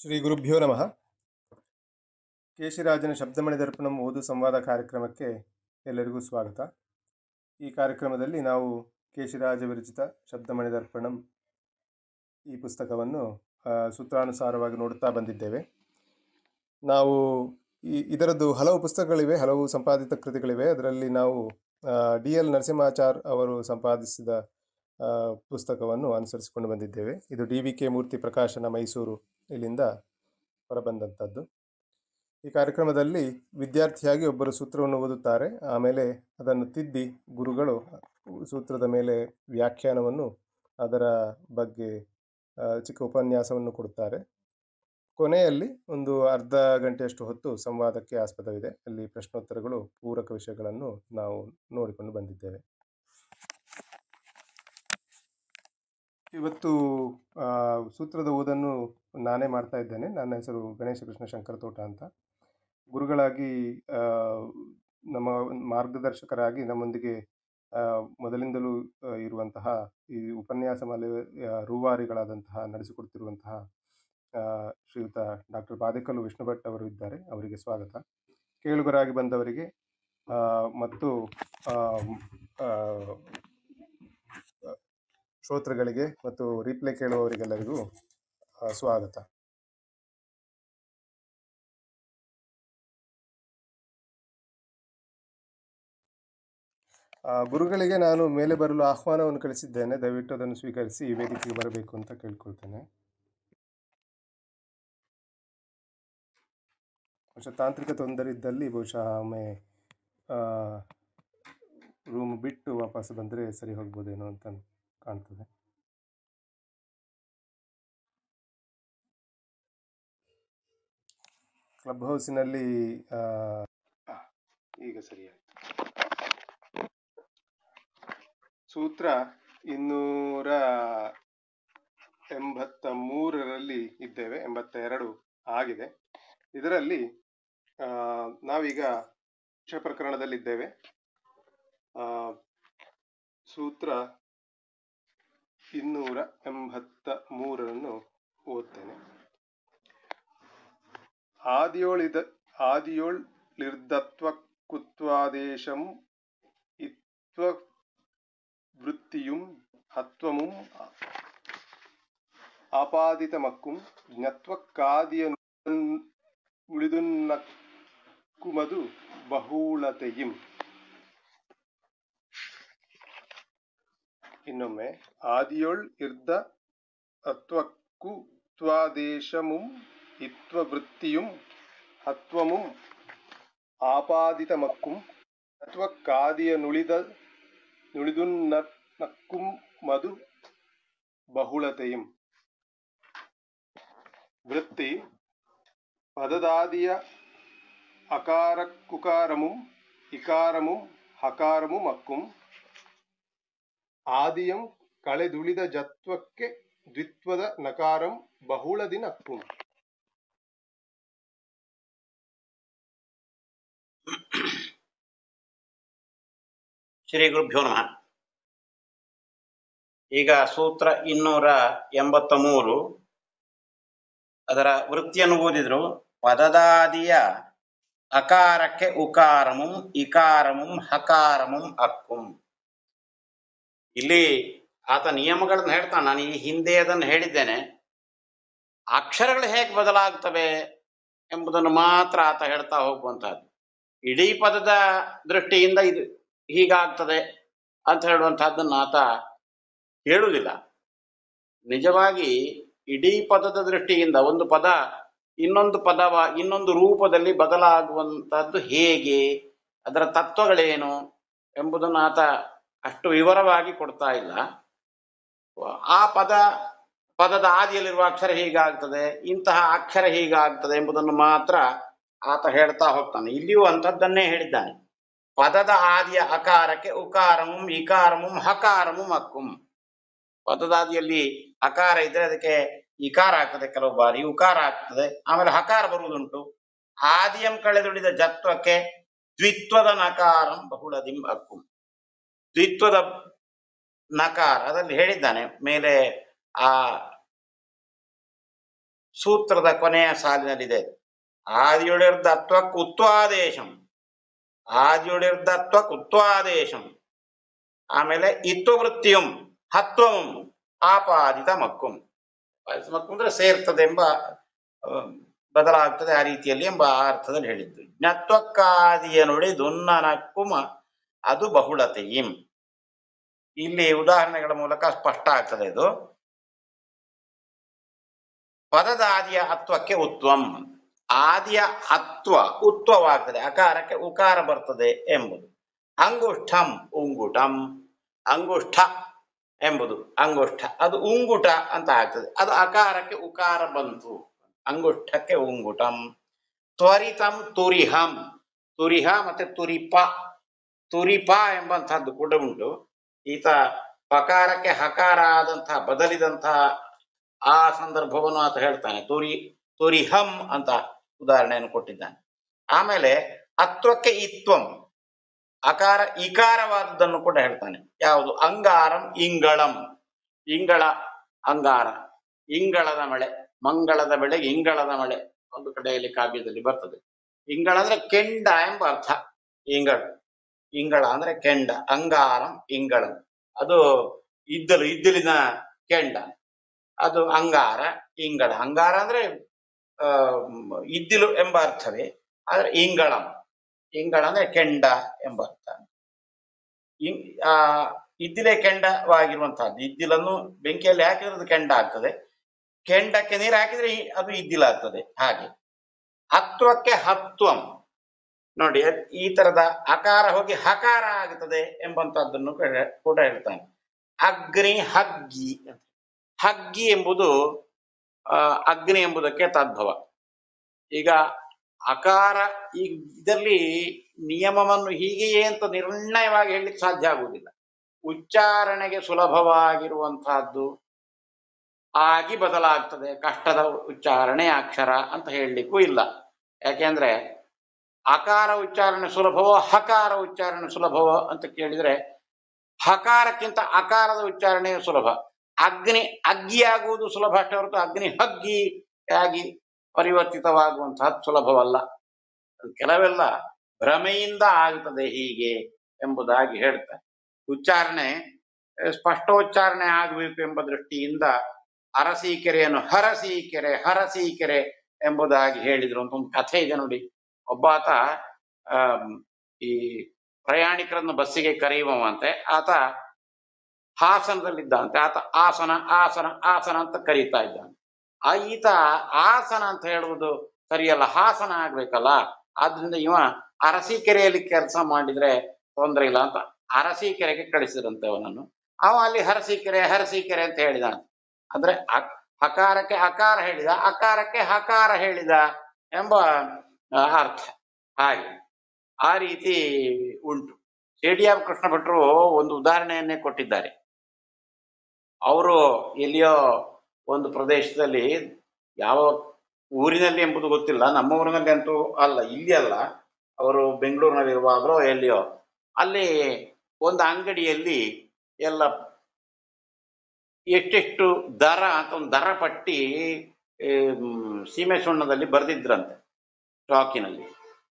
ಶ್ರೀ ಗುರುಭ್ಯೋ ನಮಃ ಕೇಶಿರಾಜನ ಶಬ್ದಮಣಿ ದರ್ಪಣಂ ಓದು ಸಂವಾದ ಕಾರ್ಯಕ್ರಮಕ್ಕೆ ಎಲ್ಲರಿಗೂ ಸ್ವಾಗತ ಈ ಕಾರ್ಯಕ್ರಮದಲ್ಲಿ ನಾವು ಕೇಶಿರಾಜ ವಿರಚಿತ ಶಬ್ದಮಣಿ ದರ್ಪಣಂ ಈ ಪುಸ್ತಕವನ್ನು ಆ, ಸೂತ್ರಾನುಸಾರವಾಗಿ ನೋಡುತ್ತಾ ಬಂದಿದ್ದೇವೆ ನಾವು ಈ ಇದರದ್ದು ಹಲವು ಪುಸ್ತಕಗಳಿವೆ ಹಲವು ಸಂಪಾದಿತ ಕೃತಿಗಳಿವೆ ಅದರಲ್ಲಿ ನಾವು ಡಿ ಎಲ್ ನರಸಿಂಹಾಚಾರ್ ಅವರು ಸಂಪಾದಿಸಿದ ಆ, ಪುಸ್ತಕವನ್ನು ಅನುಸರಿಸಿಕೊಂಡು ಬಂದಿದ್ದೇವೆ ಇದು ಡಿ ವಿ ಕೆ ಮೂರ್ತಿ ಪ್ರಕಾಶನ ಮೈಸೂರು ಇಲ್ಲಿಂದ ಹೊರಬಂದಂಥದ್ದು ಈ ಕಾರ್ಯಕ್ರಮದಲ್ಲಿ ವಿದ್ಯಾರ್ಥಿಯಾಗಿ ಒಬ್ಬರು ಸೂತ್ರವನ್ನು ಓದುತ್ತಾರೆ ಆಮೇಲೆ ಅದನ್ನು ತಿದ್ದಿ ಗುರುಗಳು ಸೂತ್ರದ ಮೇಲೆ ವ್ಯಾಖ್ಯಾನವನ್ನು ಅದರ ಬಗ್ಗೆ ಆ, ಚಿಕ್ಕ ಉಪನ್ಯಾಸವನ್ನು ಕೊಡುತ್ತಾರೆ ಕೊನೆಯಲ್ಲಿ ಒಂದು ಅರ್ಧ ಗಂಟೆಯಷ್ಟು ಹೊತ್ತು ಸಂವಾದಕ್ಕೆ ಆಸ್ಪದವಿದೆ ಅಲ್ಲಿ ಪ್ರಶ್ನೋತ್ತರಗಳು ಪೂರಕ ವಿಷಯಗಳನ್ನು ನಾವು ನೋಡಿಕೊಂಡು ಬಂದಿದ್ದೇವೆ ಇವತ್ತು ಆ, ಸೂತ್ರದ ಓದನ್ನು ನಾನೇ ಮಾಡ್ತಾ ಇದ್ದೇನೆ ನನ್ನ ಹೆಸರು ಗಣೇಶ ಕೃಷ್ಣ ಶಂಕರ ತೋಟ ಅಂತ ಗುರುಗಳಾಗಿ ಆ, ನಮ್ಮ ಮಾರ್ಗದರ್ಶಕರಾಗಿ ನಮ್ಮೊಂದಿಗೆ ಆ, ಮೊದಲಿಂದಲೂ ಆ, ಇರುವಂತಹ ಈ ಉಪನ್ಯಾಸ ಮಾಲೆ ಆ, ರೂವಾರಿಗಳಾದಂತಹ ನಡೆಸಿಕೊಡ್ತಿರುವಂತಹ ಆ, ಶ್ರೀಯುತ ಡಾಕ್ಟರ್ ಬಾದೇಕಲ್ಲು ವಿಷ್ಣು ಭಟ್ ಅವರು ಇದ್ದಾರೆ ಅವರಿಗೆ ಸ್ವಾಗತ ಕೇಳುಗರಾಗಿ ಬಂದವರಿಗೆ ಆ, ಮತ್ತು ಆ, ಆ, ಶ್ರೋತೃಗಳಿಗೆ ಮತ್ತು ರೀಪ್ಲೇ ಕೇಳುವವರಿಗೆಲ್ಲರಿಗೂ ಆ, ಸ್ವಾಗತ ಆ, ಗುರುಗಳಿಗೆ ನಾನು ಮೇಲೆ ಬರಲು ಆಹ್ವಾನವನ್ನು ಕಳಿಸಿದ್ದೇನೆ ದಯವಿಟ್ಟು ಅದನ್ನು ಸ್ವೀಕರಿಸಿ ಈ ವೇದಿಕೆಗೆ ಬರಬೇಕು ಅಂತ ಕೇಳ್ಕೊಳ್ತೇನೆ ಬಹುಶಃ ತಾಂತ್ರಿಕ ತೊಂದರೆ ಇದ್ದಲ್ಲಿ ಬಹುಶಃ ಒಮ್ಮೆ ರೂಮ್ ಬಿಟ್ಟು ವಾಪಸ್ ಬಂದರೆ ಸರಿ ಹೋಗ್ಬೋದೇನೋ ಅಂತ ಕಾಣ್ತದೆ ಕ್ಲಬ್ ಹೌಸಿನಲ್ಲಿ ಆ, ಆ, ಈಗ ಸರಿಯಾಗಿ ಸೂತ್ರ ಇನ್ನೂರ ಎಂಬತ್ತ ಮೂರರಲ್ಲಿ ಇದ್ದೇವೆ ಎಂಬತ್ತ ಎರಡು ಆಗಿದೆ ಇದರಲ್ಲಿ ಆ, ನಾವೀಗ ವಿಷಯ ಪ್ರಕರಣದಲ್ಲಿದ್ದೇವೆ ಆ, ಸೂತ್ರ ಇನ್ನೂರ ಎಂಬತ್ತ ಮೂರನ್ನು ಓದ್ತೇನೆ ಆದಿಯೋಳಿದ ಆದಿಯೋಳ್ ನಿರ್ದತ್ವ ಕುತ್ವಾದೇಶಂ ಇತ್ವ ವೃತ್ತಿಯುಂ ಹತ್ವಮುಂ ಆಪಾದಿತಮಕ್ಕುಂ ಜ್ಞತ್ವಕ್ಕಾದಿಯ ಉಳಿದುನ್ನಕ್ಕುಮದು ಬಹುಳತೆಯಿಂ ಇನ್ನೊಮ್ಮೆ ಆದಿಯೊಳ್ ಇರ್ದ ಅತ್ವಕ್ಕು ತ್ವಾದೇಶಮುಂ ಇತ್ವ ವೃತ್ತಿಯುಂ ಹತ್ವಮುಂ ಆಪಾದಿತಮಕ್ಕುಂ ಅತ್ವಕ್ಕಾದಿಯ ನುಳಿದ ನುಳಿದುನ್ನಕ್ಕುಂ ಮದು ಬಹುಳತೆಯಿಂ ವೃತ್ತಿ ಪದದಾದಿಯ ಅಕಾರಕ್ಕುಕಾರಮುಂ ಇಕಾರಮುಂ ಹಕಾರಮುಂ ಅಕ್ಕುಂ ಆದಿಯಂ ಕಳೆದುಳಿದ ಜತ್ವಕ್ಕೆ ದ್ವಿತ್ವದ ನಕಾರಂ ಬಹುಳದಿನಕ್ಕುಂ ಶ್ರೀ ಗುರುಭ್ಯೋ ನಮಃ ಈಗ ಸೂತ್ರ ಇನ್ನೂರ ಎಂಬತ್ತ ಮೂರು ಅದರ ವೃತ್ತಿಯನ್ನು ಓದಿದ್ರು ಪದದಾದಿಯ ಅಕಾರಕ್ಕೆ ಉಕಾರಮುಂ ಇಕಾರಮುಂ ಹಕಾರಮುಂ ಅಕ್ಕುಂ ಇಲ್ಲಿ ಆತ ನಿಯಮಗಳನ್ನು ಹೇಳ್ತಾನೆ ನಾನು ಈ ಹಿಂದೆ ಅದನ್ನು ಹೇಳಿದ್ದೇನೆ ಅಕ್ಷರಗಳು ಹೇಗೆ ಬದಲಾಗ್ತವೆ ಎಂಬುದನ್ನು ಮಾತ್ರ ಆತ ಹೇಳ್ತಾ ಹೋಗುವಂತಹದ್ದು ಇಡೀ ಪದದ ದೃಷ್ಟಿಯಿಂದ ಇದು ಹೀಗಾಗ್ತದೆ ಅಂತ ಹೇಳುವಂತಹದ್ದನ್ನು ಆತ ಹೇಳುವುದಿಲ್ಲ ನಿಜವಾಗಿ ಇಡೀ ಪದದ ದೃಷ್ಟಿಯಿಂದ ಒಂದು ಪದ ಇನ್ನೊಂದು ಪದವ ಇನ್ನೊಂದು ರೂಪದಲ್ಲಿ ಬದಲಾಗುವಂತಹದ್ದು ಹೇಗೆ ಅದರ ತತ್ವಗಳೇನು ಎಂಬುದನ್ನು ಆತ ಅಷ್ಟು ವಿವರವಾಗಿ ಕೊಡ್ತಾ ಇಲ್ಲ ಆ ಪದ ಪದದ ಆದಿಯಲ್ಲಿರುವ ಅಕ್ಷರ ಹೀಗಾಗ್ತದೆ ಇಂತಹ ಅಕ್ಷರ ಹೀಗಾಗ್ತದೆ ಎಂಬುದನ್ನು ಮಾತ್ರ ಆತ ಹೇಳ್ತಾ ಹೋಗ್ತಾನೆ ಇಲ್ಲಿಯೂ ಅಂಥದ್ದನ್ನೇ ಹೇಳಿದ್ದಾನೆ ಪದದ ಆದಿಯ ಅಕಾರಕ್ಕೆ ಉಕಾರಮುಂ ಇಕಾರಮುಂ ಹಕಾರಮುಂ ಅಕ್ಕುಂ ಪದದಾದಿಯಲ್ಲಿ ಅಕಾರ ಇದ್ರೆ ಅದಕ್ಕೆ ಇಕಾರ ಆಗ್ತದೆ ಕೆಲವು ಬಾರಿ ಉಕಾರ ಆಗ್ತದೆ ಆಮೇಲೆ ಹಕಾರ ಬರುವುದುಂಟು ಆದಿಯಂ ಕಳೆದುಳಿದ ಜತ್ವಕ್ಕೆ ದ್ವಿತ್ವದ ನಕಾರಂ ಬಹುಳದಿಂ ಅಕ್ಕುಂ ದ್ವಿತ್ವದ ನಕಾರ ಅದರಲ್ಲಿ ಹೇಳಿದ್ದಾನೆ ಮೇಲೆ ಆ ಸೂತ್ರದ ಕೊನೆಯ ಸಾಲಿನಲ್ಲಿದೆ ಆದಿಯುಳಿರ್ದತ್ವ ಕುತ್ವಾದೇಶಂ ಆದಿಯುಳಿರ್ದತ್ವ ಕುತ್ವಾದೇಶಂ ಆಮೇಲೆ ಇತ್ವವೃತ್ತಿಯಂ ಹತ್ವಂ ಆಪಾದಿತ ಮಕ್ಕುಂ ಆಪಾದಿತ ಮಕ್ಕುಂ ಅಂದ್ರೆ ಸೇರ್ತದೆ ಎಂಬ ಆ, ಬದಲಾಗ್ತದೆ ಆ ರೀತಿಯಲ್ಲಿ ಎಂಬ ಆ ಅರ್ಥದಲ್ಲಿ ಹೇಳಿದ್ದು ಜ್ಞತ್ವಕ್ಕಾದಿಯ ನುಡಿ ದುನ್ನನಕ್ಕುಮ ಅದು ಬಹುಳತೆಯಿಂ ಇಲ್ಲಿ ಉದಾಹರಣೆಗಳ ಮೂಲಕ ಸ್ಪಷ್ಟ ಆಗ್ತದೆ ಇದು ಪದದ ಆದಿಯ ಅತ್ವಕ್ಕೆ ಉತ್ವಂ ಆದಿಯ ಅತ್ವ ಉತ್ವವಾಗ್ತದೆ ಅಕಾರಕ್ಕೆ ಉಕಾರ ಬರ್ತದೆ ಎಂಬುದು ಅಂಗುಷ್ಠಂ ಉಂಗುಟಂ ಅಂಗುಷ್ಠ ಎಂಬುದು ಅಂಗುಷ್ಠ ಅದು ಉಂಗುಟ ಅಂತ ಆಗ್ತದೆ ಅದು ಅಕಾರಕ್ಕೆ ಉಕಾರ ಬಂತು ಅಂಗುಷ್ಠಕ್ಕೆ ಉಂಗುಟಂ ತ್ವರಿತಂ ತುರಿಹಂ ತುರಿಹ ಮತ್ತೆ ತುರಿಪ ತುರಿಪ ಎಂಬಂತಹದ್ದು ಕೂಡ ಉಂಟು ಈತ ಪಕಾರಕ್ಕೆ ಹಕಾರ ಆದಂತಹ ಬದಲಿದಂತಹ ಆ ಸಂದರ್ಭವನ್ನು ಆತ ಹೇಳ್ತಾನೆ ತುರಿ ತುರಿಹಂ ಅಂತ ಉದಾಹರಣೆಯನ್ನು ಕೊಟ್ಟಿದ್ದಾನೆ ಆಮೇಲೆ ಅತ್ವಕ್ಕೆ ಇತ್ವಂ ಅಕಾರ ಇಕಾರವಾದದ್ದನ್ನು ಕೂಡ ಹೇಳ್ತಾನೆ ಯಾವುದು ಅಂಗಾರಂ ಇಂಗಳಂ ಇಂಗಳ ಅಂಗಾರ ಇಂಗಳದ ಮಳೆ ಮಂಗಳದ ಬೆಳೆ ಇಂಗಳದ ಮಳೆ ಒಂದು ಕಡೆಯಲ್ಲಿ ಕಾವ್ಯದಲ್ಲಿ ಬರ್ತದೆ ಇಂಗಳ ಅಂದ್ರೆ ಕೆಂಡ ಎಂಬ ಅರ್ಥ ಇಂಗಳ ಇಂಗಳ ಅಂದ್ರೆ ಕೆಂಡ ಅಂಗಾರಂ ಇಂಗಳಂ ಅದು ಇದ್ದಲು ಇದ್ದಲಿನ ಕೆಂಡ ಅದು ಅಂಗಾರ ಇಂಗಳ ಅಂಗಾರ ಅಂದ್ರೆ ಆ, ಇದ್ದಿಲು ಎಂಬ ಅರ್ಥವೇ ಆದ್ರೆ ಇಂಗಳಂ ಇಂಗಳ ಅಂದ್ರೆ ಕೆಂಡ ಎಂಬ ಅರ್ಥ ಇಂ- ಆ ಇದ್ದಿಲೆ ಕೆಂಡವಾಗಿರುವಂತಹದ್ದು ಇದ್ದಿಲನ್ನು ಬೆಂಕಿಯಲ್ಲಿ ಹಾಕಿದ್ರೆ ಅದು ಕೆಂಡ ಆಗ್ತದೆ ಕೆಂಡಕ್ಕೆ ನೀರು ಹಾಕಿದ್ರೆ ಈ- ಅದು ಇದ್ದಿಲಾಗ್ತದೆ ಹಾಗೆ ಹತ್ವಕ್ಕೆ ಹತ್ವಂ ನೋಡಿ ಅದ್- ಈ ತರದ ಅಕಾರ ಹೋಗಿ ಹಕಾರ ಆಗುತ್ತದೆ ಎಂಬಂತಹದ್ದನ್ನು ಕೂಡ- ಕೂಡ ಹೇಳ್ತಾನೆ ಅಗ್ನಿ ಹಗ್ಗಿ ಅಂತ. ಹಗ್ಗಿ ಎಂಬುದು ಆ, ಅಗ್ನಿ ಎಂಬುದಕ್ಕೆ ತದ್ಭವ ಈಗ ಅಕಾರ ಈ ಇದರಲ್ಲಿ ನಿಯಮವನ್ನು ಹೀಗೆಯೇ ಅಂತ ನಿರ್ಣಯವಾಗಿ ಹೇಳಲಿಕ್ಕೆ ಸಾಧ್ಯ ಆಗುವುದಿಲ್ಲ ಉಚ್ಚಾರಣೆಗೆ ಸುಲಭವಾಗಿರುವಂತಹದ್ದು ಆಗಿ ಬದಲಾಗ್ತದೆ ಕಷ್ಟದ ಉಚ್ಚಾರಣೆ ಅಕ್ಷರ ಅಂತ ಹೇಳಲಿಕ್ಕೂ ಇಲ್ಲ ಯಾಕೆಂದ್ರೆ ಅಕಾರ ಉಚ್ಚಾರಣೆ ಸುಲಭವೋ ಹಕಾರ ಉಚ್ಚಾರಣೆ ಸುಲಭವೋ ಅಂತ ಕೇಳಿದ್ರೆ ಹಕಾರಕ್ಕಿಂತ ಅಕಾರದ ಉಚ್ಚಾರಣೆ ಸುಲಭ ಅಗ್ನಿ ಅಗ್ಗಿಯಾಗುವುದು ಸುಲಭ ಅಷ್ಟೇ ಹೊರತು ಅಗ್ನಿ ಹಗ್ಗಿ ಆಗಿ ಪರಿವರ್ತಿತವಾಗುವಂತಹದ್ದು ಸುಲಭವಲ್ಲ ಅದು ಕೆಲವೆಲ್ಲ ಭ್ರಮೆಯಿಂದ ಆಗುತ್ತದೆ ಹೀಗೆ ಎಂಬುದಾಗಿ ಹೇಳ್ತಾರೆ ಉಚ್ಚಾರಣೆ ಆ, ಸ್ಪಷ್ಟೋಚ್ಚಾರಣೆ ಆಗಬೇಕು ಎಂಬ ದೃಷ್ಟಿಯಿಂದ ಅರಸೀಕೆರೆಯನ್ನು ಹರಸೀಕೆರೆ ಹರಸೀಕೆರೆ ಎಂಬುದಾಗಿ ಹೇಳಿದ್ರು ಅಂತ ಒಂದು ಕಥೆ ಇದೆ ನೋಡಿ ಒಬ್ಬಾತ ಆಮ್, ಈ ಪ್ರಯಾಣಿಕರನ್ನು ಬಸ್ಸಿಗೆ ಕರೆಯುವಂತೆ ಆತ ಹಾಸನದಲ್ಲಿದ್ದಂತೆ ಆತ ಆಸನ ಆಸನ ಆಸನ ಅಂತ ಕರೀತಾ ಇದ್ದಾನೆ ಆ ಈತ ಆಸನ ಅಂತ ಹೇಳುವುದು ಸರಿಯಲ್ಲ ಹಾಸನ ಆಗ್ಬೇಕಲ್ಲ ಆದ್ರಿಂದ ಇವ ಅರಸೀಕೆರೆಯಲ್ಲಿ ಕೆಲಸ ಮಾಡಿದ್ರೆ ತೊಂದರೆ ಇಲ್ಲ ಅಂತ ಅರಸೀಕೆರೆಗೆ ಕಳಿಸಿದಂತೆ ಅವನನ್ನು ಅವ ಅಲ್ಲಿ ಹರಸೀಕೆರೆ ಹರಸೀಕೆರೆ ಅಂತ ಹೇಳಿದಾನೆ ಅಂದ್ರೆ ಅ- ಹಕಾರಕ್ಕೆ ಅಕಾರ ಹೇಳಿದ ಅಕಾರಕ್ಕೆ ಹಕಾರ ಹೇಳಿದ ಎಂಬ ಆ, ಅರ್ಥ ಹಾಗೆ ಆ ರೀತಿ ಉಂಟು ಸೇಡಿಯಾಬ್ ಕೃಷ್ಣ ಭಟ್ರು ಒಂದು ಉದಾಹರಣೆಯನ್ನೇ ಕೊಟ್ಟಿದ್ದಾರೆ ಅವರು ಎಲ್ಲಿಯೋ ಒಂದು ಪ್ರದೇಶದಲ್ಲಿ ಯಾವ ಊರಿನಲ್ಲಿ ಎಂಬುದು ಗೊತ್ತಿಲ್ಲ ನಮ್ಮ ಊರಿನಲ್ಲಿ ಅಂತೂ ಅಲ್ಲ ಇಲ್ಲಿ ಅಲ್ಲ ಅವರು ಬೆಂಗಳೂರಿನಲ್ಲಿ ಇರುವಾಗಲೋ ಎಲ್ಲಿಯೋ ಅಲ್ಲಿ ಒಂದು ಅಂಗಡಿಯಲ್ಲಿ ಎಲ್ಲ ಎಷ್ಟೆಷ್ಟು ದರ ಅಂತ ಒಂದು ದರ ಪಟ್ಟಿ ಈ, ಮ್, ಸೀಮೆ ಸುಣ್ಣದಲ್ಲಿ ಬರೆದಿದ್ರಂತೆ ಸ್ಟಾಕಿನಲ್ಲಿ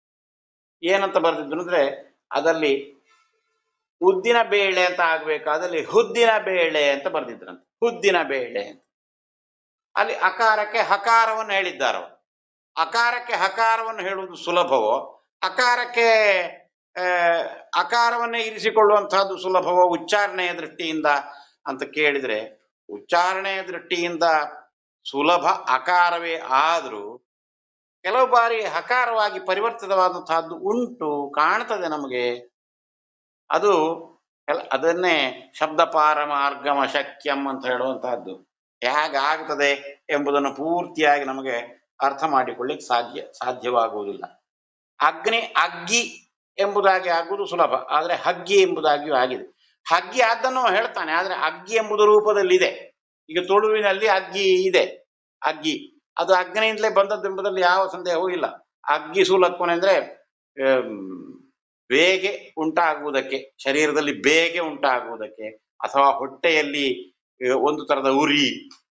ಏನಂತ ಬರೆದಿದ್ರು ಅಂದ್ರೆ ಅದಲ್ಲಿ ಉದ್ದಿನ ಬೇಳೆ ಅಂತ ಆಗ್ಬೇಕಾದಲ್ಲಿ ಹುದ್ದಿನ ಬೇಳೆ ಅಂತ ಬರೆದಿದ್ರಂತೆ ಹುದ್ದಿನ ಬೇಳೆ ಅಂತ ಅಲ್ಲಿ ಅಕಾರಕ್ಕೆ ಹಕಾರವನ್ನು ಹೇಳಿದ್ದಾರೆ ಅವರು ಅಕಾರಕ್ಕೆ ಹಕಾರವನ್ನು ಹೇಳುವುದು ಸುಲಭವೋ ಅಕಾರಕ್ಕೆ ಆ, ಅಕಾರವನ್ನೇ ಇರಿಸಿಕೊಳ್ಳುವಂತಹದ್ದು ಸುಲಭವೋ ಉಚ್ಚಾರಣೆಯ ದೃಷ್ಟಿಯಿಂದ ಅಂತ ಕೇಳಿದ್ರೆ ಉಚ್ಚಾರಣೆಯ ದೃಷ್ಟಿಯಿಂದ ಸುಲಭ ಅಕಾರವೇ ಆದರೂ ಕೆಲವು ಬಾರಿ ಹಕಾರವಾಗಿ ಪರಿವರ್ತಿತವಾದಂತಹದ್ದು ಉಂಟು ಕಾಣ್ತದೆ ನಮಗೆ ಅದು ಕೆಲ- ಅದನ್ನೇ ಶಬ್ದ ಪಾರಮಾರ್ಗಮ ಶಕ್ಯಂ ಅಂತ ಹೇಳುವಂತಹದ್ದು ಹೇಗಾಗ್ತದೆ ಎಂಬುದನ್ನು ಪೂರ್ತಿಯಾಗಿ ನಮಗೆ ಅರ್ಥ ಮಾಡಿಕೊಳ್ಳಿಕ್ಕೆ ಸಾಧ್ಯ ಸಾಧ್ಯವಾಗುವುದಿಲ್ಲ ಅಗ್ನಿ ಅಗ್ಗಿ ಎಂಬುದಾಗಿ ಆಗುವುದು ಸುಲಭ ಆದರೆ ಹಗ್ಗಿ ಎಂಬುದಾಗಿಯೂ ಆಗಿದೆ ಹಗ್ಗಿ ಅದನ್ನು ಹೇಳ್ತಾನೆ ಆದ್ರೆ ಅಗ್ಗಿ ಎಂಬುದು ರೂಪದಲ್ಲಿದೆ ಈಗ ತುಳುವಿನಲ್ಲಿ ಅಗ್ಗಿ ಇದೆ ಅಗ್ಗಿ ಅದು ಅಗ್ನಿಯಿಂದಲೇ ಬಂದದ್ದು ಎಂಬುದರಲ್ಲಿ ಯಾವ ಸಂದೇಹವೂ ಇಲ್ಲ ಅಗ್ಗಿ ಸೂಲಕ್ಕೊನೆ ಅಂದ್ರೆ ಆಮ್, ಬೇಗೆ ಉಂಟಾಗುವುದಕ್ಕೆ ಶರೀರದಲ್ಲಿ ಬೇಗೆ ಉಂಟಾಗುವುದಕ್ಕೆ ಅಥವಾ ಹೊಟ್ಟೆಯಲ್ಲಿ ಆ, ಒಂದು ತರದ ಉರಿ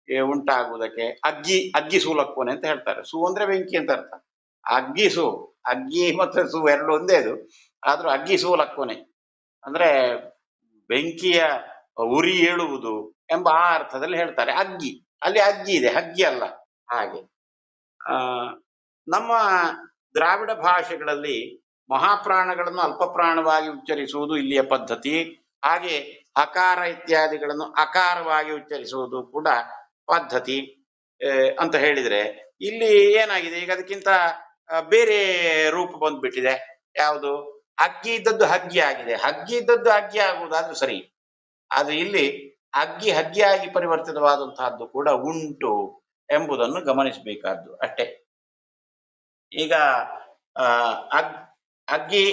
ಏ, ಉಂಟಾಗುವುದಕ್ಕೆ ಅಗ್ಗಿ ಅಗ್ಗಿ ಸೂಲಕ್ಕುವನೆ ಅಂತ ಹೇಳ್ತಾರೆ ಸೂ ಅಂದ್ರೆ ಬೆಂಕಿ ಅಂತ ಅರ್ಥ ಅಗ್ಗಿ ಸೂ ಅಗ್ಗಿ ಮತ್ತೆ ಸೂ ಎರಡು ಒಂದೇ ಅದು ಆದ್ರೂ ಅಗ್ಗಿ ಸೂಲಕ್ಕುವನೆ ಅಂದ್ರೆ ಬೆಂಕಿಯ ಉರಿ ಏಳುವುದು ಎಂಬ ಆ ಅರ್ಥದಲ್ಲಿ ಹೇಳ್ತಾರೆ ಅಗ್ಗಿ ಅಲ್ಲಿ ಅಗ್ಗಿ ಇದೆ ಹಗ್ಗಿ ಅಲ್ಲ ಹಾಗೆ ಆ ನಮ್ಮ ದ್ರಾವಿಡ ಭಾಷೆಗಳಲ್ಲಿ ಮಹಾಪ್ರಾಣಗಳನ್ನು ಅಲ್ಪಪ್ರಾಣವಾಗಿ ಉಚ್ಚರಿಸುವುದು ಇಲ್ಲಿಯ ಪದ್ಧತಿ ಹಾಗೆ ಅಕಾರ ಇತ್ಯಾದಿಗಳನ್ನು ಅಕಾರವಾಗಿ ಉಚ್ಚರಿಸುವುದು ಕೂಡ ಪದ್ಧತಿ ಆ, ಅಂತ ಹೇಳಿದ್ರೆ ಇಲ್ಲಿ ಏನಾಗಿದೆ ಈಗ ಅದಕ್ಕಿಂತ ಆ, ಬೇರೆ ರೂಪ ಬಂದ್ಬಿಟ್ಟಿದೆ ಯಾವುದು ಅಗ್ಗಿ ಇದ್ದದ್ದು ಹಗ್ಗಿ ಆಗಿದೆ ಹಗ್ಗಿ ಇದ್ದದ್ದು ಅಗ್ಗಿ ಆಗುವುದಾದ್ರೂ ಸರಿ ಆದ್ರೆ ಇಲ್ಲಿ ಅಗ್ಗಿ ಹಗ್ಗಿಯಾಗಿ ಪರಿವರ್ತಿತವಾದಂತಹದ್ದು ಕೂಡ ಉಂಟು ಎಂಬುದನ್ನು ಗಮನಿಸಬೇಕಾದ್ದು ಅಷ್ಟೇ ಈಗ ಆ, ಅಗ್ ಅಗ್ಗಿ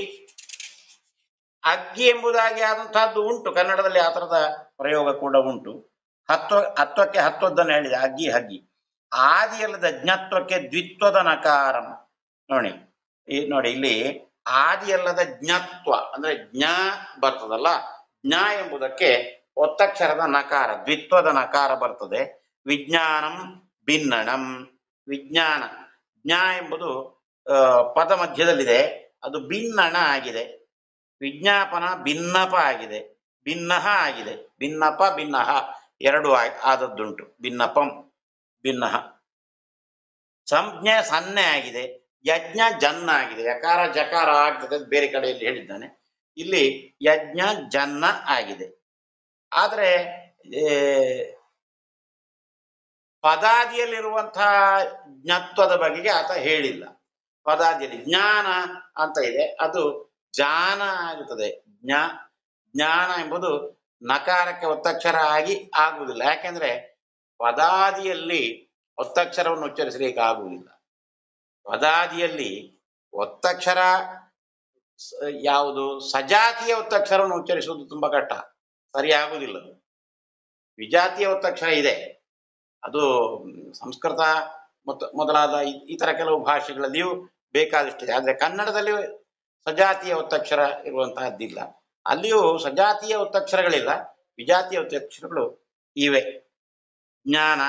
ಅಗ್ಗಿ ಎಂಬುದಾಗಿ ಆದಂತಹದ್ದು ಉಂಟು ಕನ್ನಡದಲ್ಲಿ ಆ ತರದ ಪ್ರಯೋಗ ಕೂಡ ಉಂಟು ಹತ್ವ ಹತ್ವಕ್ಕೆ ಹತ್ವದ್ದನ್ನು ಹೇಳಿದೆ ಅಗ್ಗಿ ಹಗ್ಗಿ ಆದಿಯಲ್ಲದ ಜ್ಞತ್ವಕ್ಕೆ ದ್ವಿತ್ವದ ನಕಾರಂ ನೋಡಿ ಈ ನೋಡಿ ಇಲ್ಲಿ ಆದಿಯಲ್ಲದ ಜ್ಞತ್ವ ಅಂದ್ರೆ ಜ್ಞ ಬರ್ತದಲ್ಲ ಜ್ಞ ಎಂಬುದಕ್ಕೆ ಒತ್ತಕ್ಷರದ ನಕಾರ ದ್ವಿತ್ವದ ನಕಾರ ಬರ್ತದೆ ವಿಜ್ಞಾನಂ ಭಿನ್ನಣಂ ವಿಜ್ಞಾನ ಜ್ಞ ಎಂಬುದು ಆ, ಪದ ಮಧ್ಯದಲ್ಲಿದೆ ಅದು ಭಿನ್ನಣ ಆಗಿದೆ ವಿಜ್ಞಾಪನ ಭಿನ್ನಪ ಆಗಿದೆ ಭಿನ್ನಹ ಆಗಿದೆ ಭಿನ್ನಪ ಭಿನ್ನಹ ಎರಡು ಆ- ಆದದ್ದುಂಟು ಭಿನ್ನಪಂ ಭಿನ್ನಹ ಸಂಜ್ಞೆ ಸನ್ನೆ ಆಗಿದೆ ಯಜ್ಞ ಜನ್ನ ಆಗಿದೆ ಯಕಾರ ಜಕಾರ ಆಗ್ತದೆ ಅದು ಬೇರೆ ಕಡೆಯಲ್ಲಿ ಹೇಳಿದ್ದಾನೆ ಇಲ್ಲಿ ಯಜ್ಞ ಜನ್ನ ಆಗಿದೆ ಆದ್ರೆ ಏ, ಪದಾದಿಯಲ್ಲಿರುವಂತಹ ಜ್ಞತ್ವದ ಬಗೆಗೆ ಆತ ಹೇಳಿಲ್ಲ ಪದಾದಿಯಲ್ಲಿ ಜ್ಞಾನ ಅಂತ ಇದೆ ಅದು ಜಾನ ಆಗುತ್ತದೆ ಜ್ಞಾ ಜ್ಞಾನ ಎಂಬುದು ನಕಾರಕ್ಕೆ ಒತ್ತಕ್ಷರ ಆಗಿ ಆಗುವುದಿಲ್ಲ ಯಾಕೆಂದ್ರೆ ಪದಾದಿಯಲ್ಲಿ ಒತ್ತಕ್ಷರವನ್ನು ಉಚ್ಚರಿಸಲಿಕ್ಕೆ ಆಗುವುದಿಲ್ಲ ಪದಾದಿಯಲ್ಲಿ ಒತ್ತಕ್ಷರ ಸ- ಯಾವುದು ಸಜಾತಿಯ ಒತ್ತಕ್ಷರವನ್ನು ಉಚ್ಚರಿಸುವುದು ತುಂಬಾ ಕಷ್ಟ ಸರಿ ಆಗುವುದಿಲ್ಲ ಅದು. ವಿಜಾತಿಯ ಒತ್ತಕ್ಷರ ಇದೆ ಅದು ಮ್, ಸಂಸ್ಕೃತ ಮತ್ತು ಮೊದಲಾದ ಈ- ಇತರ ಕೆಲವು ಭಾಷೆಗಳಲ್ಲಿಯೂ ಬೇಕಾದಷ್ಟಿದೆ ಆದ್ರೆ ಕನ್ನಡದಲ್ಲಿ ಸಜಾತಿಯ ಒತ್ತಕ್ಷರ ಇರುವಂತಹದ್ದಿಲ್ಲ ಅಲ್ಲಿಯೂ ಸಜಾತಿಯ ಒತ್ತಕ್ಷರಗಳಿಲ್ಲ ವಿಜಾತಿಯ ಒತ್ತಕ್ಷರಗಳು ಇವೆ ಜ್ಞಾನ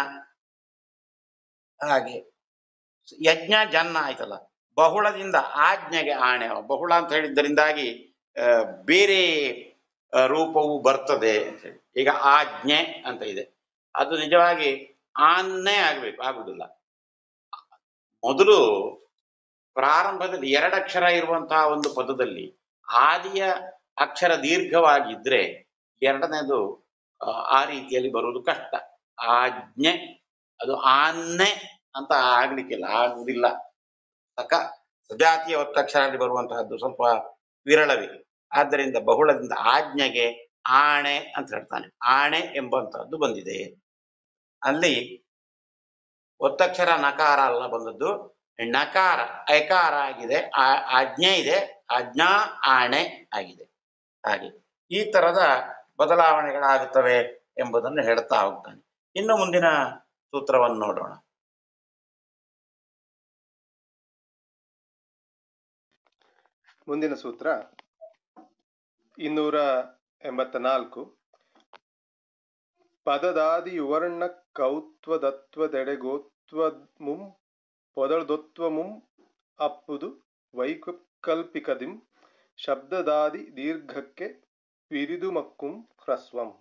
ಹಾಗೆ ಯಜ್ಞ ಜನ್ನ ಆಯ್ತಲ್ಲ ಬಹುಳದಿಂದ ಆಜ್ಞೆಗೆ ಆಣೆ ಬಹುಳ ಅಂತ ಹೇಳಿದ್ದರಿಂದಾಗಿ ಆ, ಬೇರೆ ಆ, ರೂಪವು ಬರ್ತದೆ ಅಂತ ಹೇಳಿ. ಈಗ ಆಜ್ಞೆ ಅಂತ ಇದೆ ಅದು ನಿಜವಾಗಿ ಆನ್ನೆ ಆಗ್ಬೇಕು ಆಗುದಿಲ್ಲ ಮೊದಲು ಪ್ರಾರಂಭದಲ್ಲಿ ಎರಡಕ್ಷರ ಇರುವಂತಹ ಒಂದು ಪದದಲ್ಲಿ ಆದಿಯ ಅಕ್ಷರ ದೀರ್ಘವಾಗಿದ್ರೆ ಎರಡನೇದು ಆ, ಆ ರೀತಿಯಲ್ಲಿ ಬರುವುದು ಕಷ್ಟ ಆಜ್ಞೆ ಅದು ಆನ್ನೆ ಅಂತ ಆಗ್ಲಿಕ್ಕಿಲ್ಲ ಆಗುದಿಲ್ಲ ಸಕ ಸಜಾತಿಯ ಒತ್ತಕ್ಷರ ಅಲ್ಲಿ ಬರುವಂತಹದ್ದು ಸ್ವಲ್ಪ ವಿರಳವೇ ಆದ್ದರಿಂದ ಬಹುಳದಿಂದ ಆಜ್ಞೆಗೆ ಆಣೆ ಅಂತ ಹೇಳ್ತಾನೆ ಆಣೆ ಎಂಬಂತಹದ್ದು ಬಂದಿದೆ ಅಲ್ಲಿ ಒತ್ತಕ್ಷರ ನಕಾರ ಅಲ್ಲ ಬಂದದ್ದು ನಕಾರ ಐಕಾರ ಆಗಿದೆ ಆ- ಆಜ್ಞೆ ಇದೆ ಆಜ್ಞಾ ಆಣೆ ಆಗಿದೆ ಹಾಗೆ ಈ ತರದ ಬದಲಾವಣೆಗಳಾಗುತ್ತವೆ ಎಂಬುದನ್ನು ಹೇಳ್ತಾ ಹೋಗ್ತಾನೆ ಇನ್ನು ಮುಂದಿನ ಸೂತ್ರವನ್ನು ನೋಡೋಣ ಮುಂದಿನ ಸೂತ್ರ ಇನ್ನೂರ ಎಂಬತ್ತ ನಾಲ್ಕು ಪದದಾದಿ ಯುವರ್ಣ ಕೌತ್ವದತ್ವದೆಡೆಗೋತ್ವಮುಂ ಪೊದಳ್ದೊತ್ವಮುಂ ಅಪ್ಪುದು ವೈಕಲ್ಪಿಕದಿಂ ಶಬ್ದದಾದಿ ದೀರ್ಘಕ್ಕೆ ಪಿರಿದುಮಕ್ಕುಂ ಹ್ರಸ್ವಂ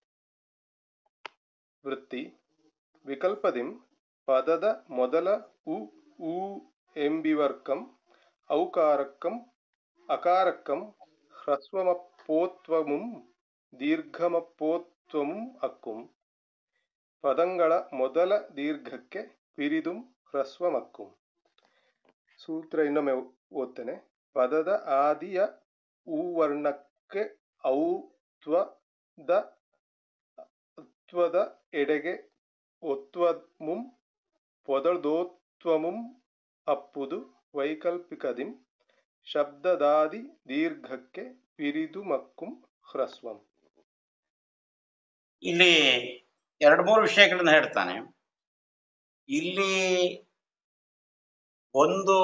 ವೃತ್ತಿ ವಿಕಲ್ಪದಿಂ ಪದದ ಮೊದಲ ಉ ಊ ಎಂಬಿವರ್ಕಂ ಔಕಾರಕ್ಕಂ ಅಕಾರಕ್ಕಂ ಹ್ರಸ್ವಮಪ್ಪೋತ್ವಮುಂ ದೀರ್ಘಮಪ್ಪೋತ್ವಮುಂ ಅಕ್ಕುಂ ಪದಂಗಳ ಮೊದಲ ದೀರ್ಘಕ್ಕೆ ಪಿರಿದುಂ ಹ್ರಸ್ವಮಕ್ಕುಂ ಸೂತ್ರ ಇನ್ನೊಮ್ಮೆ ಓದ್ತೇನೆ ಪದದ ಆದಿಯ ಊ ವರ್ಣಕ್ಕೆ ಔತ್ವದ ತ್ವದ ಎಡೆಗೆ ಒತ್ವಮುಂ ಪೊದಳ್ದೋತ್ವಮುಂ ಅಪ್ಪುದು ವೈಕಲ್ಪಿಕದಿಂ ಶಬ್ದದಾದಿ ದೀರ್ಘಕ್ಕೆ ಪಿರಿದು ಮಕ್ಕುಂ ಹ್ರಸ್ವಂ ಇಲ್ಲಿ ಎರಡು ಮೂರು ವಿಷಯಗಳನ್ನ ಹೇಳ್ತಾನೆ ಇಲ್ಲಿ ಒಂದು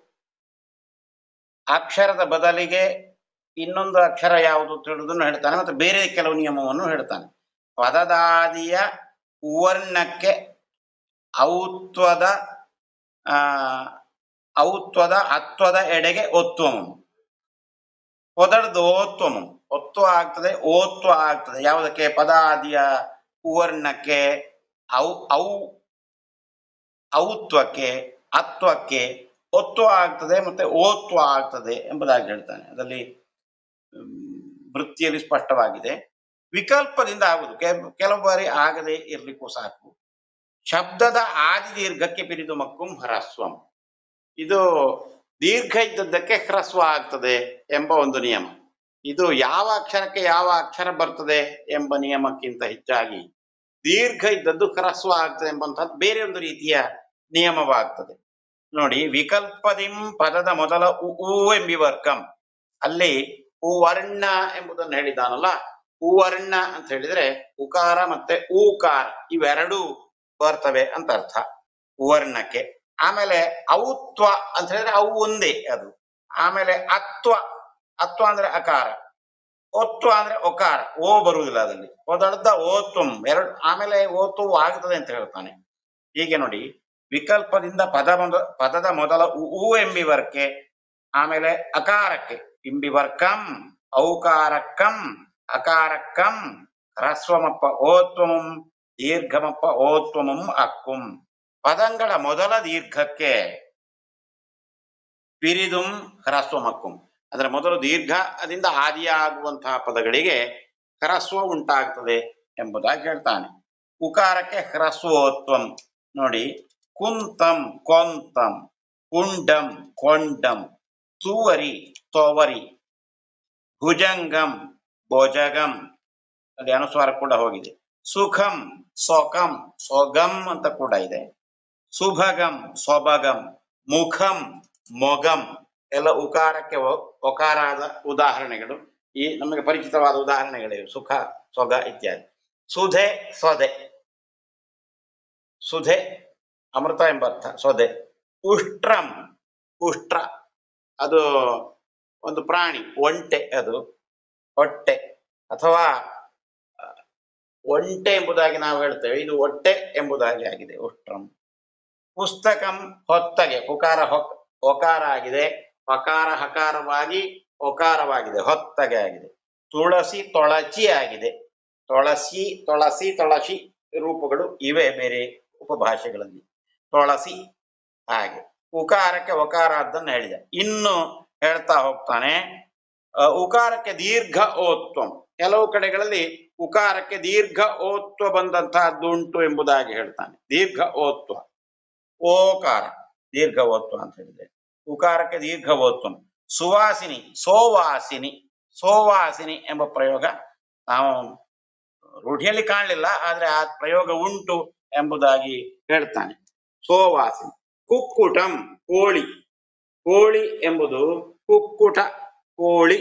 ಅಕ್ಷರದ ಬದಲಿಗೆ ಇನ್ನೊಂದು ಅಕ್ಷರ ಯಾವುದು ತಿಳಿದನ್ನು ಹೇಳ್ತಾನೆ ಮತ್ತೆ ಬೇರೆ ಕೆಲವು ನಿಯಮವನ್ನು ಹೇಳ್ತಾನೆ ಪದದಾದಿಯ ಉವರ್ಣಕ್ಕೆ ಔತ್ವದ ಆ ಔತ್ವದ ಅತ್ವದ ಎಡೆಗೆ ಒತ್ತುವಮು ಪೊದಳದು ಓತ್ವಮು ಒತ್ವ ಆಗ್ತದೆ ಓತ್ವ ಆಗ್ತದೆ ಯಾವುದಕ್ಕೆ ಪದಾದಿಯ ಉವರ್ಣಕ್ಕೆ ಔ ಔ ಔತ್ವಕ್ಕೆ ಅತ್ವಕ್ಕೆ ಒತ್ವ ಆಗ್ತದೆ ಮತ್ತೆ ಓತ್ವ ಆಗ್ತದೆ ಎಂಬುದಾಗಿ ಹೇಳ್ತಾನೆ ಅದರಲ್ಲಿ ಹ್ಮ್, ವೃತ್ತಿಯಲ್ಲಿ ಸ್ಪಷ್ಟವಾಗಿದೆ ವಿಕಲ್ಪದಿಂದ ಆಗುದು ಕೆಲ- ಕೆಲವು ಬಾರಿ ಆಗದೆ ಇರ್ಲಿಕ್ಕೂ ಸಾಕು ಶಬ್ದದ ಆದಿ ದೀರ್ಘಕ್ಕೆ ಪಿರಿದು ಮಕ್ಕುಂ ಹ್ರಸ್ವಂ ಇದು ದೀರ್ಘ ಇದ್ದದ್ದಕ್ಕೆ ಹ್ರಸ್ವ ಆಗ್ತದೆ ಎಂಬ ಒಂದು ನಿಯಮ ಇದು ಯಾವ ಅಕ್ಷರಕ್ಕೆ ಯಾವ ಅಕ್ಷರ ಬರ್ತದೆ ಎಂಬ ನಿಯಮಕ್ಕಿಂತ ಹೆಚ್ಚಾಗಿ ದೀರ್ಘ ಇದ್ದದ್ದು ಹ್ರಸ್ವ ಆಗ್ತದೆ ಎಂಬಂತಹದ್ದು ಬೇರೆ ಒಂದು ರೀತಿಯ ನಿಯಮವಾಗ್ತದೆ ನೋಡಿ ವಿಕಲ್ಪದಿಂ ಪದದ ಮೊದಲ ಉ ಊ ಎಂಬಿವರ್ಕಂ ಅಲ್ಲಿ ಉವರ್ಣ ಎಂಬುದನ್ನು ಹೇಳಿದಾನಲ್ಲ ಉವರ್ಣ ಅಂತ ಹೇಳಿದ್ರೆ ಉಕಾರ ಮತ್ತೆ ಊಕಾರ ಇವೆರಡೂ ಬರ್ತವೆ ಅಂತ ಅರ್ಥ ಉವರ್ಣಕ್ಕೆ ಆಮೇಲೆ ಔತ್ವ ಅಂತ ಹೇಳಿದ್ರೆ ಅವು ಒಂದೇ ಅದು ಆಮೇಲೆ ಅತ್ವ ಅತ್ವ ಅಂದ್ರೆ ಅಕಾರ ಒತ್ವ ಅಂದ್ರೆ ಒಕಾರ ಓ ಬರುವುದಿಲ್ಲ ಅದರಲ್ಲಿ ಒದಡ್ದ ಓತ್ವಂ ಎರಡು ಆಮೇಲೆ ಓತು ಆಗ್ತದೆ ಅಂತ ಹೇಳ್ತಾನೆ ಹೀಗೆ ನೋಡಿ ವಿಕಲ್ಪದಿಂದ ಪದ ಮೊದ ಪದದ ಮೊದಲ ಉ ಊ ಎಂಬಿವರ್ಕೆ ಆಮೇಲೆ ಅಕಾರಕ್ಕೆ ಇಂಬಿವರ್ಕಂ ಔಕಾರಕ್ಕಂ ಅಕಾರಕ್ಕಂ ಹ್ರಸ್ವಮಪ್ಪ ಓತ್ವಮಂ ದೀರ್ಘಮಪ್ಪ ಓತ್ವಮಂ ಅಕ್ಕುಂ ಪದಂಗಳ ಮೊದಲ ದೀರ್ಘಕ್ಕೆ ಪಿರಿದುಂ ಹ್ರಸ್ವಮಕ್ಕುಂ ಅಂದ್ರೆ ಮೊದಲು ದೀರ್ಘ ಅದರಿಂದ ಆದಿಯಾಗುವಂತಹ ಪದಗಳಿಗೆ ಹ್ರಸ್ವ ಉಂಟಾಗ್ತದೆ ಎಂಬುದಾಗಿ ಹೇಳ್ತಾನೆ ಉಕಾರಕ್ಕೆ ಹ್ರಸ್ವೋತ್ವಂ ನೋಡಿ ಕುಂತಂ ಕೊಂತಂ ಕುಂಡಂ ಕೊಂಡಂ ತುವರಿ ತೊವರಿ ಭುಜಂಗಂ ಭೋಜಗಂ ಅಲ್ಲಿ ಅನುಸ್ವಾರ ಕೂಡ ಹೋಗಿದೆ ಸುಖಂ ಸೊಕಂ ಸೊಗಂ ಅಂತ ಕೂಡ ಇದೆ ಸುಭಗಂ ಸೊಬಗಂ ಮುಖಂ ಮೊಗಂ ಎಲ್ಲ ಉಕಾರಕ್ಕೆ ಒ- ಒಕಾರಾದ ಉದಾಹರಣೆಗಳು ಈ ನಮಗೆ ಪರಿಚಿತವಾದ ಉದಾಹರಣೆಗಳಿವೆ ಸುಖ ಸೊಗ ಇತ್ಯಾದಿ ಸುಧೆ ಸೊದೆ ಸುಧೆ ಅಮೃತ ಎಂಬ ಅರ್ಥ ಸೊದೆ ಉಷ್ಟ್ರಂ ಉಷ್ಟ್ರ ಅದು ಒಂದು ಪ್ರಾಣಿ ಒಂಟೆ ಅದು ಹೊಟ್ಟೆ ಅಥವಾ ಆ, ಒಂಟೆ ಎಂಬುದಾಗಿ ನಾವು ಹೇಳ್ತೇವೆ ಇದು ಹೊಟ್ಟೆ ಎಂಬುದಾಗಿ ಆಗಿದೆ ಉಷ್ಟ್ರಂ ಪುಸ್ತಕಂ ಹೊತ್ತಗೆ ಪುಕಾರ ಹೊಕ್ ಒಕಾರ ಆಗಿದೆ ಪಕಾರ ಹಕಾರವಾಗಿ ಒಕಾರವಾಗಿದೆ ಹೊತ್ತಗೆ ಆಗಿದೆ ತುಳಸಿ ತೊಳಚಿ ಆಗಿದೆ ತೊಳಸಿ ತೊಳಸಿ ತೊಳಸಿ ರೂಪಗಳು ಇವೆ ಬೇರೆ ಉಪಭಾಷೆಗಳಲ್ಲಿ ತೊಳಸಿ ಹಾಗೆ ಉಕಾರಕ್ಕೆ ಒಕಾರ ಅದನ್ನು ಹೇಳಿದೆ ಇನ್ನು ಹೇಳ್ತಾ ಹೋಗ್ತಾನೆ ಅ, ಉಕಾರಕ್ಕೆ ದೀರ್ಘ ಓತ್ವಂ ಕೆಲವು ಕಡೆಗಳಲ್ಲಿ ಉಕಾರಕ್ಕೆ ದೀರ್ಘ ಓತ್ವ ಬಂದಂತಹದ್ದು ಉಂಟು ಎಂಬುದಾಗಿ ಹೇಳ್ತಾನೆ ದೀರ್ಘ ಓತ್ವ ಓಕಾರ ದೀರ್ಘ ಓತ್ವ ಅಂತ ಹೇಳಿದೆ ಉಕಾರಕ್ಕೆ ದೀರ್ಘ ಓತ್ವಂ ಸುವಾಸಿನಿ ಸೋವಾಸಿನಿ ಸೋವಾಸಿನಿ ಎಂಬ ಪ್ರಯೋಗ ನಾವು ರೂಢಿಯಲ್ಲಿ ಕಾಣಲಿಲ್ಲ ಆದ್ರೆ ಆ ಪ್ರಯೋಗ ಉಂಟು ಎಂಬುದಾಗಿ ಹೇಳ್ತಾನೆ ಸೋವಾಸಿನಿ ಕುಕ್ಕುಟಂ ಕೋಳಿ ಕೋಳಿ ಎಂಬುದು ಕುಕ್ಕುಟ ಕೋಳಿ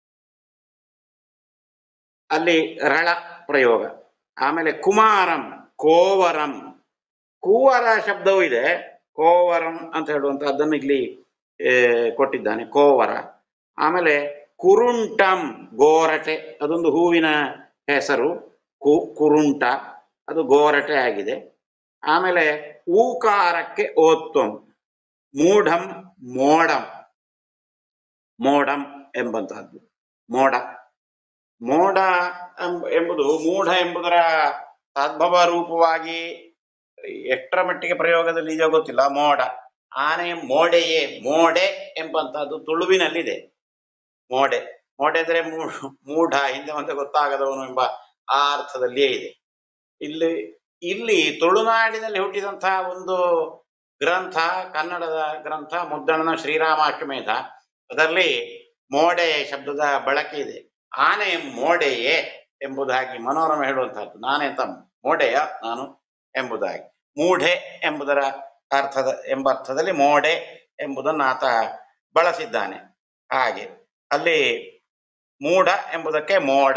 ಅಲ್ಲಿ ರಳ ಪ್ರಯೋಗ ಆಮೇಲೆ ಕುಮಾರಂ ಕೋವರಂ ಕೂವರ ಶಬ್ದವೂ ಇದೆ ಕೋವರಂ ಅಂತ ಹೇಳುವಂತಹದ್ದನ್ನು ಇಲ್ಲಿ ಏ, ಕೊಟ್ಟಿದ್ದಾನೆ ಕೋವರ ಆಮೇಲೆ ಕುರುಂಟಂ ಗೋರಟೆ ಅದೊಂದು ಹೂವಿನ ಹೆಸರು ಕು ಕುರುಂಟ ಅದು ಗೋರಟೆ ಆಗಿದೆ ಆಮೇಲೆ ಊಕಾರಕ್ಕೆ ಓತ್ವಂ ಮೂಢಂ ಮೋಡಂ ಮೋಡಂ ಎಂಬಂತಹದ್ದು ಮೋಡ ಮೋಡ ಎಂಬ- ಎಂಬುದು ಮೂಢ ಎಂಬುದರ ತದ್ಭವ ರೂಪವಾಗಿ ಎಷ್ಟರ ಮಟ್ಟಿಗೆ ಪ್ರಯೋಗದಲ್ಲಿ ಇದೆಯೋ ಗೊತ್ತಿಲ್ಲ ಮೋಡ ಆನೆ ಮೋಡೆಯೇ ಮೋಡೆ ಎಂಬಂತಹದ್ದು ತುಳುವಿನಲ್ಲಿದೆ ಮೋಡೆ ಮೋಡೆ ಅಂದ್ರೆ ಮೂ- ಮೂಢ ಹಿಂದೆ ಮುಂದೆ ಗೊತ್ತಾಗದವನು ಎಂಬ ಆ ಅರ್ಥದಲ್ಲಿಯೇ ಇದೆ ಇಲ್ಲಿ ಇಲ್ಲಿ ತುಳುನಾಡಿನಲ್ಲಿ ಹುಟ್ಟಿದಂತಹ ಒಂದು ಗ್ರಂಥ ಕನ್ನಡದ ಗ್ರಂಥ ಮುದ್ದಣನ ಶ್ರೀರಾಮಾಷ್ಟಮೇಧ ಅದರಲ್ಲಿ ಮೋಡೆ ಶಬ್ದದ ಬಳಕೆ ಇದೆ ಆನೆ ಮೋಡೆಯೇ ಎಂಬುದಾಗಿ ಮನೋರಮ ಹೇಳುವಂತಹದ್ದು ನಾನೆಂತ ಮೋಡೆಯ ನಾನು ಎಂಬುದಾಗಿ ಮೂಢೆ ಎಂಬುದರ ಅರ್ಥದ ಎಂಬ ಅರ್ಥದಲ್ಲಿ ಮೋಡೆ ಎಂಬುದನ್ನು ಆತ ಬಳಸಿದ್ದಾನೆ ಹಾಗೆ ಅಲ್ಲಿ ಮೂಢ ಎಂಬುದಕ್ಕೆ ಮೋಡ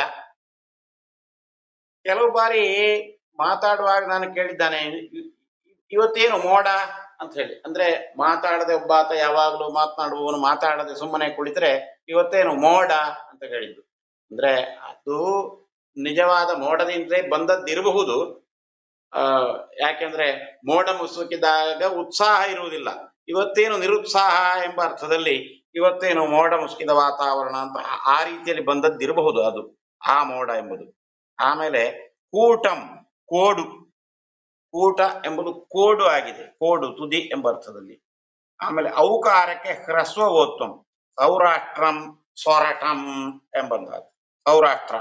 ಕೆಲವು ಬಾರಿ ಮಾತಾಡುವಾಗ ನಾನು ಕೇಳಿದ್ದಾನೆ ಇ- ಇವತ್ತೇನು ಮೋಡ ಅಂತ ಹೇಳಿ ಅಂದ್ರೆ ಮಾತಾಡದೆ ಒಬ್ಬಾತ ಯಾವಾಗಲೂ ಮಾತನಾಡುವವನು ಮಾತಾಡದೆ ಸುಮ್ಮನೆ ಕುಳಿತರೆ ಇವತ್ತೇನು ಮೋಡ ಅಂತ ಹೇಳಿದ್ದು ಅಂದ್ರೆ ಅದು ನಿಜವಾದ ಮೋಡದಿಂದಲೇ ಬಂದದ್ದಿರಬಹುದು ಆ ಯಾಕೆಂದ್ರೆ ಮೋಡ ಮುಸುಕಿದಾಗ ಉತ್ಸಾಹ ಇರುವುದಿಲ್ಲ ಇವತ್ತೇನು ನಿರುತ್ಸಾಹ ಎಂಬ ಅರ್ಥದಲ್ಲಿ ಇವತ್ತೇನು ಮೋಡ ಮುಸುಕಿದ ವಾತಾವರಣ ಅಂತ ಆ- ಆ ರೀತಿಯಲ್ಲಿ ಬಂದದ್ದಿರಬಹುದು ಅದು ಆ ಮೋಡ ಎಂಬುದು ಆಮೇಲೆ ಕೂಟಂ ಕೋಡು ಕೂಟ ಎಂಬುದು ಕೋಡು ಆಗಿದೆ ಕೋಡು ತುದಿ ಎಂಬ ಅರ್ಥದಲ್ಲಿ ಆಮೇಲೆ ಔಕಾರಕ್ಕೆ ಹ್ರಸ್ವ ಓತ್ವಂ ಸೌರಾಷ್ಟ್ರಂ ಸ್ವರಟಂ ಎಂಬಂತಹದ್ದು ಸೌರಾಷ್ಟ್ರ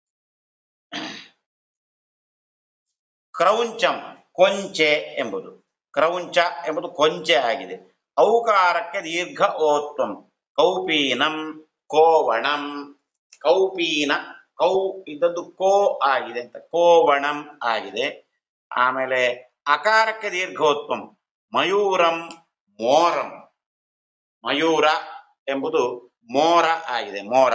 ಕ್ರೌಂಚಂ ಕೊಂಚೆ ಎಂಬುದು ಕ್ರೌಂಚ ಎಂಬುದು ಕೊಂಚೆ ಆಗಿದೆ ಔಕಾರಕ್ಕೆ ದೀರ್ಘ ಓತ್ವಂ ಕೌಪೀನಂ ಕೋವಣಂ ಕೌಪೀನ ಕೌ ಇದ್ದದ್ದು ಕೋ ಆಗಿದೆ ಅಂತ ಕೋವಣಂ ಆಗಿದೆ ಆಮೇಲೆ ಅಕಾರಕ್ಕೆ ದೀರ್ಘೋತ್ವಂ ಮಯೂರಂ ಮೋರಂ ಮಯೂರ ಎಂಬುದು ಮೋರ ಆಗಿದೆ ಮೋರ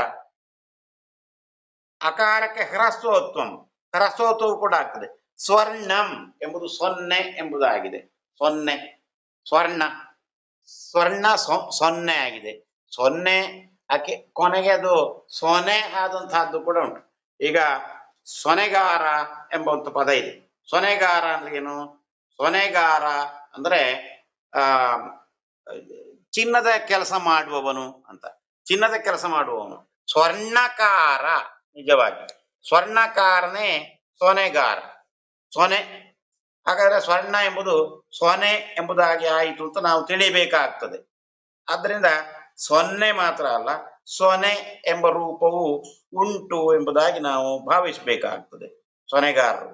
ಅಕಾರಕ್ಕೆ ಹ್ರಸ್ವೋತ್ವಂ ಹ್ರಸ್ವೋತ್ವವು ಕೂಡ ಆಗ್ತದೆ ಸ್ವರ್ಣಂ ಎಂಬುದು ಸೊನ್ನೆ ಎಂಬುದಾಗಿದೆ ಸೊನ್ನೆ ಸ್ವರ್ಣ ಸ್ವರ್ಣ ಸೊ- ಸೊನ್ನೆ ಆಗಿದೆ ಸೊನ್ನೆ ಆಕೆ ಕೊನೆಗೆ ಅದು ಸೊನೆ ಆದಂತಹದ್ದು ಕೂಡ ಉಂಟು ಈಗ ಸೊನೆಗಾರ ಎಂಬಂತ ಪದ ಇದೆ ಸೊನೆಗಾರ ಅಂದ್ರೆ ಏನು ಸೊನೆಗಾರ ಅಂದ್ರೆ ಆ ಚಿನ್ನದ ಕೆಲಸ ಮಾಡುವವನು ಅಂತ ಚಿನ್ನದ ಕೆಲಸ ಮಾಡುವವನು ಸ್ವರ್ಣಕಾರ ನಿಜವಾಗಿ ಸ್ವರ್ಣಕಾರನೇ ಸೊನೆಗಾರ ಸೊನೆ ಹಾಗಾದ್ರೆ ಸ್ವರ್ಣ ಎಂಬುದು ಸೊನೆ ಎಂಬುದಾಗಿ ಆಯಿತು ಅಂತ ನಾವು ತಿಳಿಬೇಕಾಗ್ತದೆ ಆದ್ರಿಂದ ಸೊನ್ನೆ ಮಾತ್ರ ಅಲ್ಲ ಸೊನೆ ಎಂಬ ರೂಪವು ಉಂಟು ಎಂಬುದಾಗಿ ನಾವು ಭಾವಿಸಬೇಕಾಗ್ತದೆ ಸೊನೆಗಾರರು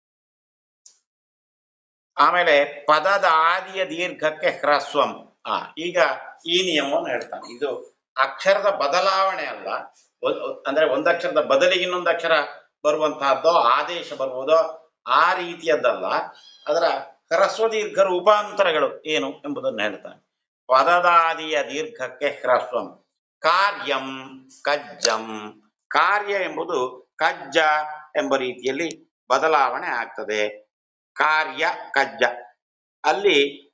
ಆಮೇಲೆ ಪದದ ಆದಿಯ ದೀರ್ಘಕ್ಕೆ ಹ್ರಸ್ವಂ ಆ ಈಗ ಈ ನಿಯಮವನ್ನು ಹೇಳ್ತಾನೆ ಇದು ಅಕ್ಷರದ ಬದಲಾವಣೆ ಅಲ್ಲ ಒ- ಒ- ಅಂದ್ರೆ ಒಂದಕ್ಷರದ ಬದಲಿಗೆ ಇನ್ನೊಂದು ಅಕ್ಷರ ಬರುವಂತಹದ್ದೋ ಆದೇಶ ಬರುವುದೋ ಆ ರೀತಿಯದ್ದಲ್ಲ ಅದರ ಹ್ರಸ್ವ ದೀರ್ಘ ರೂಪಾಂತರಗಳು ಏನು ಎಂಬುದನ್ನು ಹೇಳ್ತಾನೆ ಪದದಾದಿಯ ದೀರ್ಘಕ್ಕೆ ಹ್ರಸ್ವಂ ಕಾರ್ಯಂ ಕಜ್ಜಂ ಕಾರ್ಯ ಎಂಬುದು ಕಜ್ಜ ಎಂಬ ರೀತಿಯಲ್ಲಿ ಬದಲಾವಣೆ ಆಗ್ತದೆ ಕಾರ್ಯ ಕಜ್ಜ ಅಲ್ಲಿ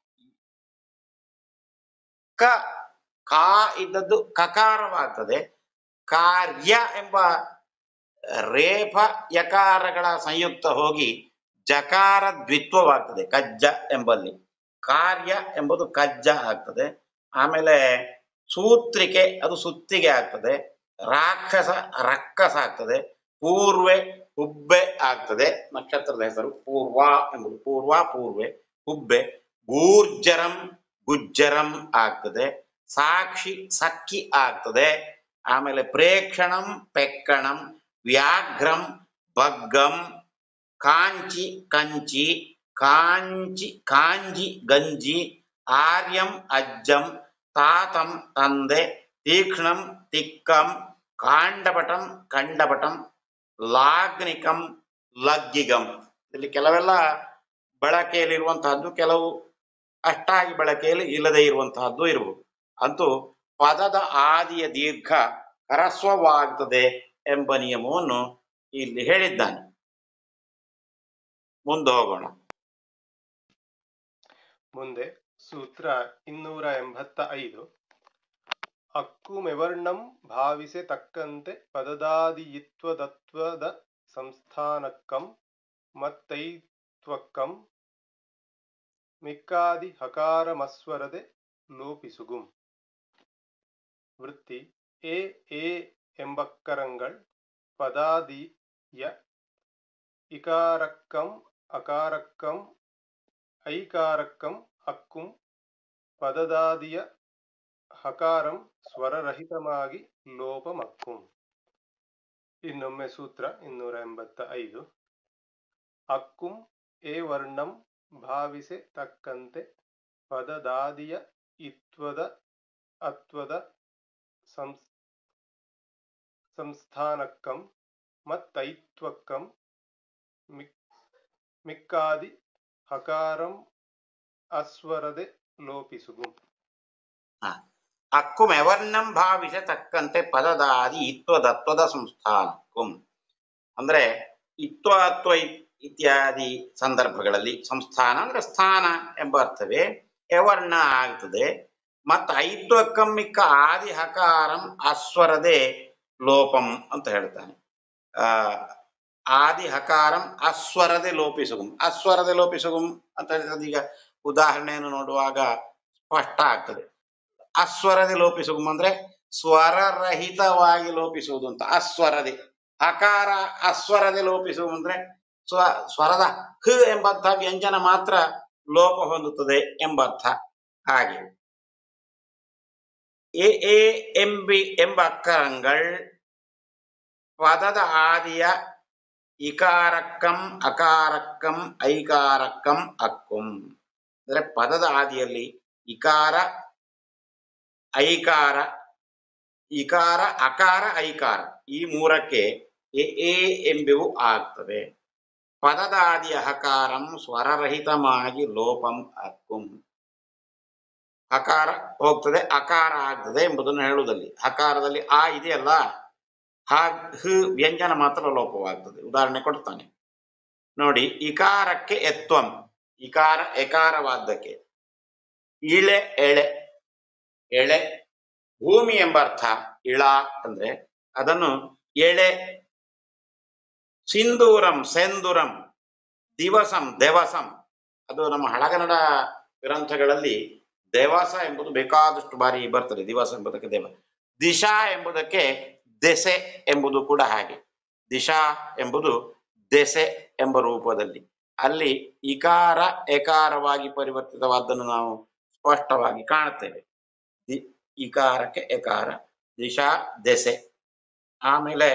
ಕ ಕಾ ಇದ್ದದ್ದು ಕಕಾರವಾಗ್ತದೆ ಕಾರ್ಯ ಎಂಬ ರೇಫ ಯಕಾರಗಳ ಸಂಯುಕ್ತ ಹೋಗಿ ಜಕಾರ ದ್ವಿತ್ವವಾಗ್ತದೆ ಕಜ್ಜ ಎಂಬಲ್ಲಿ ಕಾರ್ಯ ಎಂಬುದು ಕಜ್ಜ ಆಗ್ತದೆ ಆಮೇಲೆ ಸೂತ್ರಿಕೆ ಅದು ಸುತ್ತಿಗೆ ಆಗ್ತದೆ ರಾಕ್ಷಸ ರಕ್ಕಸ ಆಗ್ತದೆ ಪೂರ್ವೆ ಹುಬ್ಬೆ ಆಗ್ತದೆ ನಕ್ಷತ್ರದ ಹೆಸರು ಪೂರ್ವ ಎಂಬುದು ಪೂರ್ವ ಪೂರ್ವೆ ಹುಬ್ಬೆ ಗೂರ್ಜರಂ ಗುಜ್ಜರಂ ಆಗ್ತದೆ ಸಾಕ್ಷಿ ಸಕ್ಕಿ ಆಗ್ತದೆ ಆಮೇಲೆ ಪ್ರೇಕ್ಷಣಂ ಪೆಕ್ಕಣಂ ವ್ಯಾಘ್ರಂ ಬಗ್ಗಂ ಕಾಂಚಿ ಕಂಚಿ ಕಾಂಚಿ ಕಾಂಜಿ ಗಂಜಿ ಆರ್ಯಂ ಅಜ್ಜಂ ತಾತಂ ತಂದೆ ತೀಕ್ಷ್ಣಂ ತಿಕ್ಕಂ ಕಾಂಡಪಟಂ ಕಂಡಪಟಂ ಲಾಗ್ನಿಕಂ ಲಗ್ಗಿಗಂ ಇಲ್ಲಿ ಕೆಲವೆಲ್ಲ ಬಳಕೆಯಲ್ಲಿರುವಂತಹದ್ದು ಕೆಲವು ಅಷ್ಟಾಗಿ ಬಳಕೆಯಲ್ಲಿ ಇಲ್ಲದೆ ಇರುವಂತಹದ್ದು ಇರಬಹುದು ಅಂತೂ ಪದದ ಆದಿಯ ದೀರ್ಘ ಹ್ರಸ್ವವಾಗ್ತದೆ ಎಂಬ ನಿಯಮವನ್ನು ಇಲ್ಲಿ ಹೇಳಿದ್ದಾನೆ ಮುಂದೆ ಹೋಗೋಣ ಮುಂದೆ ಸೂತ್ರ ಇನ್ನೂರ ಎಂಬತ್ತ ಐದು ಅಕ್ಕುಮೆವರ್ಣಂ ಭಾವಿಸೆ ತಕ್ಕಂತೆ ಪದದಾದಿಯಿತ್ವದತ್ವದ ಸಂಸ್ಥಾನಕ್ಕಂ ಮತ್ತೈತ್ವಕ್ಕಂ ಮಿಕ್ಕಾದಿ ಹಕಾರಮಸ್ವರದೆ ಲೋಪಿಸುಗುಂ ವೃತ್ತಿ ಎ ಎ ಎಂಬಕ್ಕರಂಗಳ್ ಪದಾದಿಯ ಇಕಾರಕ್ಕಂ ಅಕಾರಕ್ಕಂ ಐಕಾರಕ್ಕಂ ಅಕ್ಕುಂ ಪದದಾದಿಯ ಹಕಾರಂ ಸ್ವರರಹಿತವಾಗಿ ಲೋಪಮಕ್ಕುಂ ಇನ್ನೊಮ್ಮೆ ಸೂತ್ರ ಇನ್ನೂರ ಎಂಬತ್ತ ಐದು ಅಕ್ಕುಂ ಎ ವರ್ಣಂ ಭಾವಿಸೆ ತಕ್ಕಂತೆ ಪದದಾದಿಯ ಇತ್ವದ ಅತ್ವದ ಸಂಸ್ ಸಂಸ್ಥಾನಕ್ಕಂ ಮತ್ತೈತ್ವಕ್ಕಂ ಮಿಕ್ ಮಿಕ್ಕಾದಿ ಹಕಾರಂ ಅಸ್ವರದೆ ಲೋಪಿಸುಗು ಅಕ್ಕುಮೆವರ್ಣಂ ಭಾವಿಸ ತಕ್ಕಂತೆ ಪದದಾದಿ ಇತ್ವದತ್ವದ ಸಂಸ್ಥಾನಕ್ಕುಂ ಅಂದ್ರೆ ಇತ್ವ ಅತ್ವ ಇ- ಇತ್ಯಾದಿ ಸಂದರ್ಭಗಳಲ್ಲಿ ಸಂಸ್ಥಾನ ಅಂದ್ರೆ ಸ್ಥಾನ ಎಂಬ ಅರ್ಥವೇ ಯವರ್ಣ ಆಗ್ತದೆ ಮತ್ತು ಐತ್ವಕ್ಕಂ ಮಿಕ್ಕ ಆದಿ ಹಕಾರಂ ಅಸ್ವರದೆ ಲೋಪಂ ಅಂತ ಹೇಳ್ತಾನೆ ಆ ಆದಿ ಹಕಾರಂ ಅಸ್ವರದೆ ಲೋಪಿಸುಗುಂ ಅಸ್ವರದೆ ಲೋಪಿಸುಗುಂ ಅಂತ ಹೇಳಿದ್ರೆ ಈಗ ಉದಾಹರಣೆಯನ್ನು ನೋಡುವಾಗ ಸ್ಪಷ್ಟ ಆಗ್ತದೆ ಅಸ್ವರದೆ ಲೋಪಿಸುಗುಂ ಅಂದ್ರೆ ಸ್ವರರಹಿತವಾಗಿ ಲೋಪಿಸುವುದು ಅಂತ ಅಸ್ವರದೆ ಹಕಾರ ಅಸ್ವರದೆ ಲೋಪಿಸುವು ಅಂದ್ರೆ ಸ್ವ ಸ್ವರದ ಹ ಎಂಬಂತಹ ವ್ಯಂಜನ ಮಾತ್ರ ಲೋಪ ಹೊಂದುತ್ತದೆ ಎಂಬರ್ಥ ಹಾಗೆ ಎ ಎ ಎಂಬಿ ಎಂಬ ಅಕ್ಕರங்கள் ಪದದ ಆದಿಯ ಇಕಾರಕ್ಕಂ ಅಕಾರಕ್ಕಂ ಐಕಾರಕ್ಕಂ ಅಕ್ಕುಂ ಅಂದ್ರೆ ಪದದ ಆದಿಯಲ್ಲಿ ಇಕಾರ ಐಕಾರ ಇಕಾರ ಅಕಾರ ಐಕಾರ ಈ ಮೂರಕ್ಕೆ ಎ ಎ ಎಂಬಿವು ಆಗ್ತವೆ ಪದದ ಆದಿಯ ಹಕಾರಂ ಸ್ವರರಹಿತವಾಗಿ ಲೋಪಂ ಅಕ್ಕುಂ ಹಕಾರ ಹೋಗ್ತದೆ ಅಕಾರ ಆಗ್ತದೆ ಎಂಬುದನ್ನು ಹೇಳುವುದಲ್ಲಿ ಹಕಾರದಲ್ಲಿ ಆ ಇದೆಯಲ್ಲ ಹ ಹ ವ್ಯಂಜನ ಮಾತ್ರ ಲೋಪವಾಗ್ತದೆ ಉದಾಹರಣೆ ಕೊಡ್ತಾನೆ ನೋಡಿ ಇಕಾರಕ್ಕೆ ಎತ್ವಂ ಇಕಾರ ಎಕಾರವಾದ್ದಕ್ಕೆ ಇಳೆ ಎಳೆ ಎಳೆ ಭೂಮಿ ಎಂಬ ಅರ್ಥ ಇಳ ಅಂದ್ರೆ ಅದನ್ನು ಎಳೆ ಸಿಂಧೂರಂ ಸೆಂದುರಂ ದಿವಸಂ ದೆವಸಂ ಅದು ನಮ್ಮ ಹಳಗನ್ನಡ ಗ್ರಂಥಗಳಲ್ಲಿ ದೇವಾಸ ಎಂಬುದು ಬೇಕಾದಷ್ಟು ಬಾರಿ ಬರ್ತದೆ ದಿವಸ ಎಂಬುದಕ್ಕೆ ದೇವ ದಿಶಾ ಎಂಬುದಕ್ಕೆ ದೆಸೆ ಎಂಬುದು ಕೂಡ ಹಾಗೆ ದಿಶಾ ಎಂಬುದು ದೆಸೆ ಎಂಬ ರೂಪದಲ್ಲಿ ಅಲ್ಲಿ ಇಕಾರ ಎಕಾರವಾಗಿ ಪರಿವರ್ತಿತವಾದ್ದನ್ನು ನಾವು ಸ್ಪಷ್ಟವಾಗಿ ಕಾಣುತ್ತೇವೆ ದಿ- ಇಕಾರಕ್ಕೆ ಎಕಾರ ದಿಶಾ ದೆಸೆ ಆಮೇಲೆ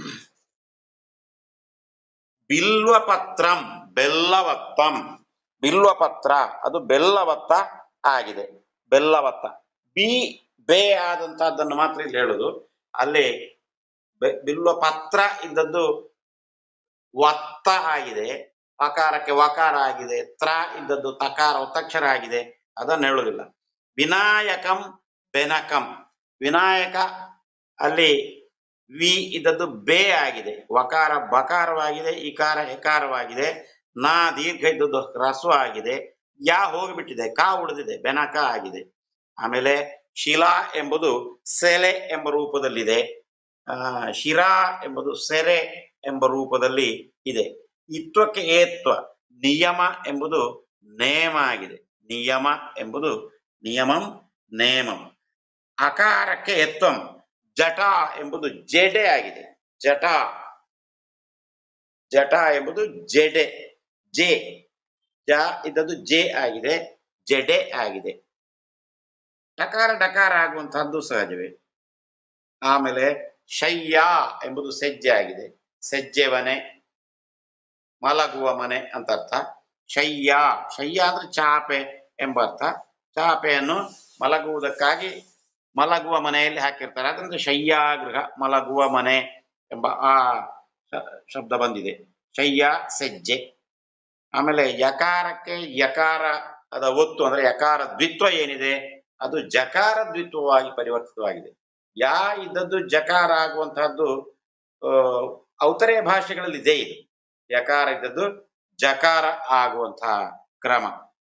ಬಿಲ್ವಪತ್ರಂ ಬೆಲ್ಲವತ್ತಂ ಬಿಲ್ವಪತ್ರ ಅದು ಬೆಲ್ಲವತ್ತ ಆಗಿದೆ ಬೆಲ್ಲವತ್ತ ಬಿ ಬೇ ಆದಂತಹದ್ದನ್ನು ಮಾತ್ರ ಇಲ್ಲಿ ಹೇಳುದು ಅಲ್ಲಿ ಬೆ- ಬಿಲ್ವಪತ್ರ ಇದ್ದದ್ದು ವತ್ತ ಆಗಿದೆ ಅಕಾರಕ್ಕೆ ವಕಾರ ಆಗಿದೆ ತ್ರ ಇದ್ದದ್ದು ತಕಾರ ಒತ್ತಕ್ಷರ ಆಗಿದೆ ಅದನ್ನು ಹೇಳುವುದಿಲ್ಲ ವಿನಾಯಕಂ ಬೆನಕಂ ವಿನಾಯಕ ಅಲ್ಲಿ ವಿ ಇದ್ದದ್ದು ಬೇ ಆಗಿದೆ ವಕಾರ ಬಕಾರವಾಗಿದೆ ಇಕಾರ ಎಕಾರವಾಗಿದೆ ನಾ ದೀರ್ಘ ಇದ್ದದ್ದು ಹ್ರಸ್ವ ಆಗಿದೆ ಯಾ ಹೋಗಿಬಿಟ್ಟಿದೆ ಕಾ ಉಳಿದಿದೆ ಬೆನಕ ಆಗಿದೆ ಆಮೇಲೆ ಶಿಲಾ ಎಂಬುದು ಸೆಲೆ ಎಂಬ ರೂಪದಲ್ಲಿದೆ ಆ ಶಿರಾ ಎಂಬುದು ಸೆರೆ ಎಂಬ ರೂಪದಲ್ಲಿ ಇದೆ ಇತ್ವಕ್ಕೆ ಏತ್ವ ನಿಯಮ ಎಂಬುದು ನೇಮ ಆಗಿದೆ ನಿಯಮ ಎಂಬುದು ನಿಯಮಂ ನೇಮಂ ಅಕಾರಕ್ಕೆ ಎತ್ವಂ ಜಟ ಎಂಬುದು ಜೆಡೆ ಆಗಿದೆ ಜಟ ಜಟ ಎಂಬುದು ಜೆಡೆ ಜೆ ಜ ಇದ್ದದ್ದು ಜೆ ಆಗಿದೆ ಜೆಡೆ ಆಗಿದೆ ಟಕಾರ ಡಕಾರ ಆಗುವಂತಹದ್ದು ಸಹಜವೇ ಆಮೇಲೆ ಶಯ್ಯ ಎಂಬುದು ಸಜ್ಜೆ ಆಗಿದೆ ಸಜ್ಜೆ ಮನೆ ಮಲಗುವ ಮನೆ ಅಂತ ಅರ್ಥ ಶಯ್ಯ ಶಯ್ಯ ಅಂದ್ರೆ ಚಾಪೆ ಎಂಬ ಅರ್ಥ ಚಾಪೆಯನ್ನು ಮಲಗುವುದಕ್ಕಾಗಿ ಮಲಗುವ ಮನೆಯಲ್ಲಿ ಹಾಕಿರ್ತಾರೆ ಅದರಿಂದ ಶಯ್ಯಾಗೃಹ ಮಲಗುವ ಮನೆ ಎಂಬ ಆ ಶ- ಶಬ್ದ ಬಂದಿದೆ ಶಯ್ಯ ಸಜ್ಜೆ ಆಮೇಲೆ ಯಕಾರಕ್ಕೆ ಯಕಾರ ಅದ ಒತ್ತು ಅಂದ್ರೆ ಯಕಾರ ದ್ವಿತ್ವ ಏನಿದೆ ಅದು ಜಕಾರ ದ್ವಿತ್ವವಾಗಿ ಪರಿವರ್ತಿತವಾಗಿದೆ ಯಾ ಇದ್ದದ್ದು ಜಕಾರ ಆಗುವಂತಹದ್ದು ಆ, ಔತರೆಯ ಭಾಷೆಗಳಲ್ಲಿ ಇದೆ ಇದು ಯಕಾರ ಇದ್ದದ್ದು ಜಕಾರ ಆಗುವಂತಹ ಕ್ರಮ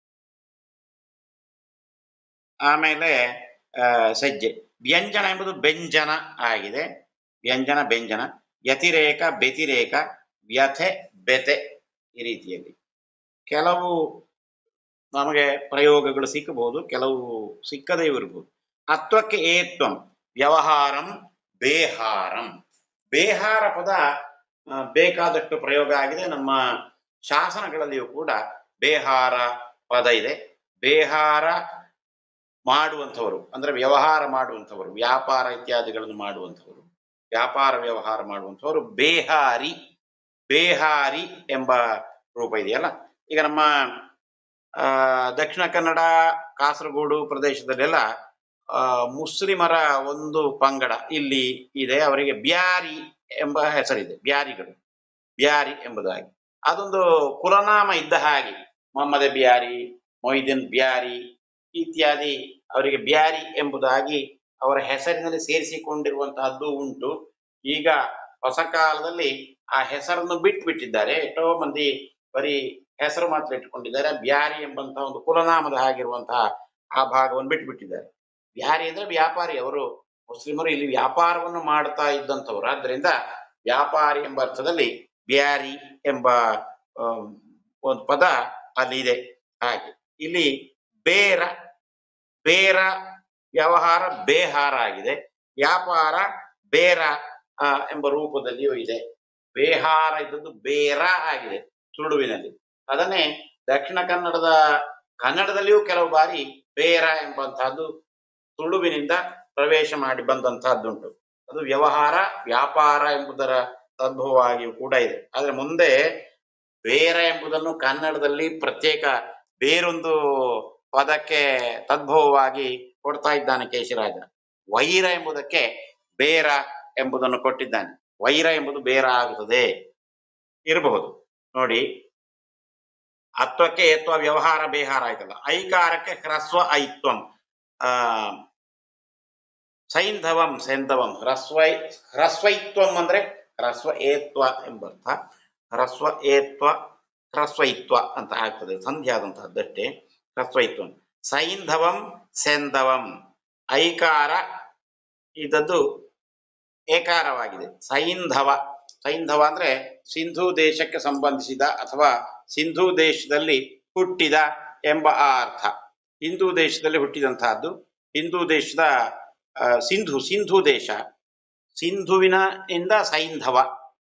ಆಮೇಲೆ ಆ, ಸಜ್ಜೆ ವ್ಯಂಜನ ಎಂಬುದು ವ್ಯಂಜನ ಆಗಿದೆ ವ್ಯಂಜನ ವ್ಯಂಜನ ವ್ಯತಿರೇಕ ವ್ಯತಿರೇಕ ವ್ಯಥೆ ಬೆತೆ ಈ ರೀತಿಯಲ್ಲಿ ಕೆಲವು ನಮಗೆ ಪ್ರಯೋಗಗಳು ಸಿಕ್ಕಬಹುದು ಕೆಲವು ಸಿಕ್ಕದೇ ಇರಬಹುದು ಅತ್ವಕ್ಕೆ ಏತ್ವಂ ವ್ಯವಹಾರಂ ಬೇಹಾರಂ ಬೇಹಾರ ಪದ ಆ, ಬೇಕಾದಷ್ಟು ಪ್ರಯೋಗ ಆಗಿದೆ ನಮ್ಮ ಶಾಸನಗಳಲ್ಲಿಯೂ ಕೂಡ ಬೇಹಾರ ಪದ ಇದೆ ಬೇಹಾರ ಮಾಡುವಂಥವರು ಅಂದ್ರೆ ವ್ಯವಹಾರ ಮಾಡುವಂಥವರು ವ್ಯಾಪಾರ ಇತ್ಯಾದಿಗಳನ್ನು ಮಾಡುವಂಥವರು ವ್ಯಾಪಾರ ವ್ಯವಹಾರ ಮಾಡುವಂಥವರು ಬೇಹಾರಿ ಬೇಹಾರಿ ಎಂಬ ರೂಪ ಇದೆಯಲ್ಲ ಈಗ ನಮ್ಮ ಆ, ದಕ್ಷಿಣ ಕನ್ನಡ ಕಾಸರಗೋಡು ಪ್ರದೇಶದಲ್ಲೆಲ್ಲ ಆ, ಮುಸ್ಲಿಮರ ಒಂದು ಪಂಗಡ ಇಲ್ಲಿ ಇದೆ ಅವರಿಗೆ ಬ್ಯಾರಿ ಎಂಬ ಹೆಸರಿದೆ ಬ್ಯಾರಿಗಳು ಬ್ಯಾರಿ ಎಂಬುದಾಗಿ ಅದೊಂದು ಕುಲನಾಮ ಇದ್ದ ಹಾಗೆ ಮೊಹಮ್ಮದ್ ಬ್ಯಾರಿ ಮೊಯ್ದೀನ್ ಬ್ಯಾರಿ ಇತ್ಯಾದಿ ಅವರಿಗೆ ಬ್ಯಾರಿ ಎಂಬುದಾಗಿ ಅವರ ಹೆಸರಿನಲ್ಲಿ ಸೇರಿಸಿಕೊಂಡಿರುವಂತಹದ್ದು ಉಂಟು ಈಗ ಹೊಸ ಕಾಲದಲ್ಲಿ ಆ ಹೆಸರನ್ನು ಬಿಟ್ಟು ಬಿಟ್ಟಿದ್ದಾರೆ ಎಷ್ಟೋ ಮಂದಿ ಬರೀ ಹೆಸರು ಮಾತ್ರ ಇಟ್ಟುಕೊಂಡಿದ್ದಾರೆ ಬ್ಯಾರಿ ಎಂಬಂತಹ ಒಂದು ಕುಲನಾಮದ ಹಾಗಿರುವಂತಹ ಆ ಭಾಗವನ್ನು ಬಿಟ್ಟು ಬಿಟ್ಟಿದ್ದಾರೆ ಬ್ಯಾರಿ ಅಂದ್ರೆ ವ್ಯಾಪಾರಿ ಅವರು ಮುಸ್ಲಿಮರು ಇಲ್ಲಿ ವ್ಯಾಪಾರವನ್ನು ಮಾಡ್ತಾ ಇದ್ದಂಥವ್ರು ಆದ್ದರಿಂದ ವ್ಯಾಪಾರಿ ಎಂಬ ಅರ್ಥದಲ್ಲಿ ಬ್ಯಾರಿ ಎಂಬ ಆಮ್, ಒಂದು ಪದ ಅಲ್ಲಿ ಇದೆ ಹಾಗೆ ಇಲ್ಲಿ ಬೇರ ಬೇರ ವ್ಯವಹಾರ ಬೇಹಾರ ಆಗಿದೆ ವ್ಯಾಪಾರ ಬೇರ ಆ, ಎಂಬ ರೂಪದಲ್ಲಿಯೂ ಇದೆ ಬೇಹಾರ ಇದ್ದದ್ದು ಬೇರ ಆಗಿದೆ ತುಳುವಿನಲ್ಲಿ ಅದನ್ನೇ ದಕ್ಷಿಣ ಕನ್ನಡದ ಕನ್ನಡದಲ್ಲಿಯೂ ಕೆಲವು ಬಾರಿ ಬೇರ ಎಂಬಂತಹದ್ದು ತುಳುವಿನಿಂದ ಪ್ರವೇಶ ಮಾಡಿ ಬಂದಂತಹದ್ದುಂಟು ಅದು ವ್ಯವಹಾರ ವ್ಯಾಪಾರ ಎಂಬುದರ ತದ್ಭವವಾಗಿಯೂ ಕೂಡ ಇದೆ ಆದ್ರೆ ಮುಂದೆ ಬೇರ ಎಂಬುದನ್ನು ಕನ್ನಡದಲ್ಲಿ ಪ್ರತ್ಯೇಕ ಬೇರೊಂದು ಪದಕ್ಕೆ ತದ್ಭವವಾಗಿ ಕೊಡ್ತಾ ಇದ್ದಾನೆ ಕೇಶಿರಾಜ ವೈರ ಎಂಬುದಕ್ಕೆ ಬೇರ ಎಂಬುದನ್ನು ಕೊಟ್ಟಿದ್ದಾನೆ ವೈರ ಎಂಬುದು ಬೇರ ಆಗುತ್ತದೆ ಇರಬಹುದು ನೋಡಿ ಅತ್ವಕ್ಕೆ ಏತ್ವ ವ್ಯವಹಾರ ಬೇಹಾರ ಆಯ್ತಲ್ಲ ಐಕಾರಕ್ಕೆ ಹ್ರಸ್ವ ಐತ್ವಂ ಆ ಸೈಂಧವಂ ಸೆಂಧವಂ ಹ್ರಸ್ವೈ ಹ್ರಸ್ವೈತ್ವಂ ಅಂದ್ರೆ ಹ್ರಸ್ವ ಏತ್ವ ಎಂಬರ್ಥ ಹ್ರಸ್ವ ಏತ್ವ ಹ್ರಸ್ವೈತ್ವ ಅಂತ ಆಗ್ತದೆ ಸಂಧಿ ಆದಂತಹದ್ದಷ್ಟೇ ಹ್ರಸ್ವೈತ್ವಂ ಸೈಂಧವಂ ಸೆಂಧವಂ ಐಕಾರ ಇದದ್ದು ಏಕಾರವಾಗಿದೆ ಸೈಂಧವ ಸೈಂಧವ ಅಂದ್ರೆ ಸಿಂಧೂ ದೇಶಕ್ಕೆ ಸಂಬಂಧಿಸಿದ ಅಥವಾ ಸಿಂಧೂ ದೇಶದಲ್ಲಿ ಹುಟ್ಟಿದ ಎಂಬ ಆ ಅರ್ಥ ಹಿಂದೂ ದೇಶದಲ್ಲಿ ಹುಟ್ಟಿದಂತಹದ್ದು ಹಿಂದೂ ದೇಶದ ಆ, ಸಿಂಧು ಸಿಂಧು ದೇಶ ಸಿಂಧುವಿನ ಇಂದ ಸೈಂಧವ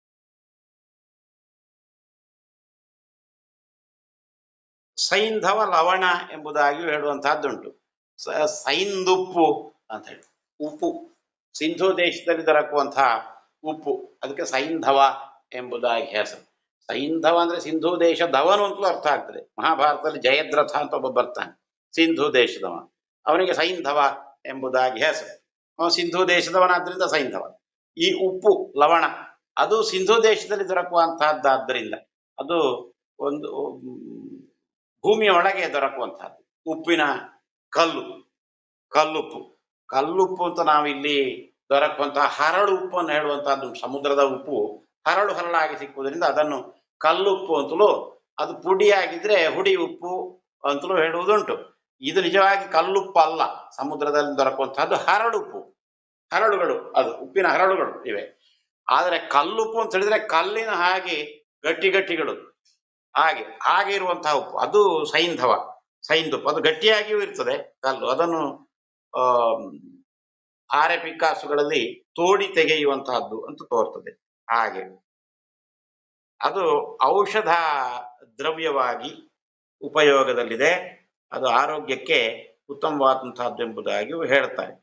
ಸೈಂಧವ ಲವಣ ಎಂಬುದಾಗಿ ಹೇಳುವಂತಹದ್ದುಂಟು ಸ- ಸೈಂದುಪ್ಪು ಅಂತ ಹೇಳಿ ಉಪ್ಪು ಸಿಂಧು ದೇಶದಲ್ಲಿ ದೊರಕುವಂತಹ ಉಪ್ಪು ಅದಕ್ಕೆ ಸೈಂಧವ ಎಂಬುದಾಗಿ ಹೆಸರು ಸೈಂಧವ ಅಂದ್ರೆ ಸಿಂಧು ದೇಶದವನು ಅಂತಲೂ ಅರ್ಥ ಆಗ್ತದೆ ಮಹಾಭಾರತದಲ್ಲಿ ಜಯದ್ರಥ ಅಂತ ಒಬ್ಬ ಬರ್ತಾನೆ ಸಿಂಧು ದೇಶದವ ಅವನಿಗೆ ಸೈಂಧವ ಎಂಬುದಾಗಿ ಹೆಸರು ಅವನು ಸಿಂಧು ದೇಶದವನಾದ್ರಿಂದ ಸೈಂಧವ ಈ ಉಪ್ಪು ಲವಣ ಅದು ಸಿಂಧು ದೇಶದಲ್ಲಿ ದೊರಕುವಂತಹದ್ದಾದ್ದರಿಂದ ಅದು ಒಂದು ಮ್, ಭೂಮಿಯ ಒಳಗೆ ದೊರಕುವಂತಹದ್ದು ಉಪ್ಪಿನ ಕಲ್ಲು ಕಲ್ಲುಪ್ಪು ಕಲ್ಲುಪ್ಪು ಅಂತ ನಾವಿಲ್ಲಿ ದೊರಕುವಂತಹ ಹರಳು ಉಪ್ಪು ಅಂತ ಹೇಳುವಂತಹದ್ದು ಸಮುದ್ರದ ಉಪ್ಪು ಹರಳು ಹರಳಾಗಿ ಸಿಕ್ಕುವುದರಿಂದ ಅದನ್ನು ಕಲ್ಲುಪ್ಪು ಅಂತಲೂ ಅದು ಪುಡಿಯಾಗಿದ್ರೆ ಹುಡಿ ಉಪ್ಪು ಅಂತಲೂ ಹೇಳುವುದುಂಟು ಇದು ನಿಜವಾಗಿ ಕಲ್ಲುಪ್ಪು ಅಲ್ಲ ಸಮುದ್ರದಲ್ಲಿ ದೊರಕುವಂತಹದ್ದು ಹರಳುಪ್ಪು ಹರಳುಗಳು ಅದು ಉಪ್ಪಿನ ಹರಳುಗಳು ಇವೆ ಆದರೆ ಕಲ್ಲುಪ್ಪು ಅಂತ ಹೇಳಿದ್ರೆ ಕಲ್ಲಿನ ಹಾಗೆ ಗಟ್ಟಿ ಗಟ್ಟಿಗಳು ಹಾಗೆ ಹಾಗೆ ಇರುವಂತಹ ಉಪ್ಪು ಅದು ಸೈಂಧವ ಸೈಂದುಪ್ಪು ಅದು ಗಟ್ಟಿಯಾಗಿಯೂ ಇರ್ತದೆ ಕಲ್ಲು ಅದನ್ನು ಆ ಆರೆ ಪಿಕಾಸುಗಳಲ್ಲಿ ತೋಡಿ ತೆಗೆಯುವಂತಹದ್ದು ಅಂತ ತೋರ್ತದೆ ಹಾಗೆ ಅದು ಔಷಧ ದ್ರವ್ಯವಾಗಿ ಉಪಯೋಗದಲ್ಲಿದೆ ಅದು ಆರೋಗ್ಯಕ್ಕೆ ಉತ್ತಮವಾದಂತಹದ್ದು ಎಂಬುದಾಗಿಯೂ ಹೇಳ್ತಾರೆ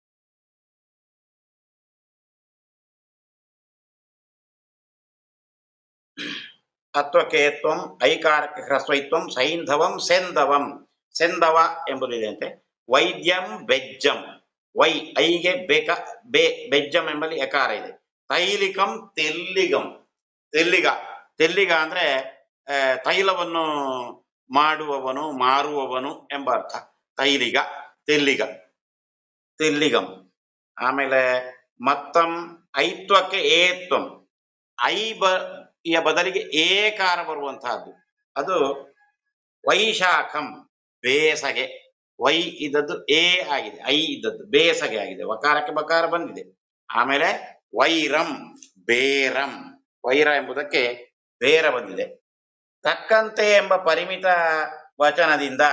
ತತ್ವಕೇತ್ವಂ ಐಕಾರಕ ಹ್ರಸ್ವೈತ್ವಂ ಸೈಂಧವಂ ಸೆಂಧವಂ ಸೆಂಧವ ಎಂಬುದಿದೆ ಅಂತೆ ವೈದ್ಯಂ ಬೆಜ್ಜಂ ವೈ ಐಗೆ ಬೇಕ ಬೆ ಬೆಜ್ಜಂ ಎಂಬಲ್ಲಿ ಎಕಾರ ಇದೆ ತೈಲಿಕಂ ತೆಲ್ಲಿಗಂ ತೆಲ್ಲಿಗ ತೆಲ್ಲಿಗ ಅಂದ್ರೆ ಆ, ತೈಲವನ್ನು ಮಾಡುವವನು ಮಾರುವವನು ಎಂಬ ಅರ್ಥ ತೈಲಿಗ ತೆಲ್ಲಿಗ ತೆಲ್ಲಿಗಂ ಆಮೇಲೆ ಮತ್ತಂ ಐತ್ವಕ್ಕೆ ಏತ್ವಂ ಐ ಬ ಯ ಬದಲಿಗೆ ಏಕಾರ ಬರುವಂತಹದ್ದು ಅದು ವೈಶಾಖಂ ಬೇಸಗೆ ವೈ ಇದ್ದದ್ದು ಎ ಆಗಿದೆ ಐ ಇದ್ದದ್ದು ಬೇಸಗೆ ಆಗಿದೆ ವಕಾರಕ್ಕೆ ಬಕಾರ ಬಂದಿದೆ ಆಮೇಲೆ ವೈರಂ ಬೇರಂ ವೈರ ಎಂಬುದಕ್ಕೆ ಬೇರ ಬಂದಿದೆ ತಕ್ಕಂತೆ ಎಂಬ ಪರಿಮಿತ ವಚನದಿಂದ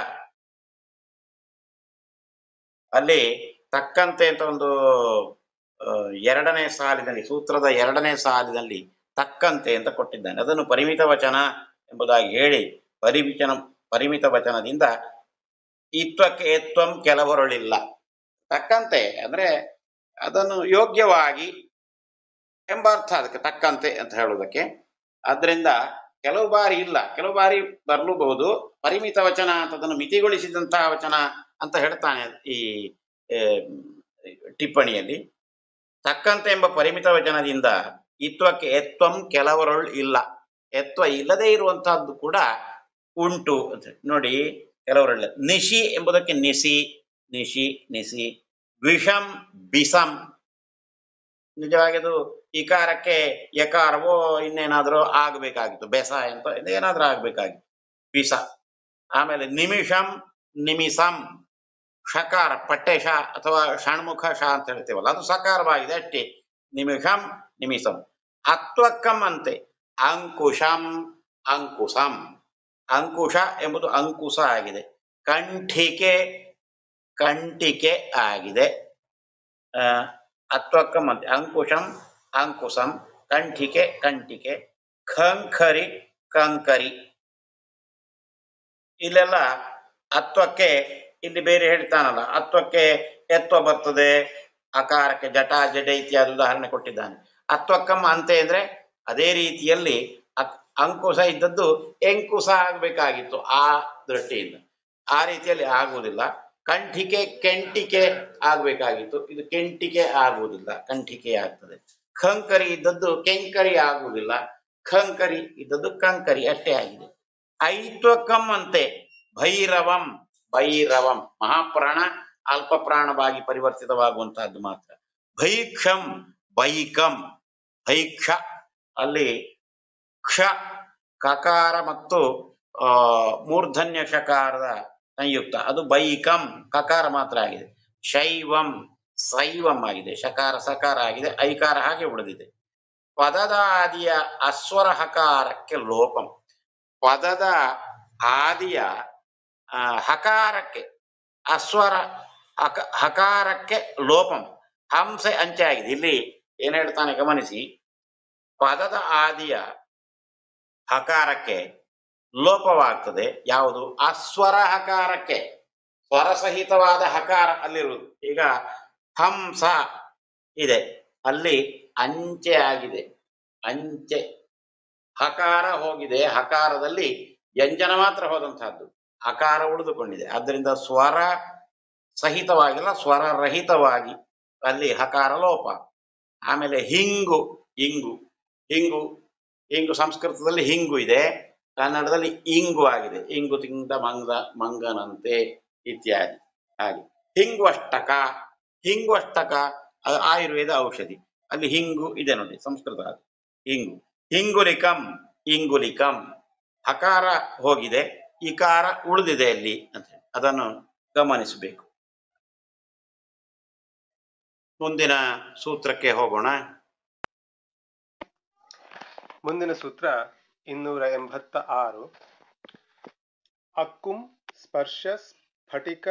ಅಲ್ಲಿ ತಕ್ಕಂತೆ ಅಂತ ಒಂದು ಆ, ಎರಡನೇ ಸಾಲಿನಲ್ಲಿ ಸೂತ್ರದ ಎರಡನೇ ಸಾಲಿನಲ್ಲಿ ತಕ್ಕಂತೆ ಅಂತ ಕೊಟ್ಟಿದ್ದಾನೆ ಅದನ್ನು ಪರಿಮಿತ ವಚನ ಎಂಬುದಾಗಿ ಹೇಳಿ ಪರಿಮಿತನ ಪರಿಮಿತ ವಚನದಿಂದ ಇತ್ವಕ್ಕೆ ಏತ್ವಂ ಕೆಲವರೊಳಿಲ್ಲ ತಕ್ಕಂತೆ ಅಂದ್ರೆ ಅದನ್ನು ಯೋಗ್ಯವಾಗಿ ಎಂಬ ಅರ್ಥ ಅದಕ್ಕೆ ತಕ್ಕಂತೆ ಅಂತ ಹೇಳುವುದಕ್ಕೆ ಆದ್ರಿಂದ ಕೆಲವು ಬಾರಿ ಇಲ್ಲ ಕೆಲವು ಬಾರಿ ಬರಲೂಬಹುದು ಪರಿಮಿತ ವಚನ ಅಂತ ಅದನ್ನು ಮಿತಿಗೊಳಿಸಿದಂತಹ ವಚನ ಅಂತ ಹೇಳ್ತಾನೆ ಈ ಆ, ಟಿಪ್ಪಣಿಯಲ್ಲಿ ತಕ್ಕಂತೆ ಎಂಬ ಪರಿಮಿತ ವಚನದಿಂದ ಇತ್ವಕ್ಕೆ ಎತ್ವಂ ಕೆಲವರೊಳ್ ಇಲ್ಲ ಎತ್ವ ಇಲ್ಲದೆ ಇರುವಂತಹದ್ದು ಕೂಡ ಉಂಟು ಅಂತ ಹೇಳಿ. ನೋಡಿ ಕೆಲವರೊಳ್ಳೆ ನಿಶಿ ಎಂಬುದಕ್ಕೆ ನಿಸಿ ನಿಶಿ ನಿಸಿ ವಿಷಂ ಬಿಸಂ ನಿಜವಾಗಿ ಅದು ಇಕಾರಕ್ಕೆ ಯಕಾರವೋ ಇನ್ನೇನಾದ್ರೂ ಆಗ್ಬೇಕಾಗಿತ್ತು ಬೆಸ ಅಂತ ಏನಾದ್ರೂ ಆಗ್ಬೇಕಾಗಿತ್ತು ಬಿಸ ಆಮೇಲೆ ನಿಮಿಷಂ ನಿಮಿಸಂ ಷಕಾರ ಪಟ್ಟೆ ಶ ಅಥವಾ ಷಣ್ಮುಖ ಶ ಅಂತ ಹೇಳ್ತೇವಲ್ಲ ಅದು ಸಕಾರವಾಗಿದೆ ಅಷ್ಟೇ ನಿಮಿಷಂ ನಿಮಿಷಂ ಅತ್ವಕ್ಕಂ ಅಂತೆ ಅಂಕುಶಂ ಅಂಕುಶಂ ಅಂಕುಶ ಎಂಬುದು ಅಂಕುಶ ಆಗಿದೆ ಕಂಠಿಕೆ ಕಂಟಿಕೆ ಆಗಿದೆ ಆ, ಅತ್ವಕ್ಕ ಮಧ್ಯೆ ಅಂಕುಶಂ ಅಂಕುಶಂ ಕಂಠಿಕೆ ಕಂಟಿಕೆ ಖಂಖರಿ ಕಂಕರಿ ಇಲ್ಲೆಲ್ಲ ಅತ್ವಕ್ಕೆ ಇಲ್ಲಿ ಬೇರೆ ಹೇಳ್ತಾನಲ್ಲ ಅತ್ವಕ್ಕೆ ಎತ್ವ ಬರ್ತದೆ ಅಕಾರಕ್ಕೆ ಜಟ ಜಡ ಇತ್ಯಾದಿ ಉದಾಹರಣೆ ಕೊಟ್ಟಿದ್ದಾನೆ ಅತ್ವಕ್ಕಂ ಅಂತೆ ಅಂದ್ರೆ ಅದೇ ರೀತಿಯಲ್ಲಿ ಅಕ್- ಅಂಕುಶ ಇದ್ದದ್ದು ಎಂಕುಶ ಆಗ್ಬೇಕಾಗಿತ್ತು ಆ ದೃಷ್ಟಿಯಿಂದ ಆ ರೀತಿಯಲ್ಲಿ ಆಗುವುದಿಲ್ಲ ಕಂಠಿಕೆ ಕೆಂಟಿಕೆ ಆಗ್ಬೇಕಾಗಿತ್ತು ಇದು ಕೆಂಟಿಕೆ ಆಗುವುದಿಲ್ಲ ಕಂಠಿಕೆ ಆಗ್ತದೆ ಖಂಕರಿ ಇದ್ದದ್ದು ಕೆಂಕರಿ ಆಗುವುದಿಲ್ಲ ಖಂಕರಿ ಇದ್ದದ್ದು ಕಂಕರಿ ಅಷ್ಟೇ ಆಗಿದೆ ಐತ್ವಕಂ ಅಂತೆ ಭೈರವಂ ಭೈರವಂ ಮಹಾಪ್ರಾಣ ಅಲ್ಪ ಪ್ರಾಣವಾಗಿ ಪರಿವರ್ತಿತವಾಗುವಂತಹದ್ದು ಮಾತ್ರ ಭೈಕ್ಷಂ ಬೈಕಂ ಭೈಕ್ಷ ಅಲ್ಲಿ ಕ್ಷ ಕಕಾರ ಮತ್ತು ಆ, ಮೂರ್ಧನ್ಯ ಶಕಾರದ ಸಂಯುಕ್ತ ಅದು ಬೈಕಂ ಕಕಾರ ಮಾತ್ರ ಆಗಿದೆ ಶೈವಂ ಸೈವಂ ಆಗಿದೆ ಶಕಾರ ಸಕಾರ ಆಗಿದೆ ಐಕಾರ ಹಾಗೆ ಉಳಿದಿದೆ ಪದದ ಆದಿಯ ಅಸ್ವರ ಹಕಾರಕ್ಕೆ ಲೋಪಂ ಪದದ ಆದಿಯ ಆ, ಹಕಾರಕ್ಕೆ ಅಸ್ವರ ಹಕ ಹಕಾರಕ್ಕೆ ಲೋಪಂ ಹಂಸೆ ಅಂಚೆ ಆಗಿದೆ ಇಲ್ಲಿ ಏನ್ ಹೇಳ್ತಾನೆ ಗಮನಿಸಿ ಪದದ ಆದಿಯ ಹಕಾರಕ್ಕೆ ಲೋಪವಾಗ್ತದೆ ಯಾವುದು ಅಸ್ವರ ಹಕಾರಕ್ಕೆ ಸ್ವರಸಹಿತವಾದ ಹಕಾರ ಅಲ್ಲಿರುವುದು ಈಗ ಹಂಸ ಇದೆ ಅಲ್ಲಿ ಅಂಚೆ ಆಗಿದೆ ಅಂಚೆ ಹಕಾರ ಹೋಗಿದೆ ಹಕಾರದಲ್ಲಿ ವ್ಯಂಜನ ಮಾತ್ರ ಹೋದಂತಹದ್ದು ಹಕಾರ ಉಳಿದುಕೊಂಡಿದೆ ಆದ್ದರಿಂದ ಸ್ವರ ಸಹಿತವಾಗಿಲ್ಲ ಸ್ವರ ರಹಿತವಾಗಿ ಅಲ್ಲಿ ಹಕಾರ ಲೋಪ ಆಮೇಲೆ ಹಿಂಗು ಹಿಂಗು ಹಿಂಗು ಹಿಂಗು ಸಂಸ್ಕೃತದಲ್ಲಿ ಹಿಂಗು ಇದೆ ಕನ್ನಡದಲ್ಲಿ ಇಂಗು ಆಗಿದೆ ಇಂಗು ತಿಂದ ಮಂಗ ಮಂಗನಂತೆ ಇತ್ಯಾದಿ ಹಾಗೆ ಹಿಂಗು ಅಷ್ಟಕ ಹಿಂಗು ಅಷ್ಟಕ ಅದು ಆಯುರ್ವೇದ ಔಷಧಿ ಅಲ್ಲಿ ಹಿಂಗು ಇದೆ ನೋಡಿ ಸಂಸ್ಕೃತ ಅದು ಹಿಂಗು ಹಿಂಗುಲಿಕಂ ಇಂಗುಲಿಕಂ ಹಕಾರ ಹೋಗಿದೆ ಇಕಾರ ಉಳಿದಿದೆ ಅಲ್ಲಿ ಅಂತ ಹೇಳಿ ಅದನ್ನು ಗಮನಿಸಬೇಕು ಮುಂದಿನ ಸೂತ್ರಕ್ಕೆ ಹೋಗೋಣ ಮುಂದಿನ ಸೂತ್ರ ಇನ್ನೂರ ಎಂಬತ್ತ ಆರು ಅಕ್ಕುಂ ಸ್ಪರ್ಶ ಸ್ಫಟಿಕ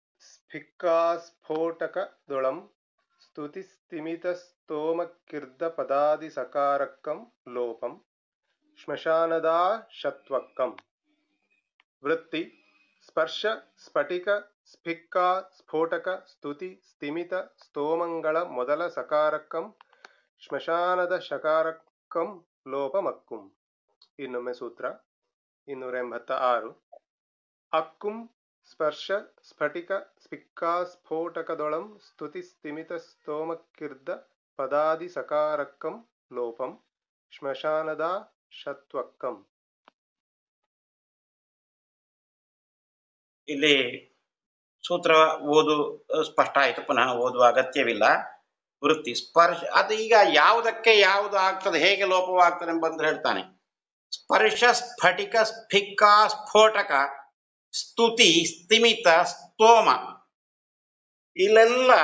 ಸ್ಫಿಕ್ಕಾಸ್ಫೋಟಕದೊಳಂ ಸ್ತುತಿ ಸ್ಥಿಮಿತ ಸ್ತೋಮಕಿರ್ದ ಪದಾದಿ ಸಕಾರಕ್ಕಂ ಲೋಪಂ ಶ್ಮಶಾನದಾ ಶತ್ವಕ್ಕಂ ವೃತ್ತಿ ಸ್ಪರ್ಶ ಸ್ಫಟಿಕ ಸ್ಫಿಕ್ಕ ಸ್ಫೋಟಕ ಸ್ತುತಿ ಸ್ಥಿಮಿತ ಸ್ತೋಮಂಗಳ ಮೊದಲ ಸಕಾರಕ್ಕಂ ಶ್ಮಶಾನದ ಶಕಾರಕ್ಕಂ ಲೋಪಮಕ್ಕುಂ ಇನ್ನೊಮ್ಮೆ ಸೂತ್ರ ಇನ್ನೂರ ಎಂಬತ್ತ ಆರು ಅಕ್ಕುಂ ಸ್ಪರ್ಶ ಸ್ಫಟಿಕ ಸ್ಫಿಕ್ಕಾಸ್ಫೋಟಕದೊಳಂ ಸ್ತುತಿ ಸ್ಥಿಮಿತ ಸ್ತೋಮಕ್ಕಿರ್ದ ಪದಾದಿ ಸಕಾರಕ್ಕಂ ಲೋಪಂ ಶ್ಮಶಾನದ ಶತ್ವಕ್ಕಂ ಇಲ್ಲಿ ಸೂತ್ರ ಓದು ಅಹ್, ಸ್ಪಷ್ಟ ಆಯಿತು ಪುನಃ ಓದುವ ಅಗತ್ಯವಿಲ್ಲ ವೃತ್ತಿ ಸ್ಪರ್ಶ ಅದು ಈಗ ಯಾವುದಕ್ಕೆ ಯಾವುದು ಆಗ್ತದೆ ಹೇಗೆ ಲೋಪವಾಗ್ತದೆ ಎಂಬಂದ್ರೆ ಹೇಳ್ತಾನೆ ಸ್ಪರ್ಶ ಸ್ಫಟಿಕ ಸ್ಫಿಕ್ಕ ಸ್ಫೋಟಕ ಸ್ತುತಿ ಸ್ಥಿಮಿತ ಸ್ತೋಮ ಇಲ್ಲೆಲ್ಲ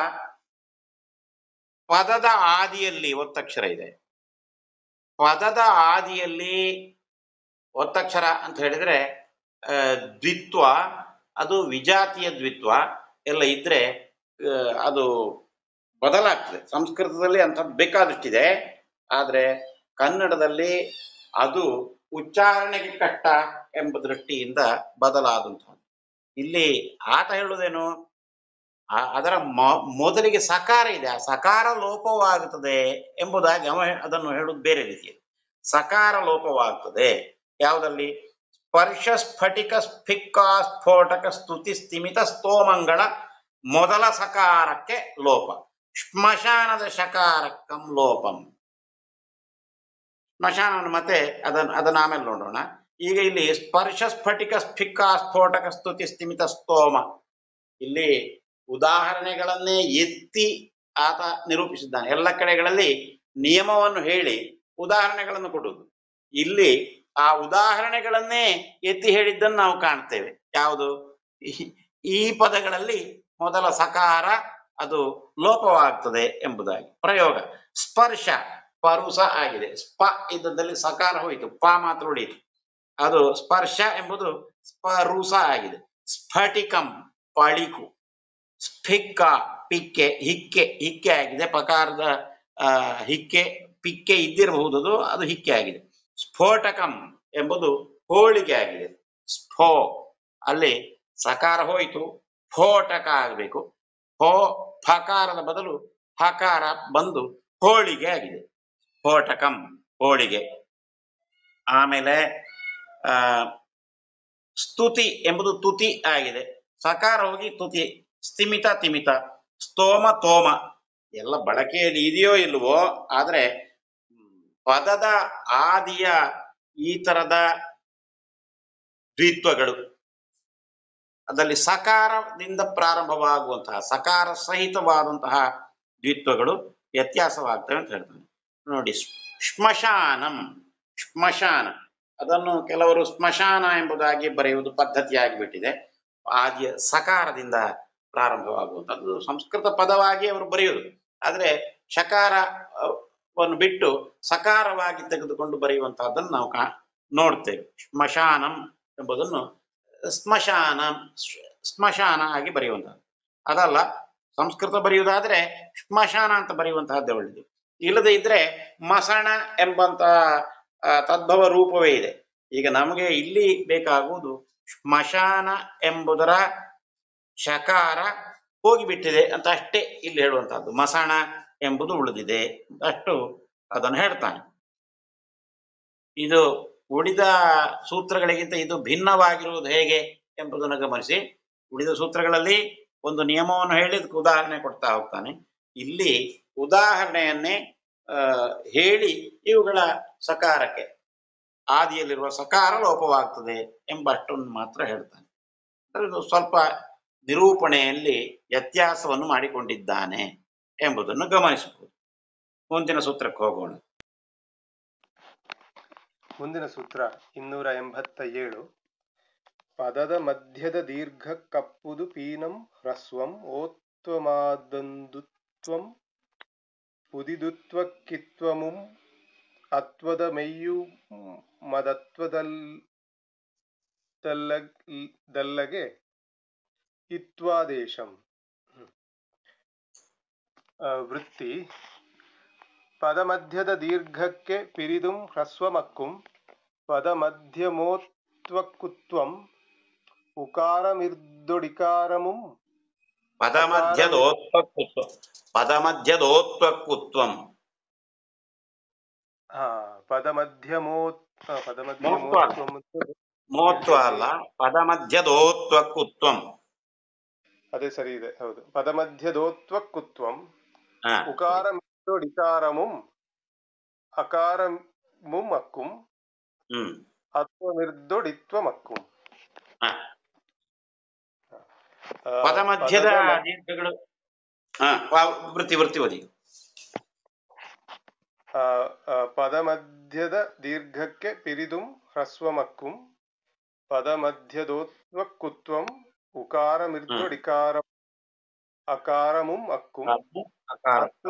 ಪದದ ಆದಿಯಲ್ಲಿ ಒತ್ತಕ್ಷರ ಇದೆ ಪದದ ಆದಿಯಲ್ಲಿ ಒತ್ತಕ್ಷರ ಅಂತ ಹೇಳಿದ್ರೆ ಆ, ದ್ವಿತ್ವ ಅದು ವಿಜಾತಿಯ ದ್ವಿತ್ವ ಎಲ್ಲ ಇದ್ರೆ ಆ, ಅದು ಬದಲಾಗ್ತದೆ ಸಂಸ್ಕೃತದಲ್ಲಿ ಅಂಥದ್ದು ಬೇಕಾದಷ್ಟಿದೆ ಆದ್ರೆ ಕನ್ನಡದಲ್ಲಿ ಅದು ಉಚ್ಚಾರಣೆಗೆ ಕಷ್ಟ ಎಂಬ ದೃಷ್ಟಿಯಿಂದ ಬದಲಾದಂಥದ್ದು ಇಲ್ಲಿ ಆತ ಹೇಳುವುದೇನು ಆ- ಅದರ ಮೊ- ಮೊದಲಿಗೆ ಸಕಾರ ಇದೆ ಆ ಸಕಾರ ಲೋಪವಾಗುತ್ತದೆ ಎಂಬುದಾಗಿ ಅವ ಹೇ- ಅದನ್ನು ಹೇಳುವುದು ಬೇರೆ ರೀತಿಯಲ್ಲಿ ಸಕಾರ ಲೋಪವಾಗ್ತದೆ ಯಾವುದಲ್ಲಿ ಸ್ಪರ್ಶ ಸ್ಫಟಿಕ ಸ್ಫಿಕ್ಕ ಸ್ಫೋಟಕ ಸ್ತುತಿ ಸ್ಥಿಮಿತ ಸ್ತೋಮಂಗಳ ಮೊದಲ ಸಕಾರಕ್ಕೆ ಲೋಪ ಶ್ಮಶಾನದ ಶಕಾರಕ್ಕಂ ಲೋಪಂ ಸ್ಮಶಾನವನ್ನು ಮತ್ತೆ ಅದನ್ನು ಅದನ್ನ ಆಮೇಲೆ ನೋಡೋಣ ಈಗ ಇಲ್ಲಿ ಸ್ಪರ್ಶ ಸ್ಫಟಿಕ ಸ್ಫಿಕ್ಕ ಸ್ಫೋಟಕ ಸ್ತುತಿ ಸ್ಥಿಮಿತ ಸ್ತೋಮ ಇಲ್ಲಿ ಉದಾಹರಣೆಗಳನ್ನೇ ಎತ್ತಿ ಆತ ನಿರೂಪಿಸಿದ್ದಾನೆ ಎಲ್ಲ ಕಡೆಗಳಲ್ಲಿ ನಿಯಮವನ್ನು ಹೇಳಿ ಉದಾಹರಣೆಗಳನ್ನು ಕೊಡುವುದು ಇಲ್ಲಿ ಆ ಉದಾಹರಣೆಗಳನ್ನೇ ಎತ್ತಿ ಹೇಳಿದ್ದನ್ನು ನಾವು ಕಾಣ್ತೇವೆ ಯಾವುದು ಈ- ಈ ಪದಗಳಲ್ಲಿ ಮೊದಲ ಸಕಾರ ಅದು ಲೋಪವಾಗ್ತದೆ ಎಂಬುದಾಗಿ ಪ್ರಯೋಗ ಸ್ಪರ್ಶ ಸ್ಪರುಸ ಆಗಿದೆ ಸ್ಪ ಇದ್ದದಲ್ಲಿ ಸಕಾರ ಹೋಯಿತು ಪ ಮಾತ್ರ ಉಳಿಯಿತು ಅದು ಸ್ಪರ್ಶ ಎಂಬುದು ಸ್ಪರುಸ ಆಗಿದೆ ಸ್ಫಟಿಕಂ ಪಳಿಕು ಸ್ಫಿಕ್ಕ ಪಿಕ್ಕೆ ಹಿಕ್ಕೆ ಹಿಕ್ಕೆ ಆಗಿದೆ ಪಕಾರದ ಆ, ಹಿಕ್ಕೆ ಪಿಕ್ಕೆ ಇದ್ದಿರಬಹುದು ಅದು, ಅದು ಹಿಕ್ಕೆ ಆಗಿದೆ ಸ್ಫೋಟಕಂ ಎಂಬುದು ಹೋಳಿಗೆ ಆಗಿದೆ ಸ್ಫೋ ಅಲ್ಲಿ ಸಕಾರ ಹೋಯಿತು ಸ್ಫೋಟಕ ಆಗಬೇಕು ಹೋ ಫಕಾರದ ಬದಲು ಹಕಾರ ಬಂದು ಹೋಳಿಗೆ ಆಗಿದೆ ಸ್ಫೋಟಕಂ ಹೋಳಿಗೆ ಆಮೇಲೆ ಆ ಸ್ತುತಿ ಎಂಬುದು ತುತಿ ಆಗಿದೆ ಸಕಾರ ಹೋಗಿ ತುತಿ ಸ್ಥಿಮಿತ ತಿಮಿತ ಸ್ತೋಮ ತೋಮ ಎಲ್ಲ ಬಳಕೆಯಲ್ಲಿ ಇದೆಯೋ ಇಲ್ವೋ ಆದ್ರೆ ಹ್ಮ್, ಪದದ ಆದಿಯ ಈ ತರದ ದ್ವಿತ್ವಗಳು ಅದರಲ್ಲಿ ಸಕಾರದಿಂದ ಪ್ರಾರಂಭವಾಗುವಂತಹ ಸಕಾರ ಸಹಿತವಾದಂತಹ ದ್ವಿತ್ವಗಳು ವ್ಯತ್ಯಾಸವಾಗ್ತವೆ ಅಂತ ಹೇಳ್ತಾನೆ ನೋಡಿ ಶ್ಮ್- ಶ್ಮಶಾನಂ ಶ್ಮಶಾನ ಅದನ್ನು ಕೆಲವರು ಸ್ಮಶಾನ ಎಂಬುದಾಗಿ ಬರೆಯುವುದು ಪದ್ಧತಿಯಾಗಿಬಿಟ್ಟಿದೆ ಆದಿಯ ಸಕಾರದಿಂದ ಪ್ರಾರಂಭವಾಗುವಂಥದ್ದು ಸಂಸ್ಕೃತ ಪದವಾಗಿ ಅವರು ಬರೆಯುವುದು ಆದರೆ ಶಕಾರ ಅ, ವನ್ನು ಬಿಟ್ಟು ಸಕಾರವಾಗಿ ತೆಗೆದುಕೊಂಡು ಬರೆಯುವಂತಹದ್ದನ್ನು ನಾವು ಕಾ ನೋಡ್ತೇವೆ ಶ್ಮಶಾನಂ ಎಂಬುದನ್ನು ಸ್ಮಶಾನ ಸ್ಮಶಾನ ಆಗಿ ಬರೆಯುವಂತಹದ್ದು ಅದಲ್ಲ ಸಂಸ್ಕೃತ ಬರೆಯುವುದಾದ್ರೆ ಶ್ಮಶಾನ ಅಂತ ಬರೆಯುವಂತಹದ್ದೇ ಒಳ್ಳೆಯದು ಇಲ್ಲದೆ ಇದ್ರೆ ಮಸಣ ಎಂಬಂತಹ ಆ, ತದ್ಭವ ರೂಪವೇ ಇದೆ ಈಗ ನಮಗೆ ಇಲ್ಲಿ ಬೇಕಾಗುವುದು ಸ್ಮಶಾನ ಎಂಬುದರ ಶಕಾರ ಹೋಗಿಬಿಟ್ಟಿದೆ ಅಂತ ಅಷ್ಟೇ ಇಲ್ಲಿ ಹೇಳುವಂತಹದ್ದು ಮಸಣ ಎಂಬುದು ಉಳಿದಿದೆ ಅಷ್ಟು ಅದನ್ನು ಹೇಳ್ತಾನೆ ಇದು ಉಳಿದ ಸೂತ್ರಗಳಿಗಿಂತ ಇದು ಭಿನ್ನವಾಗಿರುವುದು ಹೇಗೆ ಎಂಬುದನ್ನು ಗಮನಿಸಿ ಉಳಿದ ಸೂತ್ರಗಳಲ್ಲಿ ಒಂದು ನಿಯಮವನ್ನು ಹೇಳಿ ಅದಕ್ಕೆ ಉದಾಹರಣೆ ಕೊಡ್ತಾ ಹೋಗ್ತಾನೆ ಇಲ್ಲಿ ಉದಾಹರಣೆಯನ್ನೇ ಆ, ಹೇಳಿ ಇವುಗಳ ಸಕಾರಕ್ಕೆ ಆದಿಯಲ್ಲಿರುವ ಸಕಾರ ಲೋಪವಾಗ್ತದೆ ಎಂಬಷ್ಟನ್ನು ಮಾತ್ರ ಹೇಳ್ತಾನೆ ಅಂದ್ರೆ ಇದು ಸ್ವಲ್ಪ ನಿರೂಪಣೆಯಲ್ಲಿ ವ್ಯತ್ಯಾಸವನ್ನು ಮಾಡಿಕೊಂಡಿದ್ದಾನೆ ಎಂಬುದನ್ನು ಗಮನಿಸಬಹುದು ಮುಂದಿನ ಸೂತ್ರಕ್ಕೆ ಹೋಗೋಣ ಮುಂದಿನ ಸೂತ್ರ ಇನ್ನೂರ ಎಂಬತ್ತ ಏಳು ಪದದ ಮಧ್ಯದ ದೀರ್ಘ ಕಪ್ಪುದು ಪೀನಂ ಹ್ರಸ್ವಂ ಓತ್ವಮಾದಂದುತ್ವಂ ಉದಿದುತ್ವಕ್ಕಿತ್ವಮುಂ ಅತ್ವದ ಮೆಯ್ಯು ಮದತ್ವದಲ್ ದಲ್ಲ- ದಲ್ಲಗೆ ಇತ್ವಾದೇಶಂ ಹ್ಮ್. ಆ, ವೃತ್ತಿ ಪದಮಧ್ಯದ ದೀರ್ಘಕ್ಕೆ ಪಿರಿದುಂ ಹ್ರಸ್ವಮಕ್ಕುಂ ಪದಮಧ್ಯಮೋತ್ವಕ್ಕುತ್ವಂ ಉಕಾರಮಿರ್ದೊಡಿಕಾರಮುಂ ಪದಮಧ್ಯದೋತ್ವಕ್ಕುತ್ವ ಪದಮಧ್ಯದೋತ್ವಕ್ಕುತ್ವಂ ಹಾ ಪದಮಧ್ಯಮೋತ್ ಆ, ಪದಮಧ್ಯಮೋತ್ವಂ ಅಂತ- ಮೋತ್ವ ಅಲ್ಲ ಪದಮಧ್ಯದೋತ್ವಕ್ಕುತ್ವಂ ಅದೇ ಸರಿ ಇದೆ ಹೌದು ಪದಮಧ್ಯದೋತ್ವಕ್ಕುತ್ವಂ ಹಾ ಉಕಾರಮಿರ್ದೊಡಿಕಾರಮುಂ ಅಕಾರಮುಂ ಅಕ್ಕುಂ ಹ್ಮ್ ಅತ್ವಮಿರ್ದೊಡಿತ್ವಮಕ್ಕುಂ ಹಾ ಆ, ಪದಮಧ್ಯದ ಪದದ ಮ- ದೀರ್ಘಗಳು ಹಾ ವಾ- ವೃತ್ತಿ ವೃತ್ತಿ ಓದಿ ಆ, ಆ, ಪದಮಧ್ಯದ ದೀರ್ಘಕ್ಕೆ ಪಿರಿದುಂ ಹ್ರಸ್ವಮಕ್ಕುಂ ಪದಮಧ್ಯದೋತ್ವಕ್ಕುತ್ವಂ ಉಕಾರಮಿರ್ದೊಡಿಕಾರ ಅಕಾರಮುಂ ಅಕ್ಕುಂ ಅಕಾರ ಅತ್ತು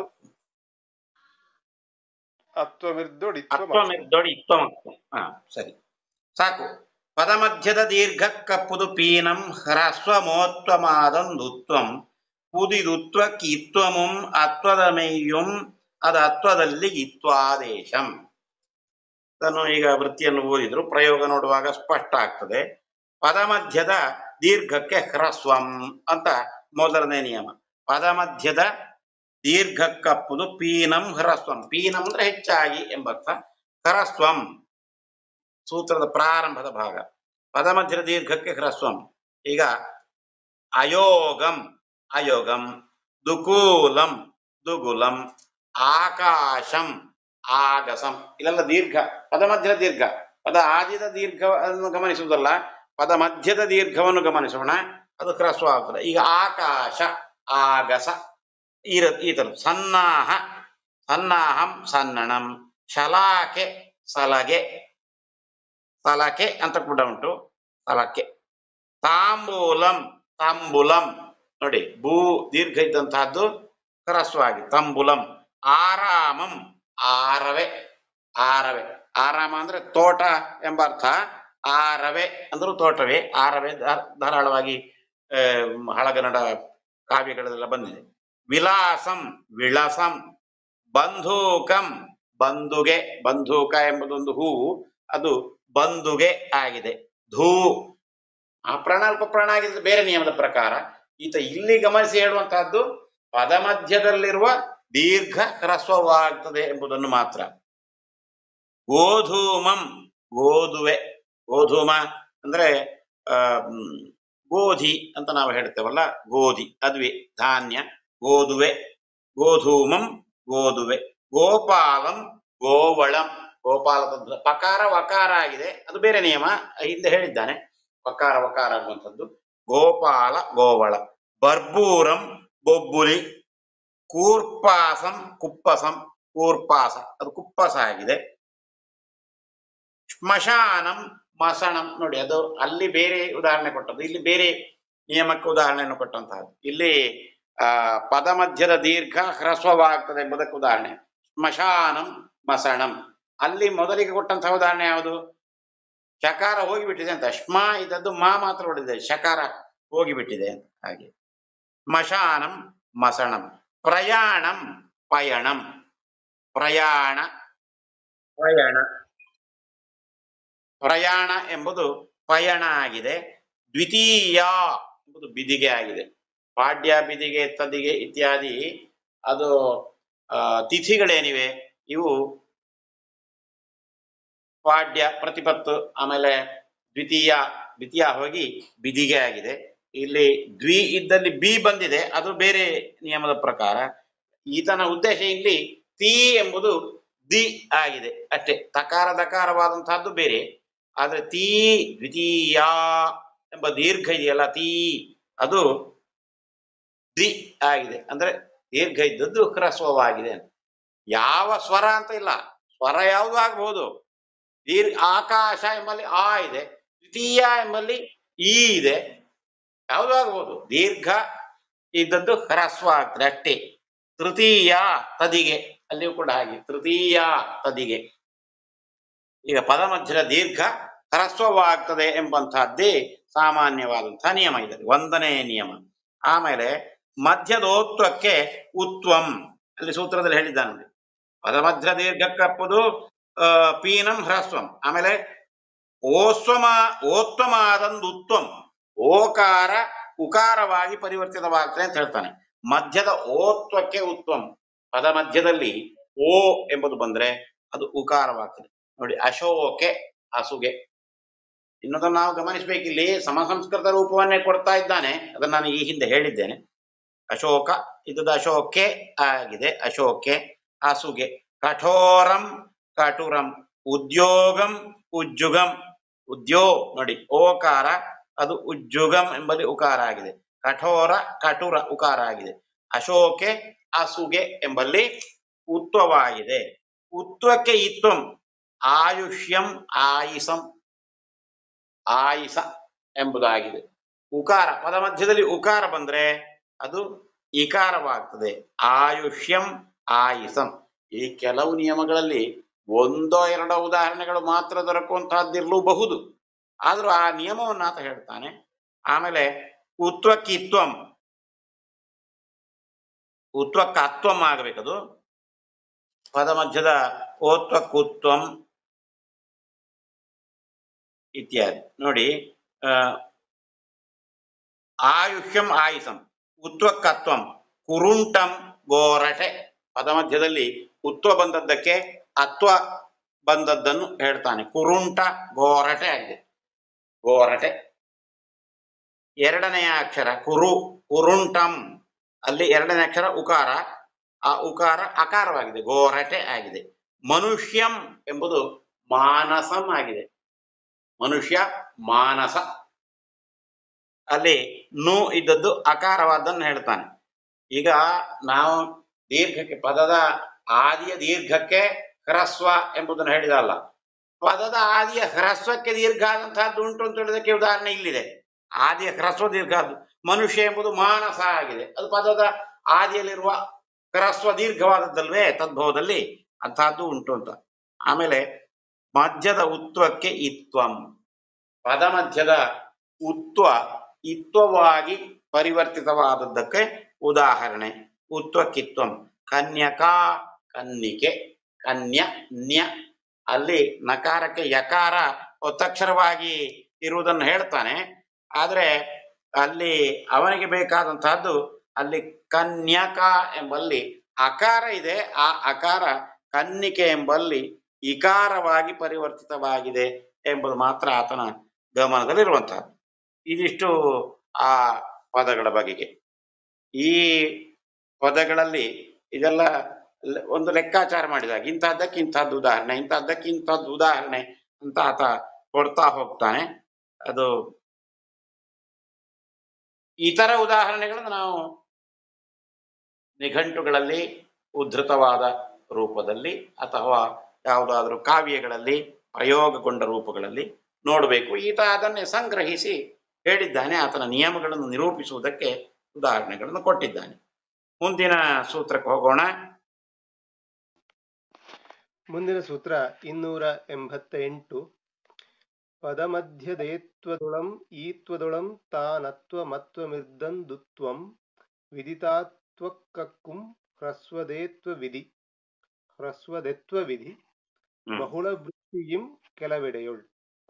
ಅತ್ವಮಿರ್ದೊಡಿತ್ವಂ ಅತ್ವಮಿರ್ದೊಡಿ ಇತ್ವಮಕ್ಕು ಹಾ ಸರಿ ಸಾಕು ಪದಮಧ್ಯದ ದೀರ್ಘ ಕಪ್ಪುದು ಪೀನಂ ಹ್ರಸ್ವಮೋತ್ವಮಾದಂದುತ್ವಂ ಉದಿದುತ್ವ ಕಿತ್ವಮುಂ ಅತ್ವದ ಮೇಯ್ಯುಂ ಅದ ಅತ್ವದಲ್ಲಿ ಇತ್ವಾದೇಶಂ ಇದನ್ನು ಈಗ ವೃತ್ತಿಯನ್ನು ಓದಿದ್ರು ಪ್ರಯೋಗ ನೋಡುವಾಗ ಸ್ಪಷ್ಟ ಆಗ್ತದೆ ಪದಮಧ್ಯದ ದೀರ್ಘಕ್ಕೆ ಹ್ರಸ್ವಂ ಅಂತ ಮೊದಲನೇ ನಿಯಮ ಪದಮಧ್ಯದ ದೀರ್ಘಕ್ಕಪ್ಪುದು ಪೀನಂ ಹ್ರಸ್ವಂ ಪೀನಂ ಅಂದ್ರೆ ಹೆಚ್ಚಾಗಿ ಎಂಬರ್ಥ ಹ್ರಸ್ವಂ ಸೂತ್ರದ ಪ್ರಾರಂಭದ ಭಾಗ ಪದಮಧ್ಯದ ದೀರ್ಘಕ್ಕೆ ಹ್ರಸ್ವಂ ಈಗ ಅಯೋಗಂ ಅಯೋಗಂ ದುಕೂಲಂ ದುಗುಲಂ ಆಕಾಶಂ ಆಗಸಂ ಇಲ್ಲೆಲ್ಲ ದೀರ್ಘ ಪದ ಮಧ್ಯದ ದೀರ್ಘ ಪದ ಆದಿದ ದೀರ್ಘವನ್ನು ಗಮನಿಸುವುದಲ್ಲ ಪದ ಮಧ್ಯದ ದೀರ್ಘವನ್ನು ಗಮನಿಸೋಣ ಅದು ಹ್ರಸ್ವ ಆಗ್ತದೆ ಈಗ ಆಕಾಶ ಆಗಸ ಈ ರ- ಈ ತರ ಸನ್ನಾಹ ಸನ್ನಾಹಂ ಸನ್ನಣಂ ಶಲಾಕೆ ಸಲಗೆ ಸಲಕೆ ಅಂತ ಕೂಡ ಉಂಟು ಸಲಕೆ ತಾಂಬೂಲಂ ತಾಂಬುಲಂ ನೋಡಿ ಭೂ ದೀರ್ಘ ಇದ್ದಂತಹದ್ದು ಹ್ರಸ್ವಾಗಿ ತಂಬುಲಂ ಆರಾಮಂ ಆರವೆ ಆರವೆ ಆರಾಮ ಅಂದ್ರೆ ತೋಟ ಎಂಬ ಅರ್ಥ ಆರವೆ ಅಂದ್ರೂ ತೋಟವೇ ಆರವೆ ಧಾ- ಧಾರಾಳವಾಗಿ ಆ, ಹಳಗನ್ನಡ ಕಾವ್ಯಗಳಲ್ಲೆಲ್ಲ ಬಂದಿದೆ ವಿಲಾಸಂ ವಿಳಸಂ ಬಂಧೂಕಂ ಬಂದುಗೆ ಬಂಧೂಕ ಎಂಬುದೊಂದು ಹೂವು ಅದು ಬಂದುಗೆ ಆಗಿದೆ ಧೂ ಆ ಪ್ರಣಾಲ್ಪ ಪ್ರಾಣ ಆಗಿದ್ರೆ ಬೇರೆ ನಿಯಮದ ಪ್ರಕಾರ ಈತ ಇಲ್ಲಿ ಗಮನಿಸಿ ಹೇಳುವಂತಹದ್ದು ಪದಮಧ್ಯದಲ್ಲಿರುವ ದೀರ್ಘ ಹ್ರಸ್ವವಾಗ್ತದೆ ಎಂಬುದನ್ನು ಮಾತ್ರ ಗೋಧೂಮಂ ಗೋಧುವೆ ಗೋಧೂಮ ಅಂದ್ರೆ ಆ, ಮ್, ಗೋಧಿ ಅಂತ ನಾವು ಹೇಳ್ತೇವಲ್ಲ ಗೋಧಿ ಅದುವೆ ಧಾನ್ಯ ಗೋಧುವೆ ಗೋಧೂಮಂ ಗೋಧುವೆ ಗೋಪಾಲಂ ಗೋವಳಂ ಗೋಪಾಲದ ಪಕಾರ ವಕಾರ ಆಗಿದೆ ಅದು ಬೇರೆ ನಿಯಮ ಹಿಂದೆ ಹೇಳಿದ್ದಾನೆ ವಕಾರ ವಕಾರ ಆಗುವಂಥದ್ದು ಗೋಪಾಲ ಗೋವಳ ಬರ್ಬೂರಂ ಬೊಬ್ಬುಲಿ ಕೂರ್ಪಾಸಂ ಕುಪ್ಪಸಂ ಕೂರ್ಪಾಸ ಅದು ಕುಪ್ಪಸ ಆಗಿದೆ ಶ್ಮಶಾನಂ ಮಸಣಂ ನೋಡಿ ಅದು ಅಲ್ಲಿ ಬೇರೆ ಉದಾಹರಣೆ ಕೊಟ್ಟದ್ದು ಇಲ್ಲಿ ಬೇರೆ ನಿಯಮಕ್ಕೆ ಉದಾಹರಣೆಯನ್ನು ಕೊಟ್ಟಂತಹದ್ದು ಇಲ್ಲಿ ಆ ಪದ ಮಧ್ಯದ ದೀರ್ಘ ಹ್ರಸ್ವವಾಗ್ತದೆ ಎಂಬುದಕ್ಕೆ ಉದಾಹರಣೆ ಶ್ಮಶಾನಂ ಮಸಣಂ ಅಲ್ಲಿ ಮೊದಲಿಗೆ ಕೊಟ್ಟಂತಹ ಉದಾಹರಣೆ ಯಾವುದು ಶಕಾರ ಹೋಗಿಬಿಟ್ಟಿದೆ ಅಂತ ಶ್ಮ ಇದ್ದದ್ದು ಮಾ ಮಾತ್ರ ಹೊಡೆದಿದೆ ಶಕಾರ ಹೋಗಿಬಿಟ್ಟಿದೆ ಅಂತ ಹಾಗೆ ಮಶಾನಂ ಮಸಣಂ ಪ್ರಯಾಣಂ ಪಯಣಂ ಪ್ರಯಾಣ ಪ್ರಯಾಣ ಪ್ರಯಾಣ ಎಂಬುದು ಪಯಣ ಆಗಿದೆ ದ್ವಿತೀಯ ಎಂಬುದು ಬಿದಿಗೆ ಆಗಿದೆ ಪಾಡ್ಯ ಬಿದಿಗೆ ತದಿಗೆ ಇತ್ಯಾದಿ ಅದು ಆ, ತಿಥಿಗಳೇನಿವೆ ಇವು ಪಾಡ್ಯ ಪ್ರತಿಪತ್ತು ಆಮೇಲೆ ದ್ವಿತೀಯ ದ್ವಿತೀಯ ಹೋಗಿ ಬಿದಿಗೆ ಆಗಿದೆ ಇಲ್ಲಿ ದ್ವಿ ಇದ್ದಲ್ಲಿ ಬಿ ಬಂದಿದೆ ಅದು ಬೇರೆ ನಿಯಮದ ಪ್ರಕಾರ ಈತನ ಉದ್ದೇಶ ಇಲ್ಲಿ ತಿ ಎಂಬುದು ದಿ ಆಗಿದೆ ಅಷ್ಟೇ ತಕಾರ ದಕಾರವಾದಂತಹದ್ದು ಬೇರೆ ಆದ್ರೆ ತೀ ದ್ವಿತೀಯ ಎಂಬ ದೀರ್ಘ ಇದೆಯಲ್ಲ ತೀ ಅದು ದಿ ಆಗಿದೆ ಅಂದ್ರೆ ದೀರ್ಘ ಇದ್ದದ್ದು ಹ್ರಸ್ವವಾಗಿದೆ ಅಂತ ಯಾವ ಸ್ವರ ಅಂತ ಇಲ್ಲ ಸ್ವರ ಯಾವುದು ಆಗಬಹುದು ದೀರ್ಘ ಆಕಾಶ ಎಂಬಲ್ಲಿ ಆ ಇದೆ ದ್ವಿತೀಯ ಎಂಬಲ್ಲಿ ಈ ಇದೆ ಯಾವುದು ಆಗ್ಬೋದು ದೀರ್ಘ ಇದ್ದದ್ದು ಹ್ರಸ್ವ ಆಗ್ತದೆ ಅಷ್ಟೇ ತೃತೀಯ ತದಿಗೆ ಅಲ್ಲಿಯೂ ಕೂಡ ಹಾಗೆ ತೃತೀಯ ತದಿಗೆ ಈಗ ಪದ ಮಧ್ಯದ ದೀರ್ಘ ಹ್ರಸ್ವವಾಗ್ತದೆ ಎಂಬಂತಹದ್ದೇ ಸಾಮಾನ್ಯವಾದಂತಹ ನಿಯಮ ಇದೆ ಒಂದನೇ ನಿಯಮ ಆಮೇಲೆ ಮಧ್ಯದೋತ್ವಕ್ಕೆ ಉತ್ವಂ ಅಲ್ಲಿ ಸೂತ್ರದಲ್ಲಿ ಹೇಳಿದ್ದಾನೆ ನೋಡಿ ಪದ ಮಧ್ಯ ದೀರ್ಘಕ್ಕಪ್ಪದು ಆ, ಪೀನಂ ಹ್ರಸ್ವಂ ಆಮೇಲೆ ಓಸ್ವಮ ಓತ್ವಮಾದಂದು ಉತ್ವಂ ಓಕಾರ ಉಕಾರವಾಗಿ ಪರಿವರ್ತಿತವಾಗ್ತದೆ ಅಂತ ಹೇಳ್ತಾನೆ ಮಧ್ಯದ ಓತ್ವಕ್ಕೆ ಉತ್ವಂ ಪದ ಮಧ್ಯದಲ್ಲಿ ಓ ಎಂಬುದು ಬಂದ್ರೆ ಅದು ಉಕಾರವಾಗ್ತದೆ ನೋಡಿ ಅಶೋಕೆ ಹಸುಗೆ ಇನ್ನೊಂದನ್ನು ನಾವು ಗಮನಿಸಬೇಕಿಲ್ಲಿ ಸಮಸಂಸ್ಕೃತ ರೂಪವನ್ನೇ ಕೊಡ್ತಾ ಇದ್ದಾನೆ ಅದನ್ನ ನಾನು ಈ ಹಿಂದೆ ಹೇಳಿದ್ದೇನೆ ಅಶೋಕ ಇದ್ದದ್ದು ಅಶೋಕೆ ಆಗಿದೆ ಅಶೋಕೆ ಹಸುಗೆ ಕಠೋರಂ ಕಟುರಂ ಉದ್ಯೋಗಂ ಉಜ್ಜುಗಂ ಉದ್ಯೋ ನೋಡಿ ಓಕಾರ ಅದು ಉಜ್ಜುಗಂ ಎಂಬಲ್ಲಿ ಉಕಾರ ಆಗಿದೆ ಕಠೋರ ಕಟುರ ಉಕಾರ ಆಗಿದೆ ಅಶೋಕೆ ಅಸುಗೆ ಎಂಬಲ್ಲಿ ಉತ್ವವಾಗಿದೆ ಉತ್ವಕ್ಕೆ ಇತ್ವಂ ಆಯುಷ್ಯಂ ಆಯಿಸಂ ಆಯಿಸ ಎಂಬುದಾಗಿದೆ ಉಕಾರ ಪದ ಮಧ್ಯದಲ್ಲಿ ಉಕಾರ ಬಂದ್ರೆ ಅದು ಇಕಾರವಾಗ್ತದೆ ಆಯುಷ್ಯಂ ಆಯಿಸಂ ಈ ಕೆಲವು ನಿಯಮಗಳಲ್ಲಿ ಒಂದೋ ಎರಡೋ ಉದಾಹರಣೆಗಳು ಮಾತ್ರ ದೊರಕುವಂತಹದ್ದಿರಲೂಬಹುದು ಆದ್ರೂ ಆ ನಿಯಮವನ್ನು ಆತ ಹೇಳ್ತಾನೆ ಆಮೇಲೆ ಉತ್ವಕ್ಕಿತ್ವಂ ಉತ್ವಕ್ಕತ್ವಂ ಆಗಬೇಕದು ಪದ ಮಧ್ಯದ ಓತ್ವಕ್ಕುತ್ವಂ ಇತ್ಯಾದಿ ನೋಡಿ ಆ, ಆಯುಷ್ಯಂ ಆಯುಷಂ ಉತ್ವಕ್ಕತ್ವಂ ಕುರುಂಟಂ ಗೋರಟೆ ಪದ ಮಧ್ಯದಲ್ಲಿ ಉತ್ವ ಬಂದದ್ದಕ್ಕೆ ಅತ್ವ ಬಂದದ್ದನ್ನು ಹೇಳ್ತಾನೆ ಕುರುಂಟ ಗೋರಟೆ ಆಗಿದೆ ಗೋರಟೆ ಎರಡನೆಯ ಅಕ್ಷರ ಕುರು ಕುರುಂಟಂ ಅಲ್ಲಿ ಎರಡನೇ ಅಕ್ಷರ ಉಕಾರ ಆ ಉಕಾರ ಅಕಾರವಾಗಿದೆ ಗೋರಟೆ ಆಗಿದೆ ಮನುಷ್ಯಂ ಎಂಬುದು ಮಾನಸಂ ಆಗಿದೆ ಮನುಷ್ಯ ಮಾನಸ ಅಲ್ಲಿ ನು ಇದ್ದದ್ದು ಅಕಾರವಾದನ್ನು ಹೇಳ್ತಾನೆ ಈಗ ನಾವು ದೀರ್ಘಕ್ಕೆ ಪದದ ಆದಿಯ ದೀರ್ಘಕ್ಕೆ ಹ್ರಸ್ವ ಎಂಬುದನ್ನು ಹೇಳಿದಲ್ಲ ಪದದ ಆದಿಯ ಹ್ರಸ್ವಕ್ಕೆ ದೀರ್ಘ ಆದಂತಹದ್ದು ಉಂಟು ಅಂತ ಹೇಳಿದಕ್ಕೆ ಉದಾಹರಣೆ ಇಲ್ಲಿದೆ ಆದಿಯ ಹ್ರಸ್ವ ದೀರ್ಘ ಅದು ಮನುಷ್ಯ ಎಂಬುದು ಮಾನಸ ಆಗಿದೆ ಅದು ಪದದ ಆದಿಯಲ್ಲಿರುವ ಹ್ರಸ್ವ ದೀರ್ಘವಾದದ್ದಲ್ವೇ ತದ್ಭವದಲ್ಲಿ ಅಂತಹದ್ದು ಉಂಟು ಅಂತ ಆಮೇಲೆ ಮಧ್ಯದ ಉತ್ವಕ್ಕೆ ಇತ್ವಂ ಪದ ಮಧ್ಯದ ಉತ್ವ ಇತ್ವವಾಗಿ ಪರಿವರ್ತಿತವಾದದ್ದಕ್ಕೆ ಉದಾಹರಣೆ ಉತ್ವಕ್ಕಿತ್ವಂ ಕನ್ಯಕಾ ಕನ್ನಿಕೆ ಕನ್ಯ ನ್ಯ ಅಲ್ಲಿ ನಕಾರಕ್ಕೆ ಯಕಾರ ಒತ್ತಕ್ಷರವಾಗಿ ಇರುವುದನ್ನು ಹೇಳ್ತಾನೆ ಆದ್ರೆ ಅಲ್ಲಿ ಅವನಿಗೆ ಬೇಕಾದಂತಹದ್ದು ಅಲ್ಲಿ ಕನ್ಯಕ ಎಂಬಲ್ಲಿ ಅಕಾರ ಇದೆ ಆ ಅಕಾರ ಕನ್ನಿಕೆ ಎಂಬಲ್ಲಿ ಇಕಾರವಾಗಿ ಪರಿವರ್ತಿತವಾಗಿದೆ ಎಂಬುದು ಮಾತ್ರ ಆತನ ಗಮನದಲ್ಲಿರುವಂತಹದ್ದು ಇದಿಷ್ಟು ಆ ಪದಗಳ ಬಗೆಗೆ ಈ ಪದಗಳಲ್ಲಿ ಇದೆಲ್ಲ ಲೆ- ಒಂದು ಲೆಕ್ಕಾಚಾರ ಮಾಡಿದಾಗ ಇಂಥದ್ದಕ್ಕೆ ಇಂಥದ್ದು ಉದಾಹರಣೆ ಇಂಥದ್ದಕ್ಕೆ ಇಂಥದ್ದು ಉದಾಹರಣೆ ಅಂತ ಆತ ಕೊಡ್ತಾ ಹೋಗ್ತಾನೆ ಅದು ಇತರ ಉದಾಹರಣೆಗಳನ್ನು ನಾವು ನಿಘಂಟುಗಳಲ್ಲಿ ಉದ್ಧೃತವಾದ ರೂಪದಲ್ಲಿ ಅಥವಾ ಯಾವುದಾದ್ರೂ ಕಾವ್ಯಗಳಲ್ಲಿ ಪ್ರಯೋಗಗೊಂಡ ರೂಪಗಳಲ್ಲಿ ನೋಡಬೇಕು ಈತ ಅದನ್ನೇ ಸಂಗ್ರಹಿಸಿ ಹೇಳಿದ್ದಾನೆ ಆತನ ನಿಯಮಗಳನ್ನು ನಿರೂಪಿಸುವುದಕ್ಕೆ ಉದಾಹರಣೆಗಳನ್ನು ಕೊಟ್ಟಿದ್ದಾನೆ ಮುಂದಿನ ಸೂತ್ರಕ್ಕೆ ಹೋಗೋಣ ಮುಂದಿನ ಸೂತ್ರ ಇನ್ನೂರ ಎಂಬತ್ತ ಎಂಟು ಪದಮಧ್ಯದೇತ್ವದೊಳಂ ಈತ್ವದೊಳಂ ತಾನತ್ವ ಮತ್ವಮಿರ್ದಂದುತ್ವಂ ವಿದಿತಾತ್ವಕ್ಕಕ್ಕುಂ ಹ್ರಸ್ವದೇತ್ವ ವಿಧಿ ಹ್ರಸ್ವದೆತ್ವ ವಿಧಿ ಹ್ಮ್. ಬಹುಳ ವೃತ್ತಿಯಿಂ ಕೆಲವೆಡೆಯೊಳ್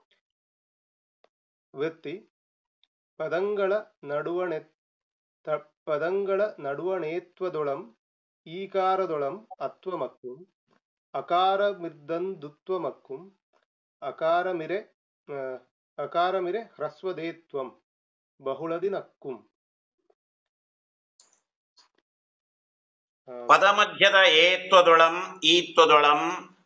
ವೃತ್ತಿ ಪದಂಗಳ ನಡುವಣೆ ತ- ಪದಂಗಳ ನಡುವಣೇತ್ವದೊಳಂ ಈಕಾರದೊಳಂ ಅತ್ವಮಕ್ಕುಂ ಅಕಾರಮಿರ್ದಂದುತ್ವಮಕ್ಕುಂ ಅಕಾರಮಿರೆ ಆ, ಅಕಾರಮಿರೆ ಹ್ರಸ್ವದೇತ್ವಂ ಬಹುಳದಿನಕ್ಕುಂ ಆ, ಪದಮಧ್ಯದ ಏತ್ವದೊಳಂ ಈತ್ವದೊಳಂ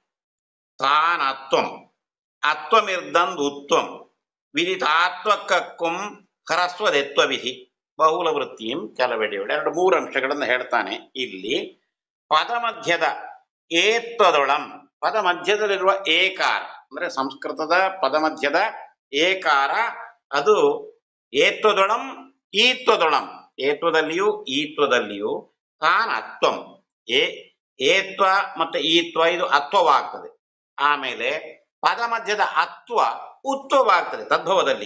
ತಾನತ್ವಂ ಅತ್ವಮಿರ್ದಂದ್ ಉತ್ವಂ ವಿದಿತಾತ್ವಕ್ಕಕ್ಕುಂ ಹರಸ್ವದೆತ್ವ ವಿಧಿ ಬಹುಲ ವೃತ್ತಿಯಂ ಕೆಲವೆಡೆಯೋಳು ಎರಡು ಮೂರು ಅಂಶಗಳನ್ನು ಹೇಳ್ತಾನೆ ಇಲ್ಲಿ ಪದಮಧ್ಯದ ಏತ್ವದೊಳಂ ಪದ ಮಧ್ಯದಲ್ಲಿರುವ ಏಕಾರ ಅಂದ್ರೆ ಸಂಸ್ಕೃತದ ಪದಮಧ್ಯದ ಏಕಾರ ಅದು ಏತ್ವದೊಳಂ ಈತ್ವದೊಳಂ ಏತ್ವದಲ್ಲಿಯೂ ಈತ್ವದಲ್ಲಿಯೂ ತಾನ್ ಅತ್ವಂ ಏ ಏತ್ವ ಮತ್ತೆ ಈತ್ವ ಇದು ಅತ್ವವಾಗ್ತದೆ ಆಮೇಲೆ ಪದ ಮಧ್ಯದ ಅತ್ವ ಉತ್ವವಾಗ್ತದೆ ತದ್ಭವದಲ್ಲಿ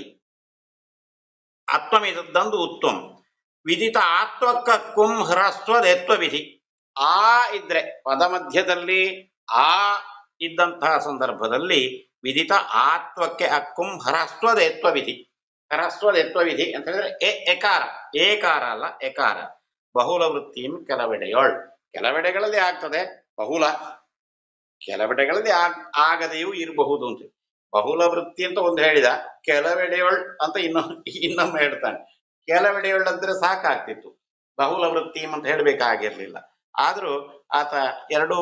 ಅತ್ವಮಿದಂದು ಉತ್ವಂ ವಿದಿತ ಆತ್ವಕ್ಕಕ್ಕುಂ ಹ್ರಸ್ವದೆತ್ವ ವಿಧಿ ಆ ಇದ್ರೆ ಪದ ಮಧ್ಯದಲ್ಲಿ ಆ ಇದ್ದಂತಹ ಸಂದರ್ಭದಲ್ಲಿ ವಿದಿತ ಆತ್ವಕ್ಕೆ ಅಕ್ಕುಂ ಹ್ರಸ್ವದೆತ್ವ ವಿಧಿ ಹ್ರಸ್ವದೆತ್ವ ವಿಧಿ ಅಂತ ಹೇಳಿದ್ರೆ ಎ ಎಕಾರ ಏಕಾರ ಅಲ್ಲ ಎಕಾರ ಬಹುಲ ವೃತ್ತಿಯಂ ಕೆಲವೆಡೆಯೋಳ್ ಕೆಲವೆಡೆಗಳಲ್ಲಿ ಆಗ್ತದೆ ಬಹುಲ ಕೆಲವೆಡೆಗಳಲ್ಲಿ ಆಗ್ ಆಗದೆಯೂ ಇರಬಹುದು ಅಂತ ಬಹುಲ ವೃತ್ತಿ ಅಂತ ಒಂದು ಹೇಳಿದ ಕೆಲವೆಡೆಯೋಳ್ ಅಂತ ಇನ್ನೊಂದು ಇನ್ನೊಮ್ಮೆ ಹೇಳ್ತಾನೆ ಕೆಲವೆಡೆಯೋಳ್ ಅಂದ್ರೆ ಸಾಕಾಗ್ತಿತ್ತು ಬಹುಲ ವೃತ್ತಿ ಅಂತ ಹೇಳ್ಬೇಕಾಗಿರ್ಲಿಲ್ಲ ಆದ್ರೂ ಆತ ಎರಡೂ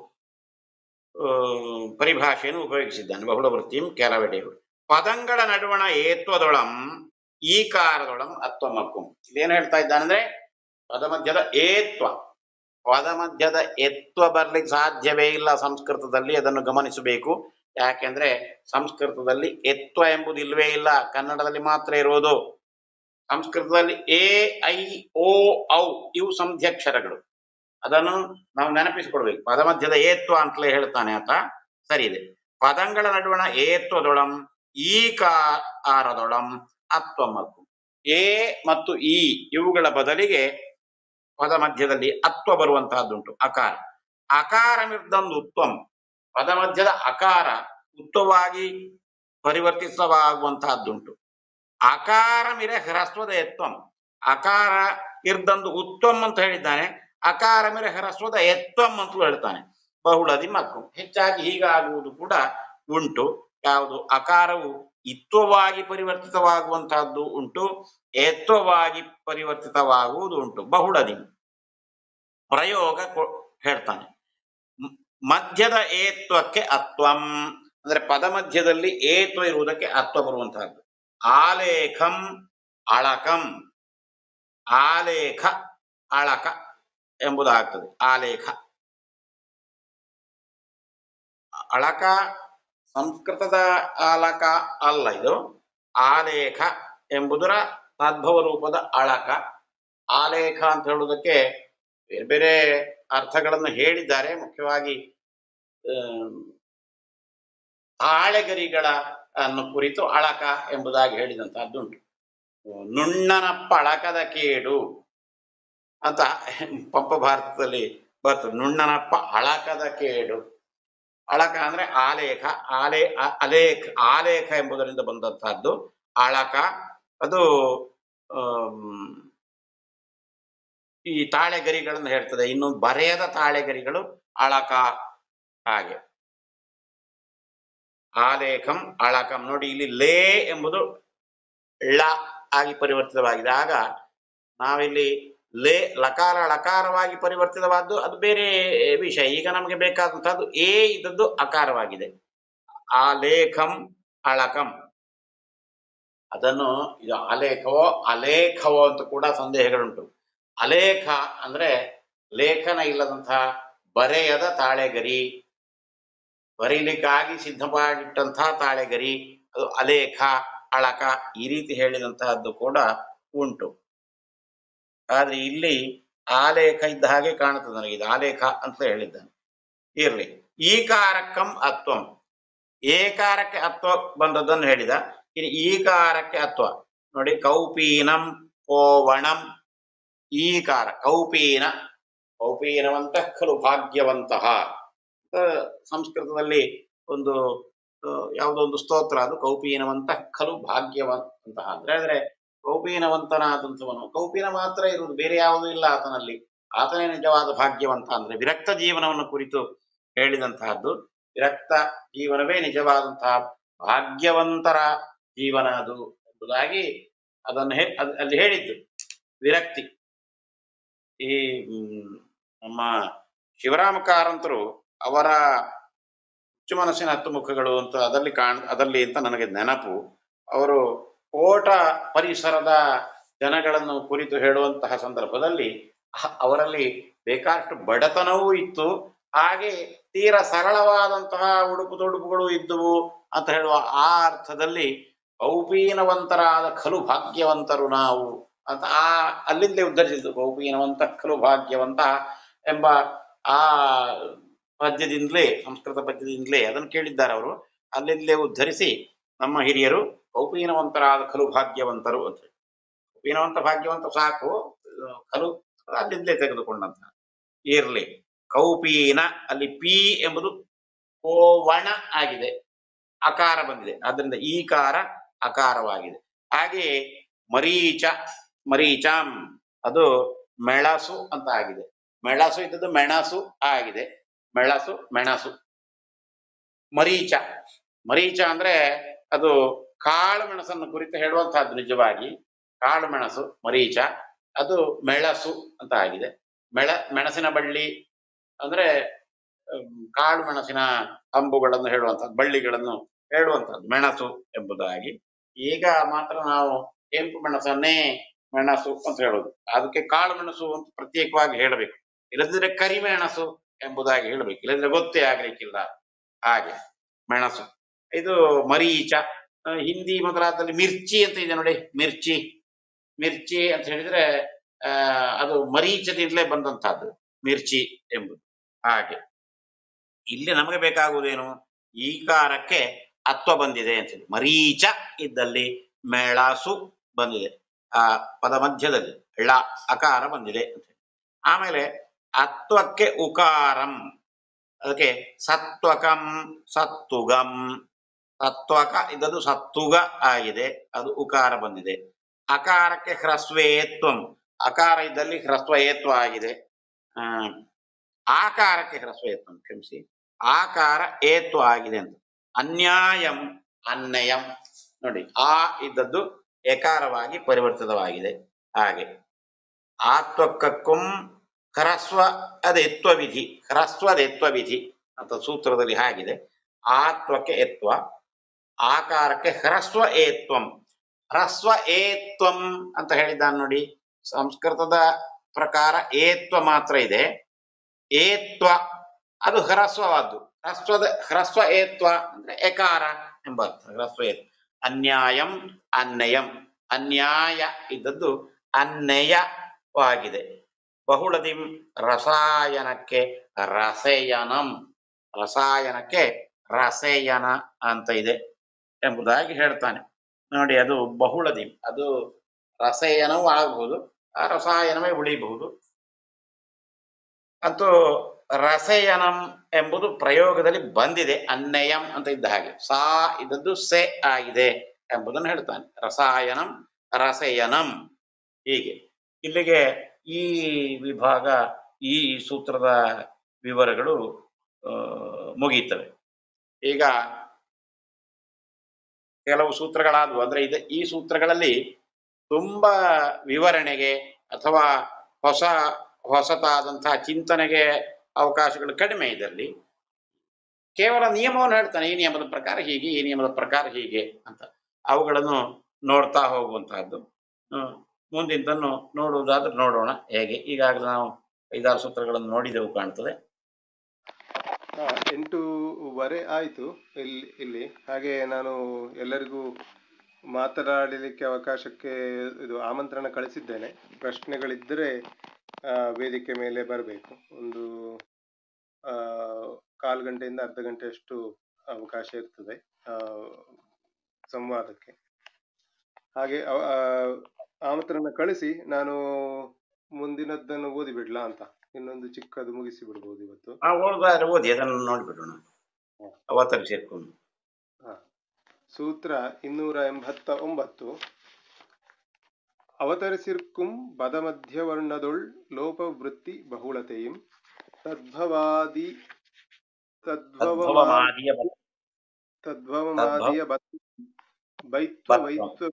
ಆ, ಪರಿಭಾಷೆಯನ್ನು ಉಪಯೋಗಿಸಿದ್ದಾನೆ ಬಹುಳ ವೃತ್ತಿಯಂ ಕೆಲವೆಡೆಯೋಳು ಪದಂಗಳ ನಡುವಣ ಏತ್ವದೊಳಂ ಈಕಾರದೊಳಂ ಅತ್ವಮಕ್ಕುಂ ಇದೇನು ಹೇಳ್ತಾ ಇದ್ದಾನಂದ್ರೆ ಪದಮಧ್ಯದ ಏತ್ವ ಪದಮಧ್ಯದ ಎತ್ವ ಬರ್ಲಿಕ್ಕೆ ಸಾಧ್ಯವೇ ಇಲ್ಲ ಸಂಸ್ಕೃತದಲ್ಲಿ ಅದನ್ನು ಗಮನಿಸಬೇಕು ಯಾಕೆಂದ್ರೆ ಸಂಸ್ಕೃತದಲ್ಲಿ ಎತ್ವ ಎಂಬುದು ಇಲ್ವೇ ಇಲ್ಲ ಕನ್ನಡದಲ್ಲಿ ಮಾತ್ರ ಇರುವುದು ಸಂಸ್ಕೃತದಲ್ಲಿ ಎ ಐ ಓ ಔ ಇವು ಸಂಧ್ಯಕ್ಷರಗಳು ಅದನ್ನು ನಾವು ನೆನಪಿಸಿಕೊಡ್ಬೇಕು ಪದಮಧ್ಯದ ಏತ್ವ ಅಂತಲೇ ಹೇಳ್ತಾನೆ ಆತ ಸರಿ ಇದೆ ಪದಂಗಳ ನಡುವಣ ಏತ್ವದೊಳಂ ಈಕಾರದೊಳಂ ಅತ್ವಮಕ್ಕು ಎ ಮತ್ತು ಈ ಇವುಗಳ ಬದಲಿಗೆ ಪದ ಮಧ್ಯದಲ್ಲಿ ಅತ್ವ ಬರುವಂತಹದ್ದುಂಟು ಅಕಾರ ಅಕಾರ ಮಿರ್ದಂದು ಉತ್ವಂ ಪದ ಮಧ್ಯದ ಅಕಾರ ಉತ್ವವಾಗಿ ಪರಿವರ್ತಿತವಾಗುವಂತಹದ್ದುಂಟು ಅಕಾರ ಮಿರೆ ಹ್ರಸ್ವದ ಎತ್ವಂ ಅಕಾರ ಇರ್ದಂದು ಉತ್ವಂ ಅಂತ ಹೇಳಿದ್ದಾನೆ ಅಕಾರ ಮಿರೆ ಹ್ರಸ್ವದ ಎತ್ವಂ ಅಂತಲೂ ಹೇಳ್ತಾನೆ ಬಹುಳದಿ ಮಕ್ಕು ಹೆಚ್ಚಾಗಿ ಹೀಗಾಗುವುದು ಕೂಡ ಉಂಟು ಯಾವುದು ಅಕಾರವು ಇತ್ವವಾಗಿ ಪರಿವರ್ತಿತವಾಗುವಂತಹದ್ದು ಉಂಟು ಏತ್ವವಾಗಿ ಪರಿವರ್ತಿತವಾಗುವುದು ಉಂಟು ಬಹುಳದಿ ಪ್ರಯೋಗ ಕೊ- ಹೇಳ್ತಾನೆ ಮ್- ಮಧ್ಯದ ಏತ್ವಕ್ಕೆ ಅತ್ವಂ ಅಂದ್ರೆ ಪದ ಮಧ್ಯದಲ್ಲಿ ಏತ್ವ ಇರುವುದಕ್ಕೆ ಅತ್ವ ಬರುವಂತಹದ್ದು ಆಲೇಖಂ ಅಳಕಂ ಆಲೇಖ ಅಳಕ ಎಂಬುದಾಗ್ತದೆ ಆಲೇಖ ಅಳಕ ಸಂಸ್ಕೃತದ ಆಲಕ ಅಲ್ಲ ಇದು ಆಲೇಖ ಎಂಬುದರ ತದ್ಭವ ರೂಪದ ಅಳಕ ಆಲೇಖ ಅಂತ ಹೇಳುವುದಕ್ಕೆ ಬೇರೆ ಬೇರೆ ಅರ್ಥಗಳನ್ನು ಹೇಳಿದ್ದಾರೆ ಮುಖ್ಯವಾಗಿ ಆಮ್, ತಾಳೆಗರಿಗಳ ಅನ್ನು ಕುರಿತು ಅಳಕ ಎಂಬುದಾಗಿ ಹೇಳಿದಂತಹದ್ದುಂಟು ನುಣ್ಣನಪ್ಪ ಅಳಕದ ಕೇಡು ಅಂತ ಪಂಪ ಭಾರತದಲ್ಲಿ ಬರ್ತದೆ ನುಣ್ಣನಪ್ಪ ಅಳಕದ ಕೇಡು ಅಳಕ ಅಂದ್ರೆ ಆಲೇಖ ಆಲೇ ಆ- ಅಲೇಖ ಆಲೇಖ ಎಂಬುದರಿಂದ ಬಂದಂತಹದ್ದು ಅಳಕ ಅದು ಆಮ್, ಈ ತಾಳೆಗರಿಗಳನ್ನು ಹೇಳ್ತದೆ ಇನ್ನು ಬರೆಯದ ತಾಳೆಗರಿಗಳು ಅಳಕ ಹಾಗೆ ಆಲೇಖಂ ಅಳಕಂ ನೋಡಿ ಇಲ್ಲಿ ಲೇ ಎಂಬುದು ಳ ಆಗಿ ಪರಿವರ್ತಿತವಾಗಿದೆ ಆಗ ನಾವಿಲ್ಲಿ ಲೇ ಲಕಾರ ಲಕಾರವಾಗಿ ಪರಿವರ್ತಿತವಾದ್ದು ಅದು ಬೇರೆ ವಿಷಯ ಈಗ ನಮಗೆ ಬೇಕಾದಂತಹದ್ದು ಎ ಇದ್ದದ್ದು ಅಕಾರವಾಗಿದೆ ಆಲೇಖಂ ಅಳಕಂ ಅದನ್ನು ಇದು ಆಲೇಖವೋ ಅಲೇಖವೋ ಅಂತ ಕೂಡ ಸಂದೇಹಗಳುಂಟು ಅಲೇಖ ಅಂದ್ರೆ ಲೇಖನ ಇಲ್ಲದಂತಹ ಬರೆಯದ ತಾಳೆಗರಿ ಬರೀಲಿಕ್ಕಾಗಿ ಸಿದ್ಧವಾಗಿಟ್ಟಂತಹ ತಾಳೆಗರಿ ಅದು ಅಲೇಖ ಅಳಕ ಈ ರೀತಿ ಹೇಳಿದಂತಹದ್ದು ಕೂಡ ಉಂಟು ಆದ್ರೆ ಇಲ್ಲಿ ಆಲೇಖ ಇದ್ದ ಹಾಗೆ ಕಾಣುತ್ತದೆ ನನಗೆ ಇದು ಆಲೇಖ ಅಂತ ಹೇಳಿದ್ದಾನೆ ಇರ್ಲಿ ಈಕಾರಕ್ಕಂ ಅತ್ವಂ ಏಕಾರಕ್ಕೆ ಅತ್ವ ಬಂದದ್ದನ್ನು ಹೇಳಿದ ಇನ್ನು ಈಕಾರಕ್ಕೆ ಅತ್ವ ನೋಡಿ ಕೌಪೀನಂ ಕೋವಣಂ ಈಕಾರ ಕೌಪೀನ ಕೌಪೀನವಂತ ಖಲು ಭಾಗ್ಯವಂತಹ ಅಂತ ಸಂಸ್ಕೃತದಲ್ಲಿ ಒಂದು ಆ, ಯಾವುದೋ ಒಂದು ಸ್ತೋತ್ರ ಅದು ಕೌಪೀನವಂತ ಖಲು ಭಾಗ್ಯವಂತಹ ಅಂದ್ರೆ ಅಂದ್ರೆ ಕೌಪೀನವಂತನಾದಂಥವನು ಕೌಪೀನ ಮಾತ್ರ ಇರುವುದು ಬೇರೆ ಯಾವುದೂ ಇಲ್ಲ ಆತನಲ್ಲಿ ಆತನೇ ನಿಜವಾದ ಭಾಗ್ಯವಂತ ಅಂದ್ರೆ ವಿರಕ್ತ ಜೀವನವನ್ನು ಕುರಿತು ಹೇಳಿದಂತಹದ್ದು ವಿರಕ್ತ ಜೀವನವೇ ನಿಜವಾದಂತಹ ಭಾಗ್ಯವಂತರ ಜೀವನ ಅದು ಎಂಬುದಾಗಿ ಅದನ್ನು ಹೇ ಅದ್- ಅಲ್ಲಿ ಹೇಳಿದ್ದು ವಿರಕ್ತಿ ಈ ಮ್, ನಮ್ಮ ಶಿವರಾಮ ಕಾರಂತರು ಅವರ ಹುಚ್ಚು ಮನಸ್ಸಿನ ಹತ್ತು ಮುಖಗಳು ಅಂತ ಅದರಲ್ಲಿ ಕಾಣ್ ಅದರಲ್ಲಿ ಅಂತ ನನಗೆ ನೆನಪು ಅವರು ಕೋಟ ಪರಿಸರದ ಜನಗಳನ್ನು ಕುರಿತು ಹೇಳುವಂತಹ ಸಂದರ್ಭದಲ್ಲಿ ಅಹ- ಅವರಲ್ಲಿ ಬೇಕಾದಷ್ಟು ಬಡತನವೂ ಇತ್ತು ಹಾಗೆ ತೀರ ಸರಳವಾದಂತಹ ಉಡುಪು ತೊಡುಪುಗಳು ಇದ್ದುವು ಅಂತ ಹೇಳುವ ಆ ಅರ್ಥದಲ್ಲಿ ಕೌಪೀನವಂತರಾದ ಖಲು ಭಾಗ್ಯವಂತರು ನಾವು ಅಂತ ಆ ಅಲ್ಲಿಂದಲೇ ಉದ್ಧರಿಸಿದ್ದು ಕೌಪೀನವಂತ ಖಲು ಭಾಗ್ಯವಂತ ಎಂಬ ಆ ಪದ್ಯದಿಂದಲೇ ಸಂಸ್ಕೃತ ಪದ್ಯದಿಂದಲೇ ಅದನ್ನು ಕೇಳಿದ್ದಾರೆ ಅವರು ಅಲ್ಲಿಂದಲೇ ಉದ್ಧರಿಸಿ ನಮ್ಮ ಹಿರಿಯರು ಕೌಪೀನವಂತರಾದ ಖಲು ಭಾಗ್ಯವಂತರು ಅಂತ ಹೇಳಿ. ಕೌಪೀನವಂತ ಭಾಗ್ಯವಂತ ಸಾಕು ಅಹ್, ಖಲು ಅಲ್ಲಿಂದಲೇ ತೆಗೆದುಕೊಂಡಂತ ಇರ್ಲಿ ಕೌಪೀನ ಅಲ್ಲಿ ಪಿ ಎಂಬುದು ಕೋವಣ ಆಗಿದೆ ಅಕಾರ ಬಂದಿದೆ ಅದರಿಂದ ಈಕಾರ ಅಕಾರವಾಗಿದೆ ಹಾಗೆಯೇ ಮರೀಚ ಮರೀಚಾಂ ಅದು ಮೆಣಸು ಅಂತ ಆಗಿದೆ ಮೆಣಸು ಇದ್ದದ್ದು ಮೆಣಸು ಆಗಿದೆ ಮೆಣಸು ಮೆಣಸು ಮರೀಚ ಮರೀಚ ಅಂದ್ರೆ ಅದು ಕಾಳು ಮೆಣಸನ್ನು ಕುರಿತು ಹೇಳುವಂತಹದ್ದು ನಿಜವಾಗಿ ಕಾಳು ಮೆಣಸು ಮರೀಚ ಅದು ಮೆಣಸು ಅಂತ ಆಗಿದೆ ಮೆಳ ಮೆಣಸಿನ ಬಳ್ಳಿ ಅಂದ್ರೆ ಅಮ್, ಕಾಳು ಮೆಣಸಿನ ಅಂಬುಗಳನ್ನು ಹೇಳುವಂಥದ್ದು ಬಳ್ಳಿಗಳನ್ನು ಹೇಳುವಂಥದ್ದು ಮೆಣಸು ಎಂಬುದಾಗಿ ಈಗ ಮಾತ್ರ ನಾವು ಕೆಂಪು ಮೆಣಸನ್ನೇ ಮೆಣಸು ಅಂತ ಹೇಳೋದು ಅದಕ್ಕೆ ಕಾಳು ಮೆಣಸು ಅಂತ ಪ್ರತ್ಯೇಕವಾಗಿ ಹೇಳಬೇಕು ಇಲ್ಲದಿದ್ರೆ ಕರಿಮೆಣಸು ಎಂಬುದಾಗಿ ಹೇಳಬೇಕು ಇಲ್ಲದಿದ್ರೆ ಗೊತ್ತೇ ಆಗ್ಲಿಕ್ಕಿಲ್ಲ ಹಾಗೆ ಮೆಣಸು ಇದು ಮರೀಚ ಆ, ಹಿಂದಿ ಮೊದಲಾದಲ್ಲಿ ಮಿರ್ಚಿ ಅಂತ ಇದೆ ನೋಡಿ ಮಿರ್ಚಿ ಮಿರ್ಚಿ ಅಂತ ಹೇಳಿದ್ರೆ ಆ ಅದು ಮರೀಚದಿಂದಲೇ ಬಂದಂತಹದ್ದು ಮಿರ್ಚಿ ಎಂಬುದು ಹಾಗೆ ಇಲ್ಲಿ ನಮಗೆ ಬೇಕಾಗುವುದೇನು ಈಕಾರಕ್ಕೆ ಅತ್ವ ಬಂದಿದೆ ಅಂತ ಹೇಳಿ ಮರೀಚ ಇದ್ದಲ್ಲಿ ಮೆಳಸು ಬಂದಿದೆ ಆ ಪದ ಮಧ್ಯದಲ್ಲಿ ಳ ಅಕಾರ ಬಂದಿದೆ ಅಂತ ಹೇಳಿ ಆಮೇಲೆ ಅತ್ವಕ್ಕೆ ಉಕಾರಂ ಅದಕ್ಕೆ ಸತ್ವಕಂ ಸತ್ತುಗಂ ಸತ್ವಕ ಇದದು ಸತ್ತುಗ ಆಗಿದೆ ಅದು ಉಕಾರ ಬಂದಿದೆ ಅಕಾರಕ್ಕೆ ಹ್ರಸ್ವೇತ್ವಂ ಅಕಾರ ಇದ್ದಲ್ಲಿ ಹ್ರಸ್ವಯೇತ್ವ ಆಗಿದೆ ಆ, ಆಕಾರಕ್ಕೆ ಹ್ರಸ್ವಯತ್ವಂ ಕ್ಷಮಿಸಿ ಆಕಾರ ಏತ್ವ ಆಗಿದೆ ಅಂತ ಅನ್ಯಾಯಂ ಅನ್ಯಯಂ ನೋಡಿ ಆ ಇದ್ದದ್ದು ಎಕಾರವಾಗಿ ಪರಿವರ್ತಿತವಾಗಿದೆ ಹಾಗೆ ಆತ್ವಕ್ಕಕ್ಕುಂ ಹ್ರಸ್ವ ಅದೆತ್ವ ವಿಧಿ ಹ್ರಸ್ವದೆತ್ವ ವಿಧಿ ಅಂತ ಸೂತ್ರದಲ್ಲಿ ಹಾಗಿದೆ ಆತ್ವಕ್ಕೆ ಎತ್ವ ಆಕಾರಕ್ಕೆ ಹ್ರಸ್ವ ಏತ್ವಂ ಹ್ರಸ್ವ ಏತ್ವಂ ಅಂತ ಹೇಳಿದ್ದಾನೆ ನೋಡಿ ಸಂಸ್ಕೃತದ ಪ್ರಕಾರ ಏತ್ವ ಮಾತ್ರ ಇದೆ ಏತ್ವ ಅದು ಹ್ರಸ್ವವಾದ್ದು ಹ್ರಸ್ವದ ಹ್ರಸ್ವ ಏತ್ವ ಅಂದ್ರೆ ಎಕಾರ ಎಂಬ ಅರ್ಥ ಹ್ರಸ್ವ ಏತ್ವ ಅನ್ಯಾಯಂ ಅನ್ಯಯಂ ಅನ್ಯಾಯ ಇದ್ದದ್ದು ಅನ್ಯಯವಾಗಿದೆ ಬಹುಳದಿಂ ರಸಾಯನಕ್ಕೆ ರಸಯನಂ ರಸಾಯನಕ್ಕೆ ರಸೇಯನ ಅಂತ ಇದೆ ಎಂಬುದಾಗಿ ಹೇಳ್ತಾನೆ ನೋಡಿ ಅದು ಬಹುಳದಿ ಅದು ರಸೇಯನವೂ ಆಗಬಹುದು ಆ ರಸಾಯನವೇ ಉಳಿಬಹುದು ಅಂತೂ ರಸೇಯನಂ ಎಂಬುದು ಪ್ರಯೋಗದಲ್ಲಿ ಬಂದಿದೆ ಅನ್ನಯಂ ಅಂತ ಇದ್ದ ಹಾಗೆ ಸಾ ಇದ್ದದ್ದು ಸೆ ಆಗಿದೆ ಎಂಬುದನ್ನು ಹೇಳ್ತಾನೆ ರಸಾಯನಂ ರಸೇಯನಂ ಹೀಗೆ ಇಲ್ಲಿಗೆ ಈ ವಿಭಾಗ ಈ ಸೂತ್ರದ ವಿವರಗಳು ಆ, ಮುಗಿಯುತ್ತವೆ ಈಗ ಕೆಲವು ಸೂತ್ರಗಳಾದವು ಅಂದ್ರೆ ಇದು ಈ ಸೂತ್ರಗಳಲ್ಲಿ ತುಂಬಾ ವಿವರಣೆಗೆ ಅಥವಾ ಹೊಸ ಹೊಸತಾದಂತಹ ಚಿಂತನೆಗೆ ಅವಕಾಶಗಳು ಕಡಿಮೆ ಇದರಲ್ಲಿ ಕೇವಲ ನಿಯಮವನ್ನು ಹೇಳ್ತಾನೆ ಈ ನಿಯಮದ ಪ್ರಕಾರ ಹೀಗೆ ಈ ನಿಯಮದ ಪ್ರಕಾರ ಹೀಗೆ ಅಂತ ಅವುಗಳನ್ನು ನೋಡ್ತಾ ಹೋಗುವಂತಹದ್ದು ಹ್ಮ್. ಮುಂದಿನದನ್ನು ನೋಡುವುದಾದ್ರೆ ನೋಡೋಣ ಹೇಗೆ ಈಗಾಗಲೇ ನಾವು ಐದಾರು ಸೂತ್ರಗಳನ್ನು ನೋಡಿದೆವು ಕಾಣ್ತದೆ ಆ, ಎಂಟೂವರೆ ಆಯಿತು ಇಲ್ಲಿ ಇಲ್ಲಿ ಹಾಗೆ ನಾನು ಎಲ್ಲರಿಗೂ ಮಾತನಾಡಲಿಕ್ಕೆ ಅವಕಾಶಕ್ಕೆ ಇದು ಆಮಂತ್ರಣ ಕಳಿಸಿದ್ದೇನೆ ಪ್ರಶ್ನೆಗಳಿದ್ದರೆ ಆ, ವೇದಿಕೆ ಮೇಲೆ ಬರಬೇಕು ಒಂದು ಆ, ಕಾಲು ಗಂಟೆಯಿಂದ ಅರ್ಧ ಗಂಟೆಯಷ್ಟು ಅವಕಾಶ ಇರ್ತದೆ ಆ, ಸಂವಾದಕ್ಕೆ ಹಾಗೆ ಅವ- ಆ, ಆಮಂತ್ರಣ ಕಳಿಸಿ ನಾನು ಮುಂದಿನದ್ದನ್ನು ಓದಿಬಿಡ್ಲಾ ಅಂತ ಇನ್ನೊಂದು ಚಿಕ್ಕದು ಮುಗಿಸಿ ಬಿಡ್ಬೋದು ಇವತ್ತು ಆ ಓದುದಾದ್ರೆ ಓದಿ ಅದನ್ನು ನೋಡ್ಬಿಡೋಣ ಅವತ್ತಲ್ಲಿ ಸೇರ್ಕೊಂಡು ಸೂತ್ರ ಇನ್ನೂರ ಎಂಬತ್ತ ಒಂಬತ್ತು ಅವತರಿಸಿರ್ಕುಂ ಪದಮಧ್ಯವರ್ಣದೊಳ್ ಲೋಪವೃತ್ತಿ ಬಹುಳತೆಯಿಂ ತದ್ಭವಾದಿ ತದ್ಭವಮಾ ತದ್ಭವಮಾದಿಯ ಬ- ತದ್ಭವಮಾದಿಯ ಬತ್- ಬೈತ್ವ ಬತ್ವ. ವೈತ್ವ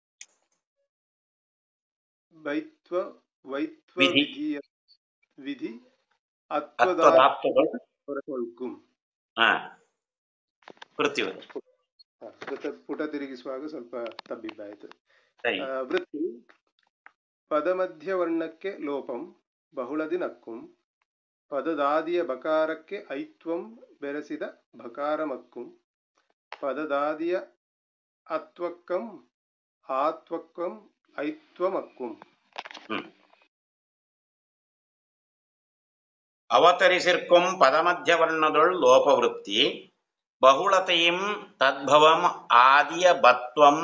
ಬೈತ್ವ ವೈತ್ವ ವಿಧಿ. ವಿಧಿಯ ವಿಧಿ ಅತ್ವದಾತ್ವಗಳು ಹೊರಕೊಳ್ಕುಂ ಹಾ ಕೃತ್ಯ ಹ, ಪುಟ ಪುಟ ತಿರುಗಿಸುವಾಗ ಸ್ವಲ್ಪ ತಬ್ಬಿಬ್ಬಾಯಿತು ಸರಿ ಆ, ವೃತ್ತಿ ಪದಮಧ್ಯವರ್ಣಕ್ಕೆ ಲೋಪಂ ಬಹುಳದಿನಕ್ಕುಂ ಪದದಾದಿಯ ಬಕಾರಕ್ಕೆ ಐತ್ವಂ ಬೆರೆಸಿದ ಬಕಾರಮಕ್ಕುಂ ಪದದಾದಿಯ ಅತ್ವಕ್ಕಂ ಆತ್ವಕ್ಕಂ ಐತ್ವಮಕ್ಕುಂ ಹ್ಮ್ ಅವತರಿಸಿರ್ಕುಂ ಪದಮಧ್ಯವರ್ಣದೊಳ್ ಲೋಪವೃತ್ತಿ ಬಹುಳತೆಯಿಂ ತದ್ಭವಂ ಆದಿಯ ಬತ್ವಂ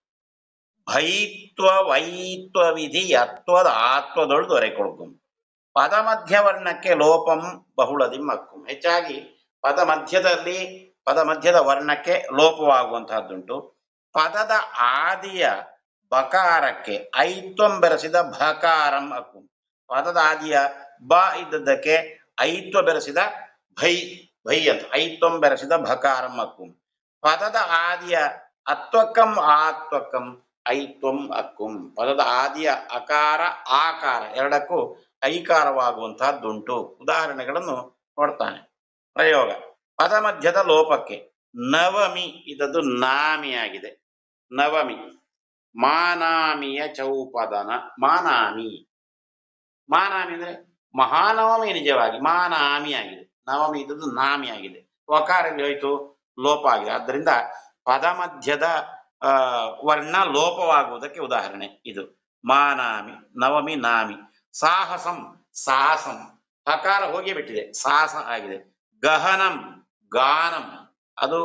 ಭೈತ್ವ ವೈತ್ವ ವಿಧಿ ಯತ್ವದ ಆತ್ವದೊಳ್ ದೊರೆಕೊಳ್ಕುಂ ಪದ ಮಧ್ಯವರ್ಣಕ್ಕೆ ಲೋಪಂ ಬಹುಳದಿಂ ಅಕ್ಕುಂ ಹೆಚ್ಚಾಗಿ ಪದ ಮಧ್ಯದಲ್ಲಿ ಪದ ಮಧ್ಯದ ವರ್ಣಕ್ಕೆ ಲೋಪವಾಗುವಂತಹದ್ದುಂಟು ಪದದ ಆದಿಯ ಬಕಾರಕ್ಕೆ ಐತ್ವಂ ಬೆರೆಸಿದ ಭಕಾರಂ ಅಕ್ಕುಂ ಪದದ ಆದಿಯ ಬ ಇದ್ದದ್ದಕ್ಕೆ ಐತ್ವ ಬೆರೆಸಿದ ಭೈ ಭೈ ಅಂತ ಐತ್ವಂ ಬೆರೆಸಿದ ಭಕಾರಂ ಅಕ್ಕುಂ ಪದದ ಆದಿಯ ಅತ್ವಕ್ಕಂ ಆತ್ವಕ್ಕಂ ಐತ್ವಂ ಅಕ್ಕುಂ ಪದದ ಆದಿಯ ಅಕಾರ ಆಕಾರ ಎರಡಕ್ಕೂ ಐಕಾರವಾಗುವಂತಹದ್ದುಂಟು ಉದಾಹರಣೆಗಳನ್ನು ಕೊಡ್ತಾನೆ ಪ್ರಯೋಗ ಪದ ಮಧ್ಯದ ಲೋಪಕ್ಕೆ ನವಮಿ ಇದದ್ದು ನಾಮಿಯಾಗಿದೆ ನವಮಿ ಮಾನಾಮಿಯ ಚೌಪದನ ಮಾನಾಮಿ ಮಾನಾಮಿ ಅಂದ್ರೆ ಮಹಾನವಮಿ ನಿಜವಾಗಿ ಮಾನಾಮಿ ಆಗಿದೆ ನವಮಿ ಇದ್ದದ್ದು ನಾಮಿ ಆಗಿದೆ ವಕಾರಲ್ಲಿ ಹೋಯ್ತು ಲೋಪ ಆಗಿದೆ ಆದ್ದರಿಂದ ಪದ ಮಧ್ಯದ ಆ, ವರ್ಣ ಲೋಪವಾಗುವುದಕ್ಕೆ ಉದಾಹರಣೆ ಇದು ಮಾನಾಮಿ ನವಮಿ ನಾಮಿ ಸಾಹಸಂ ಸಾಹಸಂ ಹಕಾರ ಹೋಗಿ ಬಿಟ್ಟಿದೆ ಸಾಹಸ ಆಗಿದೆ ಗಹನಂ ಗಾನಂ ಅದು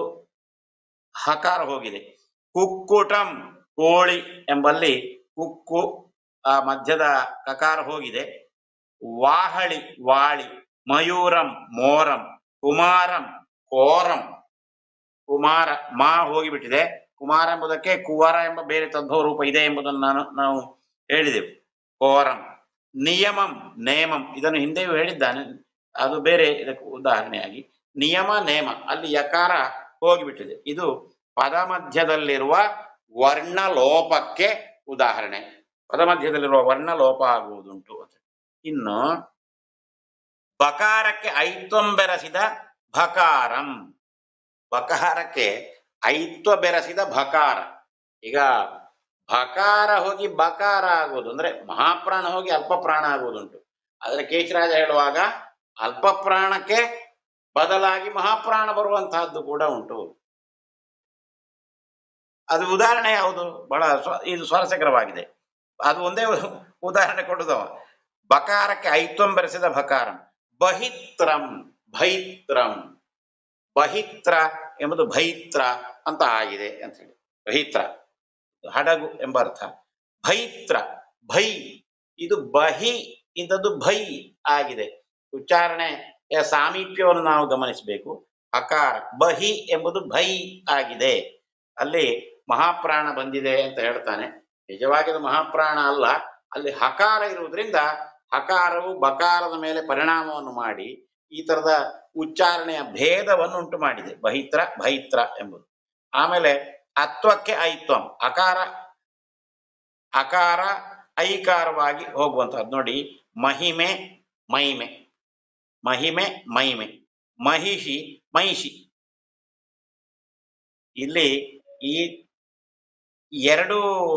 ಹಕಾರ ಹೋಗಿದೆ ಕುಕ್ಕುಟಂ ಕೋಳಿ ಎಂಬಲ್ಲಿ ಕುಕ್ಕು ಆ ಮಧ್ಯದ ಕಕಾರ ಹೋಗಿದೆ ವಾಹಳಿ ವಾಳಿ ಮಯೂರಂ ಮೋರಂ ಕುಮಾರಂ ಕೋರಂ ಕುಮಾರ ಮಾ ಹೋಗಿಬಿಟ್ಟಿದೆ ಕುಮಾರ ಎಂಬುದಕ್ಕೆ ಕುವರ ಎಂಬ ಬೇರೆ ತದ್ಭವ ರೂಪ ಇದೆ ಎಂಬುದನ್ನು ನಾನು ನಾವು ಹೇಳಿದೆವು ಕೋರಂ ನಿಯಮಂ ನೇಮಂ ಇದನ್ನು ಹಿಂದೆಯೂ ಹೇಳಿದ್ದಾನೆ ಅದು ಬೇರೆ ಇದಕ್ಕೆ ಉದಾಹರಣೆಯಾಗಿ ನಿಯಮ ನೇಮ ಅಲ್ಲಿ ಯಕಾರ ಹೋಗಿಬಿಟ್ಟಿದೆ ಇದು ಪದ ಮಧ್ಯದಲ್ಲಿರುವ ವರ್ಣ ಲೋಪಕ್ಕೆ ಉದಾಹರಣೆ ಪದ ಮಧ್ಯದಲ್ಲಿರುವ ವರ್ಣ ಲೋಪ ಆಗುವುದುಂಟು ಅಂತ ಇನ್ನು ಬಕಾರಕ್ಕೆ ಐತ್ವಂ ಬೆರೆಸಿದ ಭಕಾರಂ ಬಕಾರಕ್ಕೆ ಐತ್ವ ಬೆರೆಸಿದ ಭಕಾರ ಈಗ ಭಕಾರ ಹೋಗಿ ಬಕಾರ ಆಗುವುದು ಅಂದ್ರೆ ಮಹಾಪ್ರಾಣ ಹೋಗಿ ಅಲ್ಪ ಪ್ರಾಣ ಆಗುವುದುಂಟು ಆದ್ರೆ ಕೇಶರಾಜ ಹೇಳುವಾಗ ಅಲ್ಪ ಪ್ರಾಣಕ್ಕೆ ಬದಲಾಗಿ ಮಹಾಪ್ರಾಣ ಬರುವಂತಹದ್ದು ಕೂಡ ಉಂಟು ಅದು ಉದಾಹರಣೆ ಯಾವುದು ಬಹಳ ಸ್ವ- ಇದು ಸ್ವಾರಸ್ಯಕರವಾಗಿದೆ ಅದು ಒಂದೇ ಉದಾಹರಣೆ ಕೊಡುದವ ಬಕಾರಕ್ಕೆ ಐತ್ವಂ ಬೆರೆಸಿದ ಭಕಾರಂ ಬಹಿತ್ರಂ ಭೈತ್ರಂ ಬಹಿತ್ರ ಎಂಬುದು ಭೈತ್ರ ಅಂತ ಆಗಿದೆ ಅಂತ ಹೇಳಿ ಬಹಿತ್ರ ಹಡಗು ಎಂಬ ಅರ್ಥ ಭೈತ್ರ ಭೈ ಇದು ಬಹಿ ಇಂಥದ್ದು ಭೈ ಆಗಿದೆ ಉಚ್ಚಾರಣೆಯ ಸಾಮೀಪ್ಯವನ್ನು ನಾವು ಗಮನಿಸಬೇಕು ಅಕಾರ ಬಹಿ ಎಂಬುದು ಭೈ ಆಗಿದೆ ಅಲ್ಲಿ ಮಹಾಪ್ರಾಣ ಬಂದಿದೆ ಅಂತ ಹೇಳ್ತಾನೆ ನಿಜವಾಗಿ ಅದು ಮಹಾಪ್ರಾಣ ಅಲ್ಲ ಅಲ್ಲಿ ಹಕಾರ ಇರುವುದರಿಂದ ಹಕಾರವು ಬಕಾರದ ಮೇಲೆ ಪರಿಣಾಮವನ್ನು ಮಾಡಿ ಈ ತರದ ಉಚ್ಚಾರಣೆಯ ಭೇದವನ್ನು ಉಂಟು ಮಾಡಿದೆ ಬಹಿತ್ರ ಭೈತ್ರ ಎಂಬುದು ಆಮೇಲೆ ಅತ್ವಕ್ಕೆ ಐತ್ವಂ ಅಕಾರ ಅಕಾರ ಐಕಾರವಾಗಿ ಹೋಗುವಂತಹದ್ದು ನೋಡಿ ಮಹಿಮೆ ಮೈಮೆ ಮಹಿಮೆ ಮೈಮೆ ಮಹಿಷಿ ಮಹಿಷಿ ಇಲ್ಲಿ ಈ ಎರಡು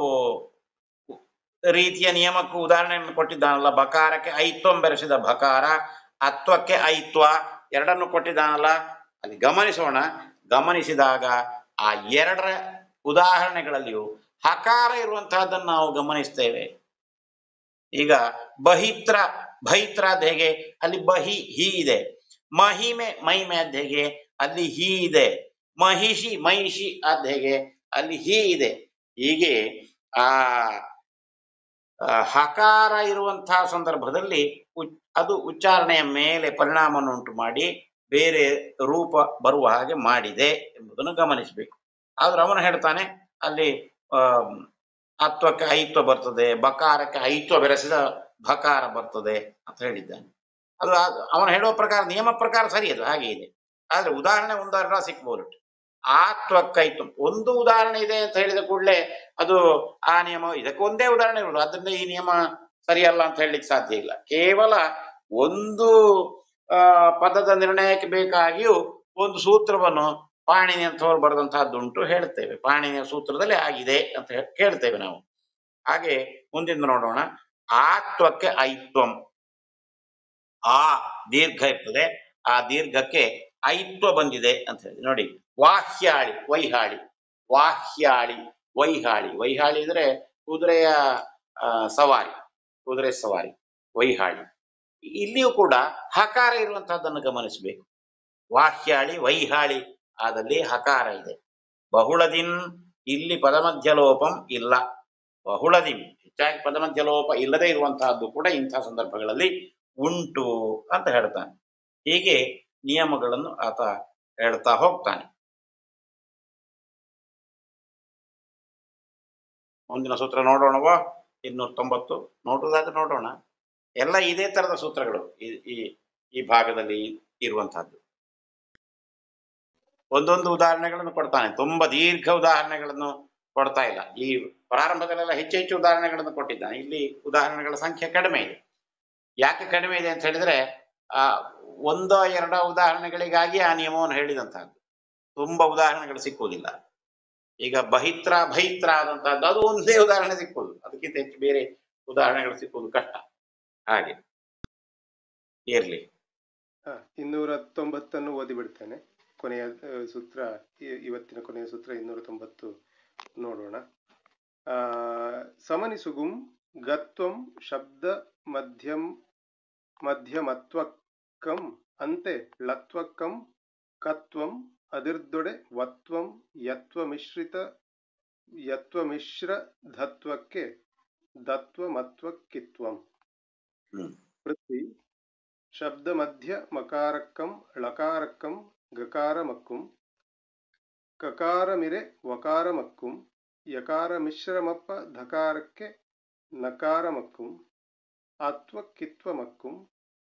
ರೀತಿಯ ನಿಯಮಕ್ಕೂ ಉದಾಹರಣೆಯನ್ನು ಕೊಟ್ಟಿದ್ದಾನಲ್ಲ ಬಕಾರಕ್ಕೆ ಐತ್ವಂ ಬೆರೆಸಿದ ಬಕಾರ ಅತ್ವಕ್ಕೆ ಐತ್ವ ಎರಡನ್ನು ಕೊಟ್ಟಿದ್ದಾನಲ್ಲ ಅಲ್ಲಿ ಗಮನಿಸೋಣ ಗಮನಿಸಿದಾಗ ಆ ಎರಡರ ಉದಾಹರಣೆಗಳಲ್ಲಿಯೂ ಹಕಾರ ಇರುವಂತಹದ್ದನ್ನು ನಾವು ಗಮನಿಸ್ತೇವೆ ಈಗ ಬಹಿತ್ರ ಭೈತ್ರ ಅದ್ ಹೇಗೆ ಅಲ್ಲಿ ಬಹಿ ಹಿ ಇದೆ ಮಹಿಮೆ ಮೈಮೆ ಅದ್ ಹೇಗೆ ಅಲ್ಲಿ ಹಿ ಇದೆ ಮಹಿಷಿ ಮಹಿಷಿ ಅದ್ ಹೇಗೆ ಅಲ್ಲಿ ಹಿ ಇದೆ ಹೀಗೆ ಆ ಆ, ಹಕಾರ ಇರುವಂತಹ ಸಂದರ್ಭದಲ್ಲಿ ಉಚ್- ಅದು ಉಚ್ಚಾರಣೆಯ ಮೇಲೆ ಪರಿಣಾಮವನ್ನು ಉಂಟು ಮಾಡಿ ಬೇರೆ ರೂಪ ಬರುವ ಹಾಗೆ ಮಾಡಿದೆ ಎಂಬುದನ್ನು ಗಮನಿಸಬೇಕು ಆದ್ರೆ ಅವನು ಹೇಳ್ತಾನೆ ಅಲ್ಲಿ ಆಮ್, ಅತ್ವಕ್ಕೆ ಐತ್ವ ಬರ್ತದೆ ಬಕಾರಕ್ಕೆ ಐತ್ವ ಬೆರೆಸಿದ ಬಕಾರ ಬರ್ತದೆ ಅಂತ ಹೇಳಿದ್ದಾನೆ ಅದು ಅದು ಅವನು ಹೇಳುವ ಪ್ರಕಾರ ನಿಯಮ ಪ್ರಕಾರ ಸರಿ ಅದು ಹಾಗೆ ಇದೆ ಆದ್ರೆ ಉದಾಹರಣೆ ಉದಾಹರಣೆ ಸಿಕ್ಬೋದು ಆತ್ವಕ್ಕೈತ್ವ ಒಂದು ಉದಾಹರಣೆ ಇದೆ ಅಂತ ಹೇಳಿದ ಕೂಡಲೇ ಅದು ಆ ನಿಯಮ ಇದಕ್ಕೆ ಒಂದೇ ಉದಾಹರಣೆ ಇರುವುದು ಅದರಿಂದ ಈ ನಿಯಮ ಸರಿಯಲ್ಲ ಅಂತ ಹೇಳಲಿಕ್ಕೆ ಸಾಧ್ಯ ಇಲ್ಲ ಕೇವಲ ಒಂದು ಆ ಪದದ ನಿರ್ಣಯಕ್ಕೆ ಬೇಕಾಗಿಯೂ ಒಂದು ಸೂತ್ರವನ್ನು ಪಾಣಿನಿ ಅಂತವರು ಬರೆದಂತಹದ್ದುಂಟು ಹೇಳ್ತೇವೆ ಪಾಣಿನಿಯ ಸೂತ್ರದಲ್ಲಿ ಆಗಿದೆ ಅಂತ ಹೇಳಿ ಕೇಳ್ತೇವೆ ನಾವು ಹಾಗೆ ಮುಂದಿಂದ ನೋಡೋಣ ಆತ್ವಕ್ಕೆ ಐತ್ವಂ ಆ ದೀರ್ಘ ಇರ್ತದೆ ಆ ದೀರ್ಘಕ್ಕೆ ಐತ್ವ ಬಂದಿದೆ ಅಂತ ಹೇಳಿ ನೋಡಿ ವಾಹ್ಯಾಳಿ ವೈಹಾಳಿ ವಾಹ್ಯಾಳಿ ವೈಹಾಳಿ ವೈಹಾಳಿ ಅಂದ್ರೆ ಕುದುರೆಯ ಆ, ಸವಾರಿ ಕುದುರೆ ಸವಾರಿ ವೈಹಾಳಿ ಇಲ್ಲಿಯೂ ಕೂಡ ಹಕಾರ ಇರುವಂತಹದ್ದನ್ನು ಗಮನಿಸಬೇಕು ವಾಹ್ಯಾಳಿ ವೈಹಾಳಿ ಆದಲ್ಲಿ ಹಕಾರ ಇದೆ ಬಹುಳದಿನ್ ಇಲ್ಲಿ ಪದಮಧ್ಯ ಲೋಪಂ ಇಲ್ಲ ಬಹುಳದಿಂ ಹೆಚ್ಚಾಗಿ ಪದಮಧ್ಯ ಲೋಪ ಇಲ್ಲದೆ ಇರುವಂತಹದ್ದು ಕೂಡ ಇಂತಹ ಸಂದರ್ಭಗಳಲ್ಲಿ ಉಂಟು ಅಂತ ಹೇಳ್ತಾನೆ ಹೀಗೆ ನಿಯಮಗಳನ್ನು ಆತ ಹೇಳ್ತಾ ಹೋಗ್ತಾನೆ ಮುಂದಿನ ಸೂತ್ರ ನೋಡೋಣವಾ ಇನ್ನೂರ ತೊಂಬತ್ತು ನೋಡುವುದಾದ್ರೆ ನೋಡೋಣ ಎಲ್ಲ ಇದೇ ತರದ ಸೂತ್ರಗಳು ಈ ಈ ಈ ಭಾಗದಲ್ಲಿ ಇರುವಂತಹದ್ದು ಒಂದೊಂದು ಉದಾಹರಣೆಗಳನ್ನು ಕೊಡ್ತಾನೆ ತುಂಬಾ ದೀರ್ಘ ಉದಾಹರಣೆಗಳನ್ನು ಕೊಡ್ತಾ ಇಲ್ಲ ಈ ಪ್ರಾರಂಭದಲ್ಲೆಲ್ಲ ಹೆಚ್ಚು ಹೆಚ್ಚು ಉದಾಹರಣೆಗಳನ್ನು ಕೊಟ್ಟಿದ್ದಾನೆ ಇಲ್ಲಿ ಉದಾಹರಣೆಗಳ ಸಂಖ್ಯೆ ಕಡಿಮೆ ಇದೆ ಯಾಕೆ ಕಡಿಮೆ ಇದೆ ಅಂತ ಹೇಳಿದ್ರೆ ಆ ಒಂದೋ ಎರಡೋ ಉದಾಹರಣೆಗಳಿಗಾಗಿ ಆ ನಿಯಮವನ್ನು ಹೇಳಿದಂತಹದ್ದು ತುಂಬಾ ಉದಾಹರಣೆಗಳು ಸಿಕ್ಕುವುದಿಲ್ಲ ಈಗ ಬಹಿತ್ರ ಭೈತ್ರ ಆದಂತಹದ್ದು ಅದು ಒಂದೇ ಉದಾಹರಣೆ ಸಿಕ್ಕುವುದು ಅದಕ್ಕಿಂತ ಹೆಚ್ಚು ಬೇರೆ ಉದಾಹರಣೆಗಳು ಸಿಕ್ಕುವುದು ಕಷ್ಟ ಹಾಗೆ ಇರ್ಲಿ ಹ, ಇನ್ನೂರ ತೊಂಬತ್ತನ್ನು ಓದಿಬಿಡ್ತೇನೆ ಕೊನೆಯ ಆ, ಸೂತ್ರ ಇ- ಇವತ್ತಿನ ಕೊನೆಯ ಸೂತ್ರ ಇನ್ನೂರ ತೊಂಬತ್ತು ನೋಡೋಣ ಆ, ಸಮನಿಸುಗುಂ ಗತ್ವಂ ಶಬ್ದ ಮಧ್ಯಂ ಮಧ್ಯಮತ್ವಕ್ಕಂ ಅಂತೆ ಲತ್ವಕ್ಕಂ ಕತ್ವಂ ಅದಿರ್ದೊಡೆ ವತ್ವಂ ಯತ್ವಮಿಶ್ರಿತ ಯತ್ವಮಿಶ್ರ ಧತ್ವಕ್ಕೆ ದತ್ವಮತ್ವಕ್ಕಿತ್ವಂ ಹ್ಮ್. ಪೃಥ್ವಿ ಶಬ್ದ ಮಧ್ಯ ಮಕಾರಕ್ಕಂ ಳಕಾರಕ್ಕಂ ಗಕಾರಮಕ್ಕುಂ ಕಕಾರಮಿರೆ ವಕಾರಮಕ್ಕುಂ ಯಕಾರ ಮಿಶ್ರಮಪ್ಪ ಧಕಾರಕ್ಕೆ ನಕಾರಮಕ್ಕುಂ ಅತ್ವಕ್ಕಿತ್ವಮಕ್ಕುಂ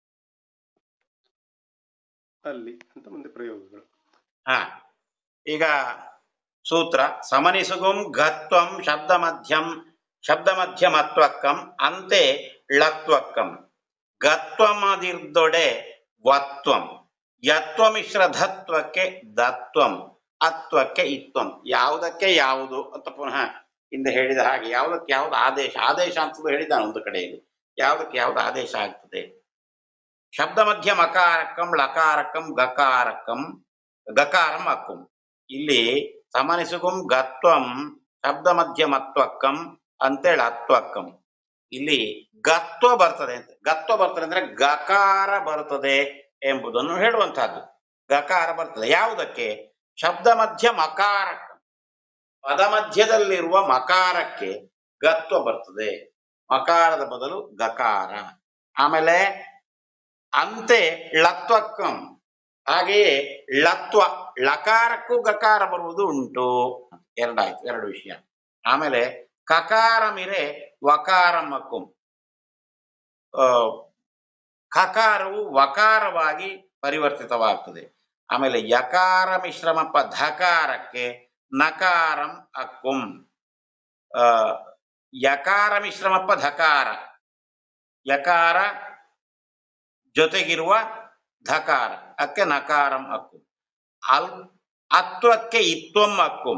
ಅಲ್ಲಿ ಅಂತ ಮುಂದೆ ಪ್ರಯೋಗಗಳು ಹಾ ಈಗ ಸೂತ್ರ ಸಮನಿಸುಗುಂ ಘತ್ವಂ ಶಬ್ದ ಮಧ್ಯಂ ಶಬ್ದ ಮಧ್ಯಮತ್ವಕ್ಕಂ ಅಂತೆ ಳತ್ವಕ್ಕಂ ಗತ್ವಮದಿರ್ದೊಡೆ ವತ್ವಂ ಯತ್ವಮಿಶ್ರಧತ್ವಕ್ಕೆ ದತ್ವಂ ಅತ್ವಕ್ಕೆ ಇತ್ವಂ ಯಾವುದಕ್ಕೆ ಯಾವುದು ಅಂತ ಪುನಃ ಹಿಂದೆ ಹೇಳಿದ ಹಾಗೆ ಯಾವುದಕ್ಕೆ ಯಾವ್ದು ಆದೇಶ ಆದೇಶ ಅಂತ ಹೇಳಿದ್ದಾನೆ ಒಂದು ಕಡೆಯಲ್ಲಿ ಯಾವುದಕ್ಕೆ ಯಾವ್ದು ಆದೇಶ ಆಗ್ತದೆ ಶಬ್ದ ಮಧ್ಯ ಮಕಾರಕ್ಕಂ ಲಕಾರಕ್ಕಂ ಗಕಾರಕ್ಕಂ ಗಕಾರಂ ಅಕ್ಕುಂ ಇಲ್ಲಿ ಸಮನಿಸುಗುಂ ಗತ್ವಂ ಶಬ್ದ ಮಧ್ಯ ಮತ್ವಕ್ಕಂ ಅಂತೇಳಿ ಅತ್ವಕ್ಕಂ ಇಲ್ಲಿ ಗತ್ವ ಬರ್ತದೆ ಅಂತ ಗತ್ವ ಬರ್ತದೆ ಅಂದ್ರೆ ಗಕಾರ ಬರ್ತದೆ ಎಂಬುದನ್ನು ಹೇಳುವಂತಹದ್ದು ಗಕಾರ ಬರ್ತದೆ ಯಾವುದಕ್ಕೆ ಶಬ್ದ ಮಧ್ಯ ಮಕಾರ ಪದ ಮಧ್ಯದಲ್ಲಿರುವ ಮಕಾರಕ್ಕೆ ಗತ್ವ ಬರ್ತದೆ ಮಕಾರದ ಬದಲು ಗಕಾರ ಆಮೇಲೆ ಅಂತೆ ಲತ್ವಕ್ಕಂ ಹಾಗೆಯೇ ಲತ್ವ ಲಕಾರಕ್ಕೂ ಗಕಾರ ಬರುವುದು ಉಂಟು ಎರಡಾಯ್ತು ಎರಡು ವಿಷಯ ಆಮೇಲೆ ಕಕಾರ ಮಿರೆ ವಕಾರಮ್ಮಕ್ಕುಂ ಆ, ಕಕಾರವು ವಕಾರವಾಗಿ ಪರಿವರ್ತಿತವಾಗ್ತದೆ ಆಮೇಲೆ ಯಕಾರ ಮಿಶ್ರಮಪ್ಪ ಧಕಾರಕ್ಕೆ ನಕಾರಂ ಅಕ್ಕುಂ ಆ, ಯಕಾರ ಮಿಶ್ರಮಪ್ಪ ಧಕಾರ ಯಕಾರ ಜೊತೆಗಿರುವ ಧಕಾರ ಅಕ್ಕೆ ನಕಾರಂ ಅಕ್ಕುಂ ಅಲ್ ಅತ್ವಕ್ಕೆ ಇತ್ವಂ ಅಕ್ಕುಂ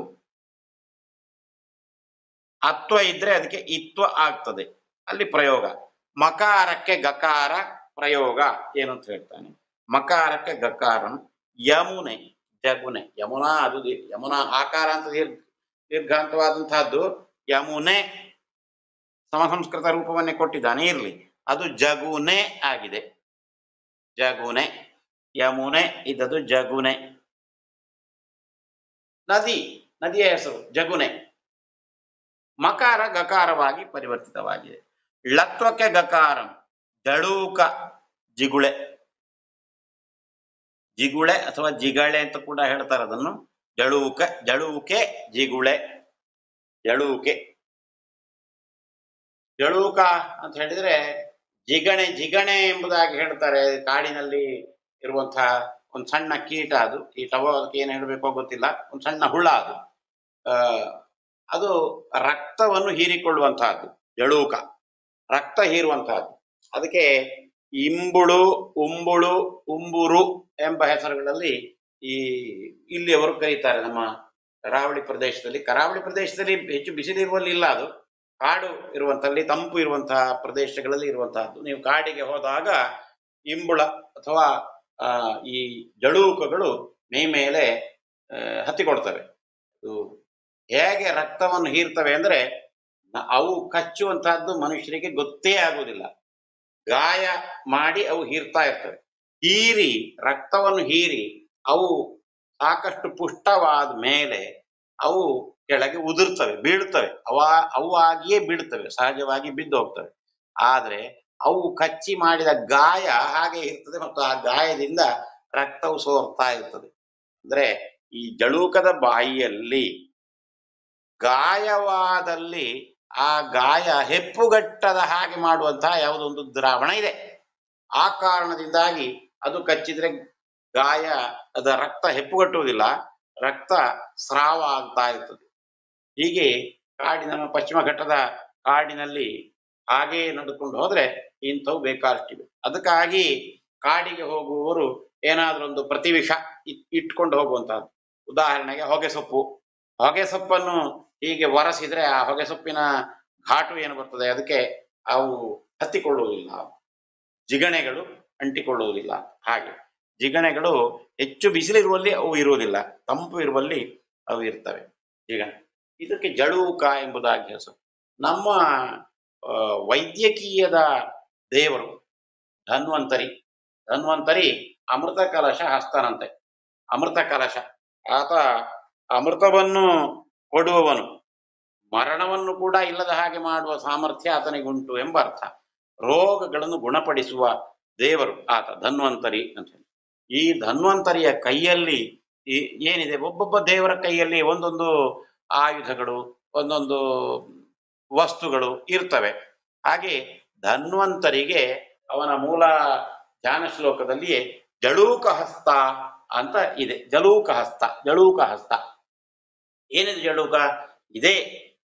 ಅತ್ವ ಇದ್ರೆ ಅದಕ್ಕೆ ಇತ್ವ ಆಗ್ತದೆ ಅಲ್ಲಿ ಪ್ರಯೋಗ ಮಕಾರಕ್ಕೆ ಗಕಾರ ಪ್ರಯೋಗ ಏನು ಅಂತ ಹೇಳ್ತಾನೆ ಮಕಾರಕ್ಕೆ ಗಕಾರಂ ಯಮುನೆ ಜಗುನೆ ಯಮುನಾ ಅದು ದಿ- ಯಮುನಾ ಆಕಾರ ಅಂತ ದೀರ್ಘ ದೀರ್ಘಾಂತವಾದಂತಹದ್ದು ಯಮುನೆ ಸಮಸಂಸ್ಕೃತ ರೂಪವನ್ನೇ ಕೊಟ್ಟಿದ್ದಾನೆ ಇರ್ಲಿ ಅದು ಜಗುನೆ ಆಗಿದೆ ಜಗುನೆ ಯಮುನೆ ಇದ್ದದು ಜಗುನೆ ನದಿ ನದಿಯ ಹೆಸರು ಜಗುನೆ ಮಕಾರ ಗಕಾರವಾಗಿ ಪರಿವರ್ತಿತವಾಗಿದೆ ಲತ್ವಕ್ಕೆ ಗಕಾರಂ ಜಳೂಕ ಜಿಗುಳೆ ಜಿಗುಳೆ ಅಥವಾ ಜಿಗಳೆ ಅಂತ ಕೂಡ ಹೇಳ್ತಾರೆ ಅದನ್ನು ಜಳೂಕ ಜಳೂಕೆ ಜಿಗುಳೆ ಜಳೂಕೆ ಜಳೂಕ ಅಂತ ಹೇಳಿದ್ರೆ ಜಿಗಣೆ ಜಿಗಣೆ ಎಂಬುದಾಗಿ ಹೇಳ್ತಾರೆ ಕಾಡಿನಲ್ಲಿ ಇರುವಂತಹ ಒಂದು ಸಣ್ಣ ಕೀಟ ಅದು ಕೀಟವೋ ಅದಕ್ಕೆ ಏನು ಹೇಳಬೇಕೋ ಗೊತ್ತಿಲ್ಲ ಒಂದು ಸಣ್ಣ ಹುಳ ಅದು ಆ, ಅದು ರಕ್ತವನ್ನು ಹೀರಿಕೊಳ್ಳುವಂತಹದ್ದು ಜಳೂಕ ರಕ್ತ ಹೀರುವಂತಹದ್ದು ಅದಕ್ಕೆ ಇಂಬುಳು ಉಂಬುಳು ಉಂಬುರು ಎಂಬ ಹೆಸರುಗಳಲ್ಲಿ ಈ ಇಲ್ಲಿಯವರು ಕರೀತಾರೆ ನಮ್ಮ ಕರಾವಳಿ ಪ್ರದೇಶದಲ್ಲಿ ಕರಾವಳಿ ಪ್ರದೇಶದಲ್ಲಿ ಹೆಚ್ಚು ಬಿಸಿಲಿರುವಲ್ಲಿ ಇಲ್ಲ ಅದು ಕಾಡು ಇರುವಂತಲ್ಲಿ ತಂಪು ಇರುವಂತಹ ಪ್ರದೇಶಗಳಲ್ಲಿ ಇರುವಂತಹದ್ದು ನೀವು ಕಾಡಿಗೆ ಹೋದಾಗ ಇಂಬುಳ ಅಥವಾ ಆ, ಈ ಜಳೂಕಗಳು ಮೈ ಮೇಲೆ ಆ, ಹತ್ತಿಕೊಳ್ತವೆ ಅದು ಹೇಗೆ ರಕ್ತವನ್ನು ಹೀರ್ತವೆ ಅಂದ್ರೆ ನ- ಅವು ಕಚ್ಚುವಂತಹದ್ದು ಮನುಷ್ಯರಿಗೆ ಗೊತ್ತೇ ಆಗುವುದಿಲ್ಲ ಗಾಯ ಮಾಡಿ ಅವು ಹೀರ್ತಾ ಇರ್ತವೆ ಹೀರಿ ರಕ್ತವನ್ನು ಹೀರಿ ಅವು ಸಾಕಷ್ಟು ಪುಷ್ಟವಾದ ಮೇಲೆ ಅವು ಕೆಳಗೆ ಉದುರ್ತವೆ ಬೀಳ್ತವೆ ಅವ ಅವು ಆಗಿಯೇ ಬೀಳ್ತವೆ ಸಹಜವಾಗಿ ಬಿದ್ದು ಹೋಗ್ತವೆ ಆದ್ರೆ ಅವು ಕಚ್ಚಿ ಮಾಡಿದ ಗಾಯ ಹಾಗೆ ಇರ್ತದೆ ಮತ್ತು ಆ ಗಾಯದಿಂದ ರಕ್ತವು ಸೋರ್ತಾ ಇರ್ತದೆ ಅಂದ್ರೆ ಈ ಜಳೂಕದ ಬಾಯಿಯಲ್ಲಿ ಗಾಯವಾದಲ್ಲಿ ಆ ಗಾಯ ಹೆಪ್ಪುಗಟ್ಟದ ಹಾಗೆ ಮಾಡುವಂತಹ ಯಾವುದೊಂದು ದ್ರಾವಣ ಇದೆ ಆ ಕಾರಣದಿಂದಾಗಿ ಅದು ಕಚ್ಚಿದ್ರೆ ಗಾಯ ಅದ ರಕ್ತ ಹೆಪ್ಪುಗಟ್ಟುವುದಿಲ್ಲ ರಕ್ತ ಸ್ರಾವ ಆಗ್ತಾ ಇರ್ತದೆ ಹೀಗೆ ಕಾಡಿನ ನಮ್ಮ ಪಶ್ಚಿಮ ಘಟ್ಟದ ಕಾಡಿನಲ್ಲಿ ಹಾಗೆ ನಡೆದುಕೊಂಡು ಹೋದ್ರೆ ಇಂಥವು ಬೇಕಾದಷ್ಟಿವೆ ಅದಕ್ಕಾಗಿ ಕಾಡಿಗೆ ಹೋಗುವವರು ಏನಾದ್ರೂ ಒಂದು ಪ್ರತಿವಿಷ ಇಟ್- ಇಟ್ಕೊಂಡು ಹೋಗುವಂತಹದ್ದು ಉದಾಹರಣೆಗೆ ಹೊಗೆ ಸೊಪ್ಪು ಹೊಗೆ ಸೊಪ್ಪನ್ನು ಹೀಗೆ ಒರೆಸಿದ್ರೆ ಆ ಹೊಗೆ ಸೊಪ್ಪಿನ ಘಾಟು ಏನು ಬರ್ತದೆ ಅದಕ್ಕೆ ಅವು ಹತ್ತಿಕೊಳ್ಳುವುದಿಲ್ಲ ಜಿಗಣೆಗಳು ಅಂಟಿಕೊಳ್ಳುವುದಿಲ್ಲ ಹಾಗೆ ಜಿಗಣೆಗಳು ಹೆಚ್ಚು ಬಿಸಿಲಿರುವಲ್ಲಿ ಅವು ಇರುವುದಿಲ್ಲ ತಂಪು ಇರುವಲ್ಲಿ ಅವು ಇರ್ತವೆ ಜಿಗಣೆ ಇದಕ್ಕೆ ಜಳೂಕ ಎಂಬುದಾಗಿ ಹೆಸರು ನಮ್ಮ ಆ, ವೈದ್ಯಕೀಯದ ದೇವರು ಧನ್ವಂತರಿ ಧನ್ವಂತರಿ ಅಮೃತ ಕಲಶ ಹಸ್ತನಂತೆ ಅಮೃತ ಕಲಶ ಆತ ಅಮೃತವನ್ನು ಕೊಡುವವನು ಮರಣವನ್ನು ಕೂಡ ಇಲ್ಲದ ಹಾಗೆ ಮಾಡುವ ಸಾಮರ್ಥ್ಯ ಆತನಿಗುಂಟು ಎಂಬ ಅರ್ಥ ರೋಗಗಳನ್ನು ಗುಣಪಡಿಸುವ ದೇವರು ಆತ ಧನ್ವಂತರಿ ಅಂತ ಹೇಳಿ ಈ ಧನ್ವಂತರಿಯ ಕೈಯಲ್ಲಿ ಈ ಏನಿದೆ ಒಬ್ಬೊಬ್ಬ ದೇವರ ಕೈಯಲ್ಲಿ ಒಂದೊಂದು ಆಯುಧಗಳು ಒಂದೊಂದು ವಸ್ತುಗಳು ಇರ್ತವೆ ಹಾಗೆ ಧನ್ವಂತರಿಗೆ ಅವನ ಮೂಲ ಧ್ಯಾನ ಶ್ಲೋಕದಲ್ಲಿಯೇ ಜಳೂಕ ಹಸ್ತ ಅಂತ ಇದೆ ಜಳೂಕ ಹಸ್ತ ಜಳೂಕ ಹಸ್ತ ಏನಿದೆ ಜಳೂಕ ಇದೇ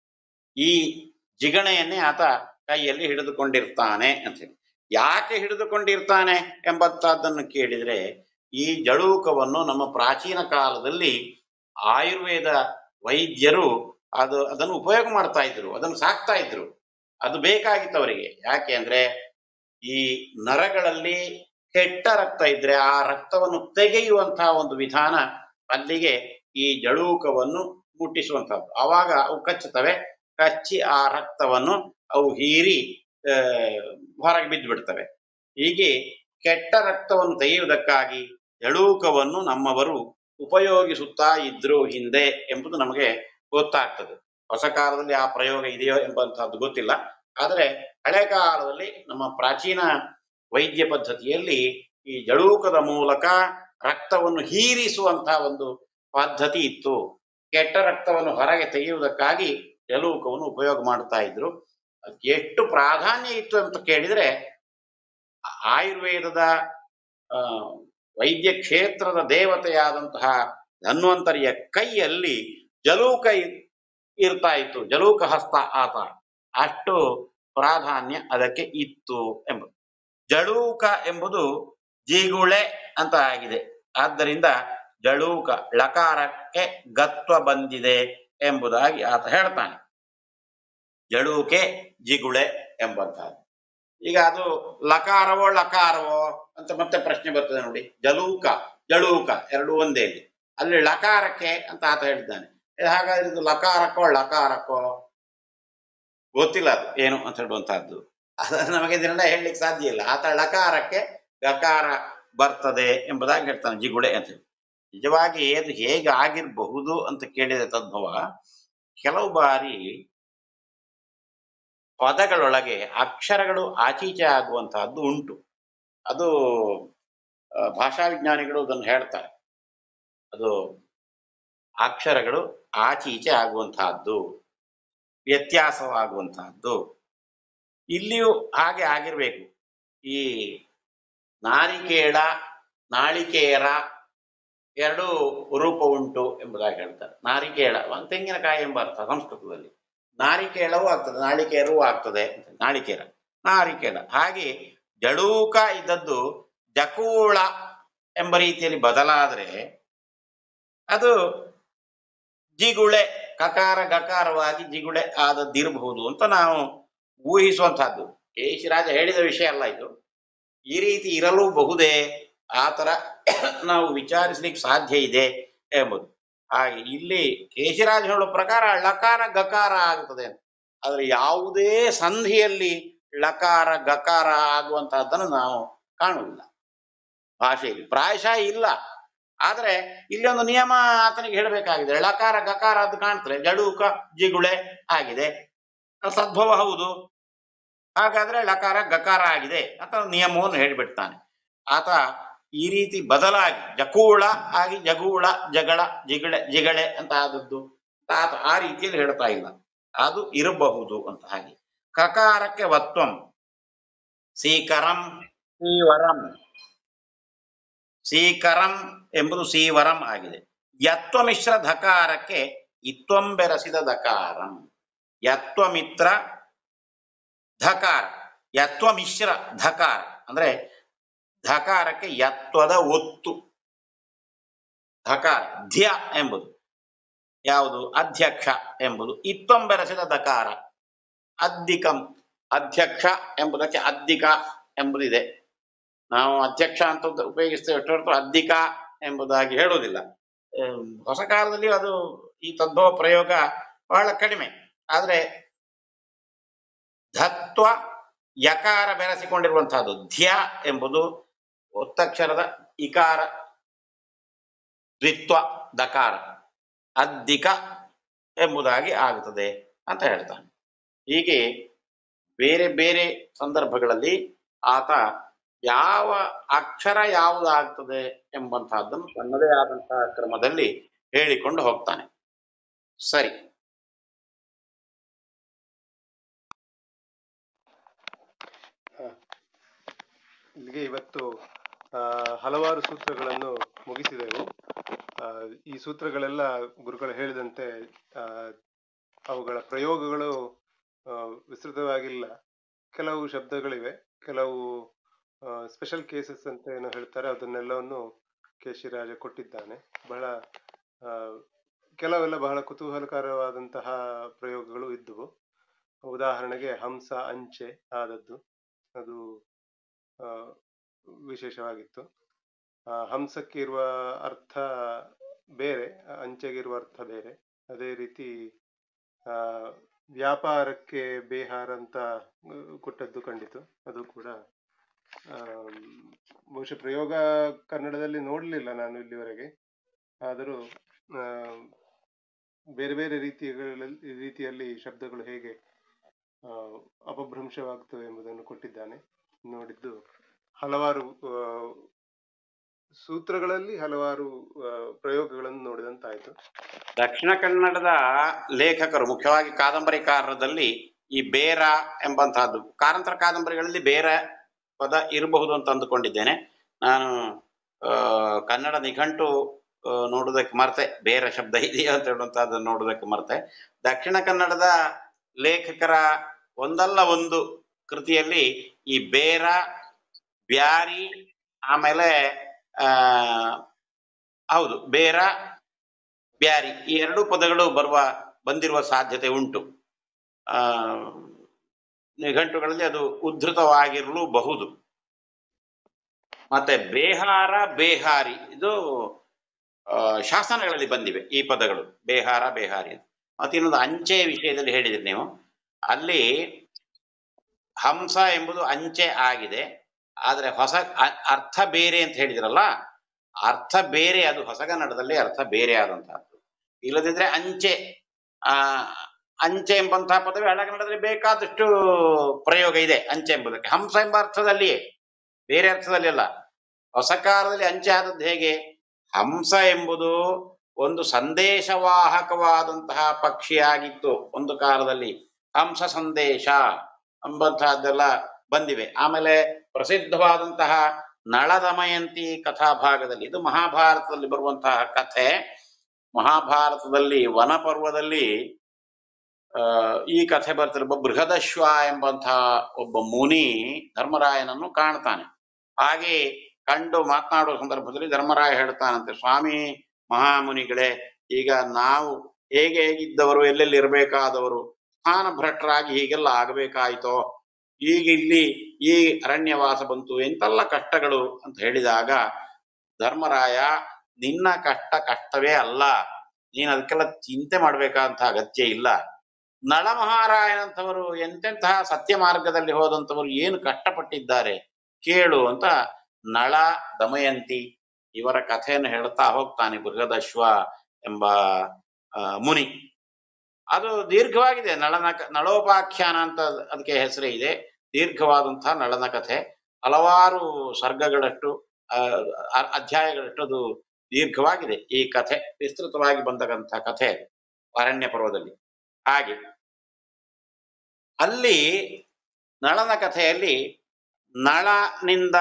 ಈ ಜಿಗಣೆಯನ್ನೇ ಆತ ಕೈಯಲ್ಲಿ ಹಿಡಿದುಕೊಂಡಿರ್ತಾನೆ ಅಂತ ಹೇಳಿ ಯಾಕೆ ಹಿಡಿದುಕೊಂಡಿರ್ತಾನೆ ಎಂಬಂತಹದ್ದನ್ನು ಕೇಳಿದ್ರೆ ಈ ಜಳೂಕವನ್ನು ನಮ್ಮ ಪ್ರಾಚೀನ ಕಾಲದಲ್ಲಿ ಆಯುರ್ವೇದ ವೈದ್ಯರು ಅದು ಅದನ್ನು ಉಪಯೋಗ ಮಾಡ್ತಾ ಇದ್ರು ಅದನ್ನು ಸಾಕ್ತಾ ಇದ್ರು ಅದು ಬೇಕಾಗಿತ್ತು ಅವರಿಗೆ ಯಾಕೆ ಅಂದ್ರೆ ಈ ನರಗಳಲ್ಲಿ ಕೆಟ್ಟ ರಕ್ತ ಇದ್ರೆ ಆ ರಕ್ತವನ್ನು ತೆಗೆಯುವಂತಹ ಒಂದು ವಿಧಾನ ಅಲ್ಲಿಗೆ ಈ ಜಳೂಕವನ್ನು ಮುಟ್ಟಿಸುವಂತಹದ್ದು ಆವಾಗ ಅವು ಕಚ್ಚುತ್ತವೆ ಕಚ್ಚಿ ಆ ರಕ್ತವನ್ನು ಅವು ಹೀರಿ ಆ, ಹೊರಗೆ ಬಿದ್ದು ಬಿಡ್ತವೆ ಹೀಗೆ ಕೆಟ್ಟ ರಕ್ತವನ್ನು ತೆಗೆಯುವುದಕ್ಕಾಗಿ ಜಳೂಕವನ್ನು ನಮ್ಮವರು ಉಪಯೋಗಿಸುತ್ತಾ ಇದ್ರು ಹಿಂದೆ ಎಂಬುದು ನಮಗೆ ಗೊತ್ತಾಗ್ತದೆ ಹೊಸ ಕಾಲದಲ್ಲಿ ಆ ಪ್ರಯೋಗ ಇದೆಯೋ ಎಂಬಂತಹದ್ದು ಗೊತ್ತಿಲ್ಲ ಆದರೆ ಹಳೆ ಕಾಲದಲ್ಲಿ ನಮ್ಮ ಪ್ರಾಚೀನ ವೈದ್ಯ ಪದ್ಧತಿಯಲ್ಲಿ ಈ ಜಳೂಕದ ಮೂಲಕ ರಕ್ತವನ್ನು ಹೀರಿಸುವಂತಹ ಒಂದು ಪದ್ಧತಿ ಇತ್ತು ಕೆಟ್ಟ ರಕ್ತವನ್ನು ಹೊರಗೆ ತೆಗೆಯುವುದಕ್ಕಾಗಿ ಜಲೂಕವನ್ನು ಉಪಯೋಗ ಮಾಡ್ತಾ ಇದ್ರು ಅದ್ಕೆ ಎಷ್ಟು ಪ್ರಾಧಾನ್ಯ ಇತ್ತು ಅಂತ ಕೇಳಿದ್ರೆ ಆ- ಆಯುರ್ವೇದದ ಆ, ವೈದ್ಯ ಕ್ಷೇತ್ರದ ದೇವತೆಯಾದಂತಹ ಧನ್ವಂತರಿಯ ಕೈಯಲ್ಲಿ ಜಲೂಕ ಇ- ಇರ್ತಾ ಇತ್ತು ಜಲೂಕ ಹಸ್ತ ಆತ ಅಷ್ಟು ಪ್ರಾಧಾನ್ಯ ಅದಕ್ಕೆ ಇತ್ತು ಎಂಬುದು ಜಳೂಕ ಎಂಬುದು ಜಿಗುಳೆ ಅಂತ ಆಗಿದೆ ಆದ್ದರಿಂದ ಜಳೂಕ ಲಕಾರಕ್ಕೆ ಗತ್ವ ಬಂದಿದೆ ಎಂಬುದಾಗಿ ಆತ ಹೇಳ್ತಾನೆ ಜಳೂಕೆ ಜಿಗುಳೆ ಎಂಬಂತಹದ್ದು ಈಗ ಅದು ಲಕಾರವೋ ಲಕಾರವೋ ಅಂತ ಮತ್ತೆ ಪ್ರಶ್ನೆ ಬರ್ತದೆ ನೋಡಿ ಜಲೂಕ ಜಳೂಕ ಎರಡು ಒಂದೇ ಇಲ್ಲಿ ಅಲ್ಲಿ ಲಕಾರಕ್ಕೆ ಅಂತ ಆತ ಹೇಳಿದ್ದಾನೆ ಇದು ಹಾಗಾದ್ರೆ ಇದು ಲಕಾರಕ್ಕೋ ಲಕಾರಕ್ಕೋ ಗೊತ್ತಿಲ್ಲ ಅದು ಏನು ಅಂತ ಹೇಳುವಂತಹದ್ದು ಅದನ್ನು ನಮಗೆ ನಿರ್ಣಯ ಹೇಳಲಿಕ್ಕೆ ಸಾಧ್ಯ ಇಲ್ಲ ಆತ ಲಕಾರಕ್ಕೆ ಗಕಾರ ಬರ್ತದೆ ಎಂಬುದಾಗಿ ಹೇಳ್ತಾನೆ ಜಿಗುಳೆ ಅಂತ ಹೇಳಿ ನಿಜವಾಗಿ ಅದು ಹೇಗೆ ಆಗಿರಬಹುದು ಅಂತ ಕೇಳಿದ ತದ್ಭವ ಕೆಲವು ಬಾರಿ ಪದಗಳೊಳಗೆ ಅಕ್ಷರಗಳು ಆಚೀಚೆ ಆಗುವಂತಹದ್ದು ಉಂಟು ಅದು ಆ, ಭಾಷಾ ವಿಜ್ಞಾನಿಗಳು ಅದನ್ನು ಹೇಳ್ತಾರೆ ಅದು ಅಕ್ಷರಗಳು ಆಚೀಚೆ ಆಗುವಂತಹದ್ದು ವ್ಯತ್ಯಾಸವಾಗುವಂತಹದ್ದು ಇಲ್ಲಿಯೂ ಹಾಗೆ ಆಗಿರ್ಬೇಕು ಈ ನಾರಿಕೇಳ ನಾಳಿಕೇರ ಎರಡು ರೂಪ ಉಂಟು ಎಂಬುದಾಗಿ ಹೇಳ್ತಾರೆ ನಾರಿಕೇಳ ಒಂದು ತೆಂಗಿನಕಾಯಿ ಎಂಬ ಅರ್ಥ ಸಂಸ್ಕೃತದಲ್ಲಿ ನಾರಿಕೇಳವೂ ಆಗ್ತದೆ ನಾಳಿಕೇರವೂ ಆಗ್ತದೆ ನಾಳಿಕೇರ ನಾರಿಕೇಳ ಹಾಗೆ ಜಡೂಕ ಇದ್ದದ್ದು ಜಕೂಳ ಎಂಬ ರೀತಿಯಲ್ಲಿ ಬದಲಾದ್ರೆ ಅದು ಜಿಗುಳೆ ಕಕಾರ ಗಕಾರವಾಗಿ ಜಿಗುಳೆ ಆದದ್ದಿರಬಹುದು ಅಂತ ನಾವು ಊಹಿಸುವಂತಹದ್ದು ಕೇಶಿರಾಜ ಹೇಳಿದ ವಿಷಯ ಅಲ್ಲ ಇದು ಈ ರೀತಿ ಇರಲು ಬಹುದೇ ಆ ತರ ನಾವು ವಿಚಾರಿಸ್ಲಿಕ್ಕೆ ಸಾಧ್ಯ ಇದೆ ಎಂಬುದು ಹಾಗೆ ಇಲ್ಲಿ ಕೇಶಿರಾಜ ಹೇಳುವ ಪ್ರಕಾರ ಲಕಾರ ಗಕಾರ ಆಗ್ತದೆ ಅಂತ ಆದ್ರೆ ಯಾವುದೇ ಸಂಧಿಯಲ್ಲಿ ಲಕಾರ ಗಕಾರ ಆಗುವಂತಹದ್ದನ್ನು ನಾವು ಕಾಣುವುದಿಲ್ಲ ಭಾಷೆಯಲ್ಲಿ ಪ್ರಾಯಶಃ ಇಲ್ಲ ಆದ್ರೆ ಇಲ್ಲಿ ಒಂದು ನಿಯಮ ಆತನಿಗೆ ಹೇಳಬೇಕಾಗಿದೆ ಲಕಾರ ಗಕಾರ ಅದು ಕಾಣ್ತದೆ ಜಡೂಕ ಜಿಗುಳೆ ಆಗಿದೆ ಸದ್ಭವ ಹೌದು ಹಾಗಾದ್ರೆ ಲಕಾರ ಗಕಾರ ಆಗಿದೆ ಅಂತ ನಿಯಮವನ್ನು ಹೇಳಿಬಿಡ್ತಾನೆ ಆತ ಈ ರೀತಿ ಬದಲಾಗಿ ಜಕೂಳ ಆಗಿ ಜಗೂಳ ಜಗಳ ಜಿಗಳೆ ಜಿಗಳೆ ಅಂತ ಆದದ್ದು ಆತ ಆ ರೀತಿಯಲ್ಲಿ ಹೇಳ್ತಾ ಇಲ್ಲ ಅದು ಇರಬಹುದು ಅಂತ ಹಾಗೆ ಕಕಾರಕ್ಕೆ ವತ್ವಂ ಸೀಕರಂ ಸೀವರಂ ಸೀಕರಂ ಎಂಬುದು ಸೀವರಂ ಆಗಿದೆ ಯತ್ವ ಮಿಶ್ರ ಧಕಾರಕ್ಕೆ ಇತ್ವಂ ಬೆರೆಸಿದ ದಕಾರಂ ಯತ್ವಮಿತ್ರ ಧಕಾರ ಯತ್ವ ಮಿಶ್ರ ಧಕಾರ ಅಂದ್ರೆ ಧಕಾರಕ್ಕೆ ಯತ್ವದ ಒತ್ತು ಧಕಾರ ಧ್ಯ ಎಂಬುದು ಯಾವುದು ಅಧ್ಯಕ್ಷ ಎಂಬುದು ಇತ್ವಂ ಬೆರೆಸಿದ ದಕಾರ ಅದ್ದಿಕಂ ಅಧ್ಯಕ್ಷ ಎಂಬುದಕ್ಕೆ ಅದ್ದಿಕ ಎಂಬುದಿದೆ ನಾವು ಅಧ್ಯಕ್ಷ ಅಂತ ಉಪಯೋಗಿಸ್ತೇವೆ ಹೊರತು ಅದ್ದಿಕ ಎಂಬುದಾಗಿ ಹೇಳುವುದಿಲ್ಲ ಆಮ್, ಹೊಸ ಕಾಲದಲ್ಲಿ ಅದು ಈ ತದ್ಭವ ಪ್ರಯೋಗ ಬಹಳ ಕಡಿಮೆ ಆದ್ರೆ ಧತ್ವ ಯಕಾರ ಬೆರೆಸಿಕೊಂಡಿರುವಂತಹದ್ದು ಧ್ಯ ಎಂಬುದು ಒತ್ತಕ್ಷರದ ಇಕಾರ ದ್ವಿತ್ವ ದಕಾರ ಅದ್ದಿಕ ಎಂಬುದಾಗಿ ಆಗುತ್ತದೆ ಅಂತ ಹೇಳ್ತಾನೆ ಹೀಗೆ ಬೇರೆ ಬೇರೆ ಸಂದರ್ಭಗಳಲ್ಲಿ ಆತ ಯಾವ ಅಕ್ಷರ ಯಾವುದಾಗ್ತದೆ ಎಂಬಂತಹದ್ದನ್ನು ತನ್ನದೇ ಆದಂತಹ ಕ್ರಮದಲ್ಲಿ ಹೇಳಿಕೊಂಡು ಹೋಗ್ತಾನೆ ಸರಿ ಇಲ್ಲಿಗೆ ಇವತ್ತು ಆ, ಹಲವಾರು ಸೂತ್ರಗಳನ್ನು ಮುಗಿಸಿದೆವು ಆ, ಈ ಸೂತ್ರಗಳೆಲ್ಲ ಗುರುಗಳು ಹೇಳಿದಂತೆ ಆ, ಅವುಗಳ ಪ್ರಯೋಗಗಳು ಆ, ವಿಸ್ತೃತವಾಗಿಲ್ಲ ಕೆಲವು ಶಬ್ದಗಳಿವೆ ಕೆಲವು ಸ್ಪೆಷಲ್ ಕೇಸಸ್ ಅಂತ ಏನು ಹೇಳ್ತಾರೆ ಅದನ್ನೆಲ್ಲವನ್ನು ಕೆ ಶಿರಾಜ ಕೊಟ್ಟಿದ್ದಾನೆ ಬಹಳ ಆ, ಕೆಲವೆಲ್ಲ ಬಹಳ ಕುತೂಹಲಕರವಾದಂತಹ ಪ್ರಯೋಗಗಳು ಇದ್ದುವು ಉದಾಹರಣೆಗೆ ಹಂಸ ಅಂಚೆ ಆದದ್ದು ಅದು ಆ, ವಿಶೇಷವಾಗಿತ್ತು ಆ, ಹಂಸಕ್ಕೆ ಇರುವ ಅರ್ಥ ಬೇರೆ ಅಂಚೆಗಿರುವ ಅರ್ಥ ಬೇರೆ ಅದೇ ರೀತಿ ಆ, ವ್ಯಾಪಾರಕ್ಕೆ ಬೇಹಾರ ಅಂತ ಆ, ಕೊಟ್ಟದ್ದು ಕಂಡಿತು ಅದು ಕೂಡ ಆಮ್, ಬಹುಶಃ ಪ್ರಯೋಗ ಕನ್ನಡದಲ್ಲಿ ನೋಡಲಿಲ್ಲ ನಾನು ಇಲ್ಲಿವರೆಗೆ ಆದರೂ ಆಮ್, ಬೇರೆ ಬೇರೆ ರೀತಿಗಳಲ್ಲಿ ರೀತಿಯಲ್ಲಿ ಶಬ್ದಗಳು ಹೇಗೆ ಆ, ಅಪಭ್ರಂಶವಾಗ್ತವೆ ಎಂಬುದನ್ನು ಕೊಟ್ಟಿದ್ದಾನೆ ನೋಡಿದ್ದು ಹಲವಾರು ಆ, ಸೂತ್ರಗಳಲ್ಲಿ ಹಲವಾರು ಆ, ಪ್ರಯೋಗಗಳನ್ನು ನೋಡಿದಂತಾಯ್ತು ದಕ್ಷಿಣ ಕನ್ನಡದ ಲೇಖಕರು ಮುಖ್ಯವಾಗಿ ಕಾದಂಬರಿಕಾರರಲ್ಲಿ ಈ ಬೇರ ಎಂಬಂತಹದ್ದು ಕಾರಂತರ ಕಾದಂಬರಿಗಳಲ್ಲಿ ಬೇರ ಪದ ಇರಬಹುದು ಅಂತ ಅಂದುಕೊಂಡಿದ್ದೇನೆ ನಾನು ಆ, ಕನ್ನಡ ನಿಘಂಟು ಆ, ನೋಡುವುದಕ್ಕೆ ಮರ್ತೆ ಬೇರೆ ಶಬ್ದ ಇದೆಯಾ ಅಂತ ಹೇಳುವಂತಹದ್ದನ್ನು ನೋಡುವುದಕ್ಕೆ ಮರ್ತೆ ದಕ್ಷಿಣ ಕನ್ನಡದ ಲೇಖಕರ ಒಂದಲ್ಲ ಒಂದು ಕೃತಿಯಲ್ಲಿ ಈ ಬೇರ ಬ್ಯಾರಿ ಆಮೇಲೆ ಆ ಹೌದು ಬೇರ ಬ್ಯಾರಿ ಈ ಎರಡು ಪದಗಳು ಬರುವ ಬಂದಿರುವ ಸಾಧ್ಯತೆ ಉಂಟು ಆ ನಿಘಂಟುಗಳಲ್ಲಿ ಅದು ಉದ್ಧೃತವಾಗಿರಲೂಬಹುದು ಮತ್ತೆ ಬೇಹಾರ ಬೇಹಾರಿ ಇದು ಆ, ಶಾಸನಗಳಲ್ಲಿ ಬಂದಿವೆ ಈ ಪದಗಳು ಬೇಹಾರ ಬೇಹಾರಿ ಅಂತ. ಮತ್ತೆ ಇನ್ನೊಂದು ಅಂಚೆ ವಿಷಯದಲ್ಲಿ ಹೇಳಿದ್ರಿ ನೀವು ಅಲ್ಲಿ ಹಂಸ ಎಂಬುದು ಅಂಚೆ ಆಗಿದೆ ಆದ್ರೆ ಹೊಸ ಅ- ಅರ್ಥ ಬೇರೆ ಅಂತ ಹೇಳಿದ್ರಲ್ಲ ಅರ್ಥ ಬೇರೆ ಅದು ಹೊಸಗನ್ನಡದಲ್ಲಿ ಅರ್ಥ ಬೇರೆ ಆದಂತಹದ್ದು ಇಲ್ಲದಿದ್ರೆ ಅಂಚೆ ಆ ಅಂಚೆ ಎಂಬಂತಹ ಪದವಿ ಹಳಗನ್ನಡದಲ್ಲಿ ಬೇಕಾದಷ್ಟು ಪ್ರಯೋಗ ಇದೆ ಅಂಚೆ ಎಂಬುದಕ್ಕೆ ಹಂಸ ಎಂಬ ಅರ್ಥದಲ್ಲಿಯೇ ಬೇರೆ ಅರ್ಥದಲ್ಲಿ ಅಲ್ಲ ಹೊಸ ಕಾಲದಲ್ಲಿ ಅಂಚೆ ಆದದ್ದು ಹೇಗೆ ಹಂಸ ಎಂಬುದು ಒಂದು ಸಂದೇಶವಾಹಕವಾದಂತಹ ಪಕ್ಷಿಯಾಗಿತ್ತು ಒಂದು ಕಾಲದಲ್ಲಿ ಹಂಸ ಸಂದೇಶ ಎಂಬಂತಹದ್ದೆಲ್ಲ ಬಂದಿವೆ ಆಮೇಲೆ ಪ್ರಸಿದ್ಧವಾದಂತಹ ನಳದಮಯಂತಿ ಕಥಾಭಾಗದಲ್ಲಿ ಇದು ಮಹಾಭಾರತದಲ್ಲಿ ಬರುವಂತಹ ಕಥೆ ಮಹಾಭಾರತದಲ್ಲಿ ವನಪರ್ವದಲ್ಲಿ ಆ, ಈ ಕಥೆ ಬರ್ತಾರೆ ಒಬ್ಬ ಬೃಹದಶ್ವ ಎಂಬಂತಹ ಒಬ್ಬ ಮುನಿ ಧರ್ಮರಾಯನನ್ನು ಕಾಣ್ತಾನೆ ಹಾಗೆ ಕಂಡು ಮಾತನಾಡುವ ಸಂದರ್ಭದಲ್ಲಿ ಧರ್ಮರಾಯ ಹೇಳ್ತಾನಂತೆ ಸ್ವಾಮಿ ಮಹಾಮುನಿಗಳೇ ಈಗ ನಾವು ಹೇಗೆ ಹೇಗಿದ್ದವರು ಎಲ್ಲೆಲ್ಲಿ ಇರಬೇಕಾದವರು ಸ್ಥಾನ ಭ್ರಷ್ಟರಾಗಿ ಹೀಗೆಲ್ಲ ಆಗಬೇಕಾಯ್ತೋ ಈಗ ಇಲ್ಲಿ ಈ ಅರಣ್ಯವಾಸ ಬಂತು ಎಂತೆಲ್ಲ ಕಷ್ಟಗಳು ಅಂತ ಹೇಳಿದಾಗ ಧರ್ಮರಾಯ ನಿನ್ನ ಕಷ್ಟ ಕಷ್ಟವೇ ಅಲ್ಲ ನೀನು ಅದಕ್ಕೆಲ್ಲ ಚಿಂತೆ ಮಾಡ್ಬೇಕಾದಂತ ಅಗತ್ಯ ಇಲ್ಲ ನಳ ಮಹಾರಾಯನಂತವರು ಎಂತೆಂತಹ ಸತ್ಯ ಮಾರ್ಗದಲ್ಲಿ ಹೋದಂತವರು ಏನು ಕಷ್ಟಪಟ್ಟಿದ್ದಾರೆ ಕೇಳು ಅಂತ ನಳ ದಮಯಂತಿ ಇವರ ಕಥೆಯನ್ನು ಹೇಳ್ತಾ ಹೋಗ್ತಾನೆ ಬೃಹದಶ್ವ ಎಂಬ ಆ, ಮುನಿ ಅದು ದೀರ್ಘವಾಗಿದೆ ನಳನ ಕ- ನಳೋಪಾಖ್ಯಾನ ಅಂತ ಅದಕ್ಕೆ ಹೆಸರೇ ಇದೆ ದೀರ್ಘವಾದಂತಹ ನಳನ ಕಥೆ ಹಲವಾರು ಸರ್ಗಗಳಷ್ಟು ಆ, ಅ- ಅಧ್ಯಾಯಗಳಷ್ಟು ಅದು ದೀರ್ಘವಾಗಿದೆ ಈ ಕಥೆ ವಿಸ್ತೃತವಾಗಿ ಬಂದಕ್ಕಂತಹ ಕಥೆ ಅದು, ಅರಣ್ಯ ಪರ್ವದಲ್ಲಿ ಹಾಗೆ ಅಲ್ಲಿ ನಳನ ಕಥೆಯಲ್ಲಿ ನಳನಿಂದ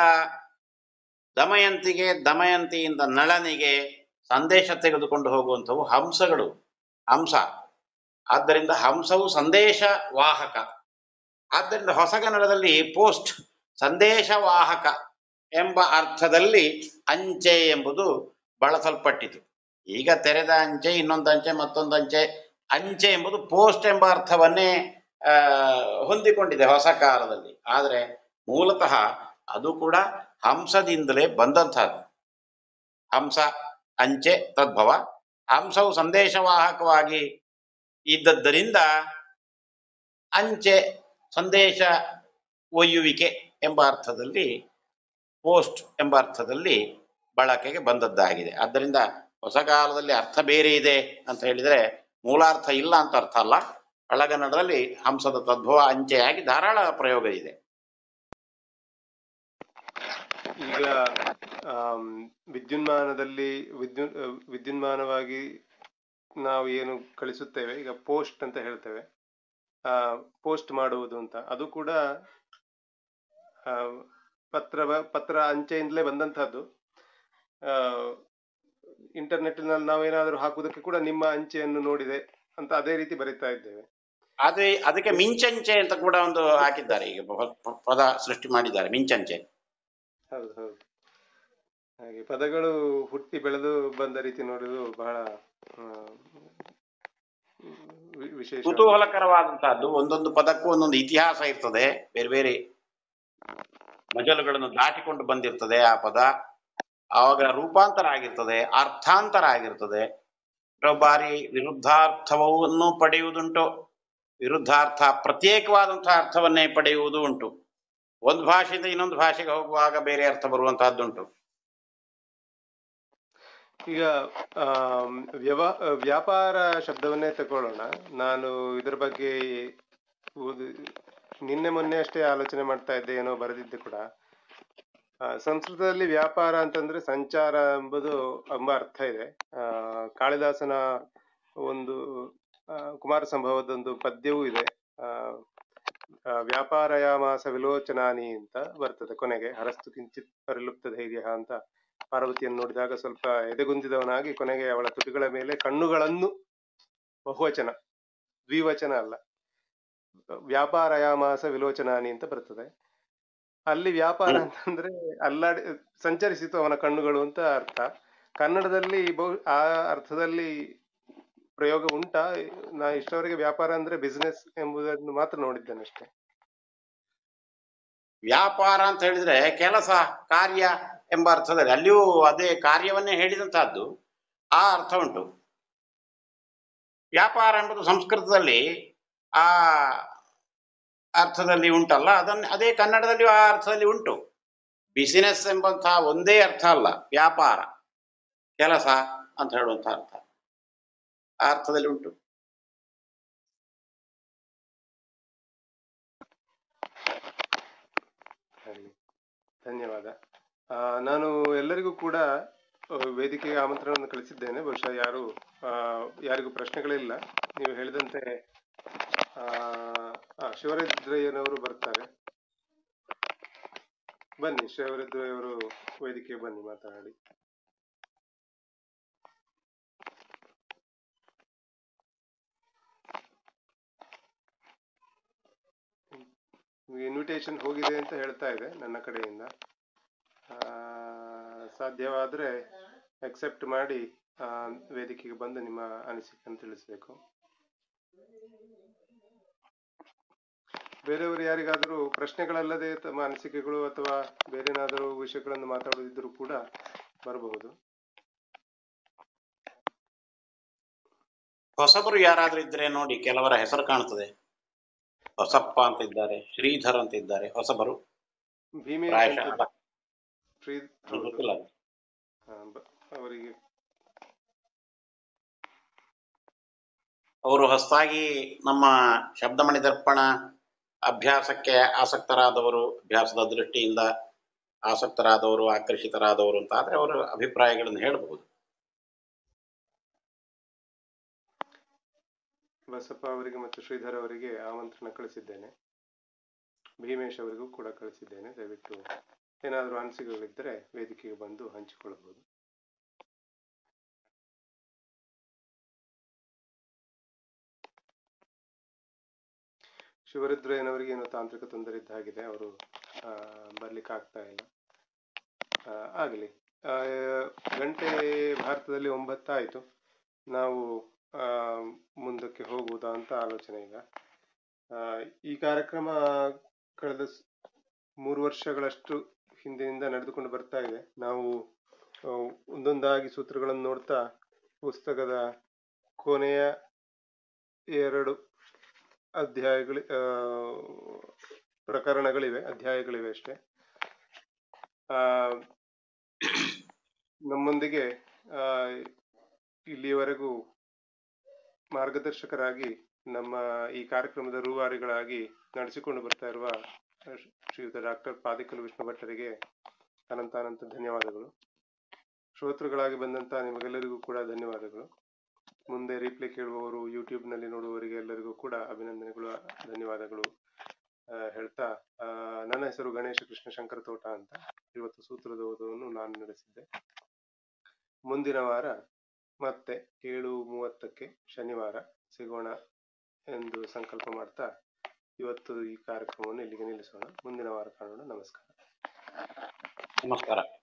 ದಮಯಂತಿಗೆ ದಮಯಂತಿಯಿಂದ ನಳನಿಗೆ ಸಂದೇಶ ತೆಗೆದುಕೊಂಡು ಹೋಗುವಂಥವು ಹಂಸಗಳು ಹಂಸ ಆದ್ದರಿಂದ ಹಂಸವು ಸಂದೇಶ ವಾಹಕ ಆದ್ದರಿಂದ ಹೊಸಗನ್ನಡದಲ್ಲಿ ಪೋಸ್ಟ್ ಸಂದೇಶವಾಹಕ ಎಂಬ ಅರ್ಥದಲ್ಲಿ ಅಂಚೆ ಎಂಬುದು ಬಳಸಲ್ಪಟ್ಟಿತು ಈಗ ತೆರೆದ ಅಂಚೆ ಇನ್ನೊಂದು ಅಂಚೆ ಮತ್ತೊಂದು ಅಂಚೆ ಅಂಚೆ ಎಂಬುದು ಪೋಸ್ಟ್ ಎಂಬ ಅರ್ಥವನ್ನೇ ಆ, ಹೊಂದಿಕೊಂಡಿದೆ ಹೊಸ ಕಾಲದಲ್ಲಿ ಆದರೆ ಮೂಲತಃ ಅದು ಕೂಡ ಹಂಸದಿಂದಲೇ ಬಂದಂತಹದ್ದು ಹಂಸ ಅಂಚೆ ತದ್ಭವ ಹಂಸವು ಸಂದೇಶವಾಹಕವಾಗಿ ಇದ್ದದ್ದರಿಂದ ಅಂಚೆ ಸಂದೇಶ ಒಯ್ಯುವಿಕೆ ಎಂಬ ಅರ್ಥದಲ್ಲಿ ಪೋಸ್ಟ್ ಎಂಬ ಅರ್ಥದಲ್ಲಿ ಬಳಕೆಗೆ ಬಂದದ್ದಾಗಿದೆ ಆದ್ದರಿಂದ ಹೊಸ ಕಾಲದಲ್ಲಿ ಅರ್ಥ ಬೇರೆ ಇದೆ ಅಂತ ಹೇಳಿದರೆ ಮೂಲಾರ್ಥ ಇಲ್ಲ ಅಂತ ಅರ್ಥ ಅಲ್ಲ ಹಳಗನ್ನಡದಲ್ಲಿ ಹಂಸದ ತದ್ಭವ ಅಂಚೆಯಾಗಿ ಧಾರಾಳ ಪ್ರಯೋಗ ಇದೆ ಈಗ ಆಮ್, ವಿದ್ಯುನ್ಮಾನದಲ್ಲಿ ವಿದ್ಯು ಆ, ವಿದ್ಯುನ್ಮಾನವಾಗಿ ನಾವು ಏನು ಕಳಿಸುತ್ತೇವೆ ಈಗ ಪೋಸ್ಟ್ ಅಂತ ಹೇಳ್ತೇವೆ ಪೋಸ್ಟ್ ಮಾಡುವುದು ಅಂತ ಅದು ಕೂಡ ಆ, ಪತ್ರ ಪತ್ರ ಅಂಚೆಯಿಂದಲೇ ಬಂದಂತಹದ್ದು ಇಂಟರ್ನೆಟ್ನಲ್ಲಿ ನಾವೇನಾದರೂ ಹಾಕುವುದಕ್ಕೆ ಕೂಡ ನಿಮ್ಮ ಅಂಚೆಯನ್ನು ನೋಡಿದೆ ಅಂತ ಅದೇ ರೀತಿ ಬರೀತಾ ಇದ್ದೇವೆ ಅದೇ ಅದಕ್ಕೆ ಮಿಂಚಂಚೆ ಅಂತ ಕೂಡ ಒಂದು ಹಾಕಿದ್ದಾರೆ ಈಗ ಪ- ಪ- ಪದ ಸೃಷ್ಟಿ ಮಾಡಿದ್ದಾರೆ ಮಿಂಚಂಚೆ ಹೌದು ಹೌದು ಹಾಗೆ ಪದಗಳು ಹುಟ್ಟಿ ಬೆಳೆದು ಬಂದ ರೀತಿ ನೋಡುವುದು ಬಹಳ ಆ, ವಿ- ವಿಶೇಷ ಕುತೂಹಲಕರವಾದಂತಹದ್ದು ಒಂದೊಂದು ಪದಕ್ಕೂ ಒಂದೊಂದು ಇತಿಹಾಸ ಇರ್ತದೆ ಬೇರೆ ಬೇರೆ ಮಜಲುಗಳನ್ನು ದಾಟಿಕೊಂಡು ಬಂದಿರ್ತದೆ ಆ ಪದ ಆವಾಗ ರೂಪಾಂತರ ಆಗಿರ್ತದೆ ಅರ್ಥಾಂತರ ಆಗಿರ್ತದೆ ಕೆಲವು ಬಾರಿ ವಿರುದ್ಧಾರ್ಥವನ್ನು ಪಡೆಯುವುದುಂಟು ವಿರುದ್ಧಾರ್ಥ ಪ್ರತ್ಯೇಕವಾದಂತಹ ಅರ್ಥವನ್ನೇ ಪಡೆಯುವುದು ಉಂಟು ಒಂದು ಭಾಷೆಯಿಂದ ಇನ್ನೊಂದು ಭಾಷೆಗೆ ಹೋಗುವಾಗ ಬೇರೆ ಅರ್ಥ ಬರುವಂತಹದ್ದುಂಟು ಈಗ ಆಮ್, ವ್ಯವ ವ್ಯಾಪಾರ ಶಬ್ದವನ್ನೇ ತಗೊಳ್ಳೋಣ ನಾನು ಇದರ ಬಗ್ಗೆ ಓದಿ- ನಿನ್ನೆ ಮೊನ್ನೆ ಅಷ್ಟೇ ಆಲೋಚನೆ ಮಾಡ್ತಾ ಇದ್ದೆ ಏನೋ ಬರೆದಿದ್ದೆ ಕೂಡ ಆ, ಸಂಸ್ಕೃತದಲ್ಲಿ ವ್ಯಾಪಾರ ಅಂತಂದ್ರೆ ಸಂಚಾರ ಎಂಬುದು ಎಂಬ ಅರ್ಥ ಇದೆ ಆ, ಕಾಳಿದಾಸನ ಒಂದು ಆ, ಕುಮಾರ ಸಂಭವದೊಂದು ಪದ್ಯವೂ ಇದೆ ಆ, ಆ, ವ್ಯಾಪಾರಯಾಮಾಸ ವಿಲೋಚನಾನಿ ಅಂತ ಬರ್ತದೆ ಕೊನೆಗೆ ಹರಸ್ತು ಕಿಂಚಿತ್ ಪರಿಲುಪ್ತ ಧೈರ್ಯ ಅಂತ ಪಾರ್ವತಿಯನ್ನು ನೋಡಿದಾಗ ಸ್ವಲ್ಪ ಎದೆಗುಂದಿದವನಾಗಿ ಕೊನೆಗೆ ಅವಳ ತುಟಿಗಳ ಮೇಲೆ ಕಣ್ಣುಗಳನ್ನು ಬಹುವಚನ ದ್ವಿವಚನ ಅಲ್ಲ ವ್ಯಾಪಾರಯಾಮಾಸ ವಿಲೋಚನಾನಿ ಅಂತ ಬರ್ತದೆ ಅಲ್ಲಿ ವ್ಯಾಪಾರ ಅಂತಂದ್ರೆ ಅಲ್ಲಾಡಿ ಸಂಚರಿಸಿತು ಅವನ ಕಣ್ಣುಗಳು ಅಂತ ಅರ್ಥ ಕನ್ನಡದಲ್ಲಿ ಬಹು ಆ ಅರ್ಥದಲ್ಲಿ ಪ್ರಯೋಗ ಉಂಟಾ ನಾ ಇಷ್ಟವರೆಗೆ ವ್ಯಾಪಾರ ಅಂದ್ರೆ ಬಿಸ್ನೆಸ್ ಎಂಬುದನ್ನು ಮಾತ್ರ ನೋಡಿದ್ದೇನೆ ಅಷ್ಟೇ ವ್ಯಾಪಾರ ಅಂತ ಹೇಳಿದ್ರೆ ಕೆಲಸ ಕಾರ್ಯ ಎಂಬ ಅರ್ಥದಲ್ಲಿ ಅಲ್ಲಿಯೂ ಅದೇ ಕಾರ್ಯವನ್ನೇ ಹೇಳಿದಂತಹದ್ದು ಆ ಅರ್ಥ ಉಂಟು ವ್ಯಾಪಾರ ಎಂಬುದು ಸಂಸ್ಕೃತದಲ್ಲಿ ಆ ಅರ್ಥದಲ್ಲಿ ಉಂಟಲ್ಲ ಅದನ್ನ ಅದೇ ಕನ್ನಡದಲ್ಲಿಯೂ ಆ ಅರ್ಥದಲ್ಲಿ ಉಂಟು ಬಿಸಿನೆಸ್ ಎಂಬಂತಹ ಒಂದೇ ಅರ್ಥ ಅಲ್ಲ ವ್ಯಾಪಾರ ಕೆಲಸ ಅಂತ ಹೇಳುವಂತಹ ಅರ್ಥ ಆ ಅರ್ಥದಲ್ಲಿ ಉಂಟು ಸರಿ ಧನ್ಯವಾದ ಆ, ನಾನು ಎಲ್ಲರಿಗೂ ಕೂಡ ಆ, ವೇದಿಕೆಗೆ ಆಮಂತ್ರಣವನ್ನು ಕಳಿಸಿದ್ದೇನೆ ಬಹುಶಃ ಯಾರು ಆ, ಯಾರಿಗೂ ಪ್ರಶ್ನೆಗಳಿಲ್ಲ ನೀವು ಹೇಳಿದಂತೆ ಆ, ಆ, ಶಿವರುದ್ರಯ್ಯನವರು ಬರ್ತಾರೆ ಬನ್ನಿ ಶಿವರುದ್ರಯ್ಯವರು ವೇದಿಕೆಗೆ ಬನ್ನಿ ಮಾತನಾಡಿ ಇನ್ವಿಟೇಷನ್ ಹೋಗಿದೆ ಅಂತ ಹೇಳ್ತಾ ಇದೆ ನನ್ನ ಕಡೆಯಿಂದ ಆ, ಸಾಧ್ಯವಾದರೆ ಅಕ್ಸೆಪ್ಟ್ ಮಾಡಿ ಆ, ವೇದಿಕೆಗೆ ಬಂದು ನಿಮ್ಮ ಅನಿಸಿಕೆಯನ್ನು ತಿಳಿಸಬೇಕು ಬೇರೆಯವರು ಯಾರಿಗಾದರೂ ಪ್ರಶ್ನೆಗಳಲ್ಲದೆ ತಮ್ಮ ಅನಿಸಿಕೆಗಳು ಅಥವಾ ಬೇರೆನಾದರೂ ವಿಷಯಗಳನ್ನು ಮಾತಾಡೋದಿದ್ರೂ ಕೂಡ ಬರಬಹುದು ಹೊಸಬರು ಯಾರಾದ್ರೂ ಇದ್ರೆ ನೋಡಿ ಕೆಲವರ ಹೆಸರು ಕಾಣ್ತದೆ ಹೊಸಪ್ಪ ಅಂತ ಇದ್ದಾರೆ ಶ್ರೀಧರ್ ಅಂತ ಇದ್ದಾರೆ ಹೊಸಬರು ಭೀಮೇಶ್ ಪ್ರಾಯಶಃ ಅಂತ ಶ್ರೀ ಅದು ಹೌದು. ಗೊತ್ತಿಲ್ಲ ಹಾ, ಬ- ಅವರಿಗೆ ಅವರು ಹೊಸದಾಗಿ ನಮ್ಮ ಶಬ್ದಮಣಿ ದರ್ಪಣ ಅಭ್ಯಾಸಕ್ಕೆ ಆಸಕ್ತರಾದವರು ಅಭ್ಯಾಸದ ದೃಷ್ಟಿಯಿಂದ ಆಸಕ್ತರಾದವರು ಆಕರ್ಷಿತರಾದವರು ಅಂತ ಆದ್ರೆ ಅವರ ಅಭಿಪ್ರಾಯಗಳನ್ನು ಹೇಳಬಹುದು ಬಸಪ್ಪ ಅವರಿಗೆ ಮತ್ತು ಶ್ರೀಧರ್ ಅವರಿಗೆ ಆಮಂತ್ರಣ ಕಳಿಸಿದ್ದೇನೆ ಭೀಮೇಶ್ ಅವರಿಗೂ ಕೂಡ ಕಳಿಸಿದ್ದೇನೆ ದಯವಿಟ್ಟು ಏನಾದರೂ ಅನಿಸಿಕೆಗಳಿದ್ದರೆ ವೇದಿಕೆಗೆ ಬಂದು ಹಂಚಿಕೊಳ್ಳಬಹುದು ಶಿವರುದ್ರಯ್ಯನವರಿಗೆ ಏನೋ ತಾಂತ್ರಿಕ ತೊಂದರೆ ಇದ್ದ ಹಾಗಿದೆ ಅವರು ಆ, ಬರ್ಲಿಕ್ಕೆ ಆಗ್ತಾ ಇಲ್ಲ ಆ, ಆಗಲಿ ಆ, ಗಂಟೆ ಭಾರತದಲ್ಲಿ ಒಂಬತ್ತಾಯಿತು ನಾವು ಆ, ಮುಂದಕ್ಕೆ ಹೋಗುವುದಾ ಅಂತ ಆಲೋಚನೆ ಈಗ ಆ, ಈ ಕಾರ್ಯಕ್ರಮ ಕಳೆದ ಸ್- ಮೂರು ವರ್ಷಗಳಷ್ಟು ಹಿಂದಿನಿಂದ ನಡೆದುಕೊಂಡು ಬರ್ತಾ ಇದೆ ನಾವು ಆ, ಒಂದೊಂದಾಗಿ ಸೂತ್ರಗಳನ್ನು ನೋಡ್ತಾ ಪುಸ್ತಕದ ಕೊನೆಯ ಎರಡು ಅಧ್ಯಾಯಗಳು ಆ, ಪ್ರಕರಣಗಳಿವೆ ಅಧ್ಯಾಯಗಳಿವೆ ಅಷ್ಟೇ ಆ, ನಮ್ಮೊಂದಿಗೆ ಆ, ಇಲ್ಲಿಯವರೆಗೂ ಮಾರ್ಗದರ್ಶಕರಾಗಿ ನಮ್ಮ ಈ ಕಾರ್ಯಕ್ರಮದ ರೂವಾರಿಗಳಾಗಿ ನಡೆಸಿಕೊಂಡು ಬರ್ತಾ ಇರುವ ಶ್ರೀಯುತ ಡಾಕ್ಟರ್ ಪಾದಿಕಲು ವಿಷ್ಣು ಭಟ್ಟರಿಗೆ ಅನಂತ ಅನಂತ ಧನ್ಯವಾದಗಳು ಶ್ರೋತೃಗಳಾಗಿ ಬಂದಂತ ನಿಮಗೆಲ್ಲರಿಗೂ ಕೂಡ ಧನ್ಯವಾದಗಳು ಮುಂದೆ ರೀಪ್ಲೇ ಕೇಳುವವರು ಯೂಟ್ಯೂಬ್ನಲ್ಲಿ ನೋಡುವವರಿಗೆ ಎಲ್ಲರಿಗೂ ಕೂಡ ಅಭಿನಂದನೆಗಳು ಧನ್ಯವಾದಗಳು ಆ, ಹೇಳ್ತಾ ಆ, ನನ್ನ ಹೆಸರು ಗಣೇಶ ಕೃಷ್ಣ ಶಂಕರ ತೋಟ ಅಂತ ಇವತ್ತು ಸೂತ್ರದ ಓದವನ್ನು ನಾನು ನಡೆಸಿದ್ದೆ ಮುಂದಿನ ವಾರ ಮತ್ತೆ ಏಳು ಮೂವತ್ತಕ್ಕೆ ಶನಿವಾರ ಸಿಗೋಣ ಎಂದು ಸಂಕಲ್ಪ ಮಾಡ್ತಾ ಇವತ್ತು ಈ ಕಾರ್ಯಕ್ರಮವನ್ನು ಇಲ್ಲಿಗೆ ನಿಲ್ಲಿಸೋಣ ಮುಂದಿನ ವಾರ ಕಾಣೋಣ ನಮಸ್ಕಾರ ನಮಸ್ಕಾರ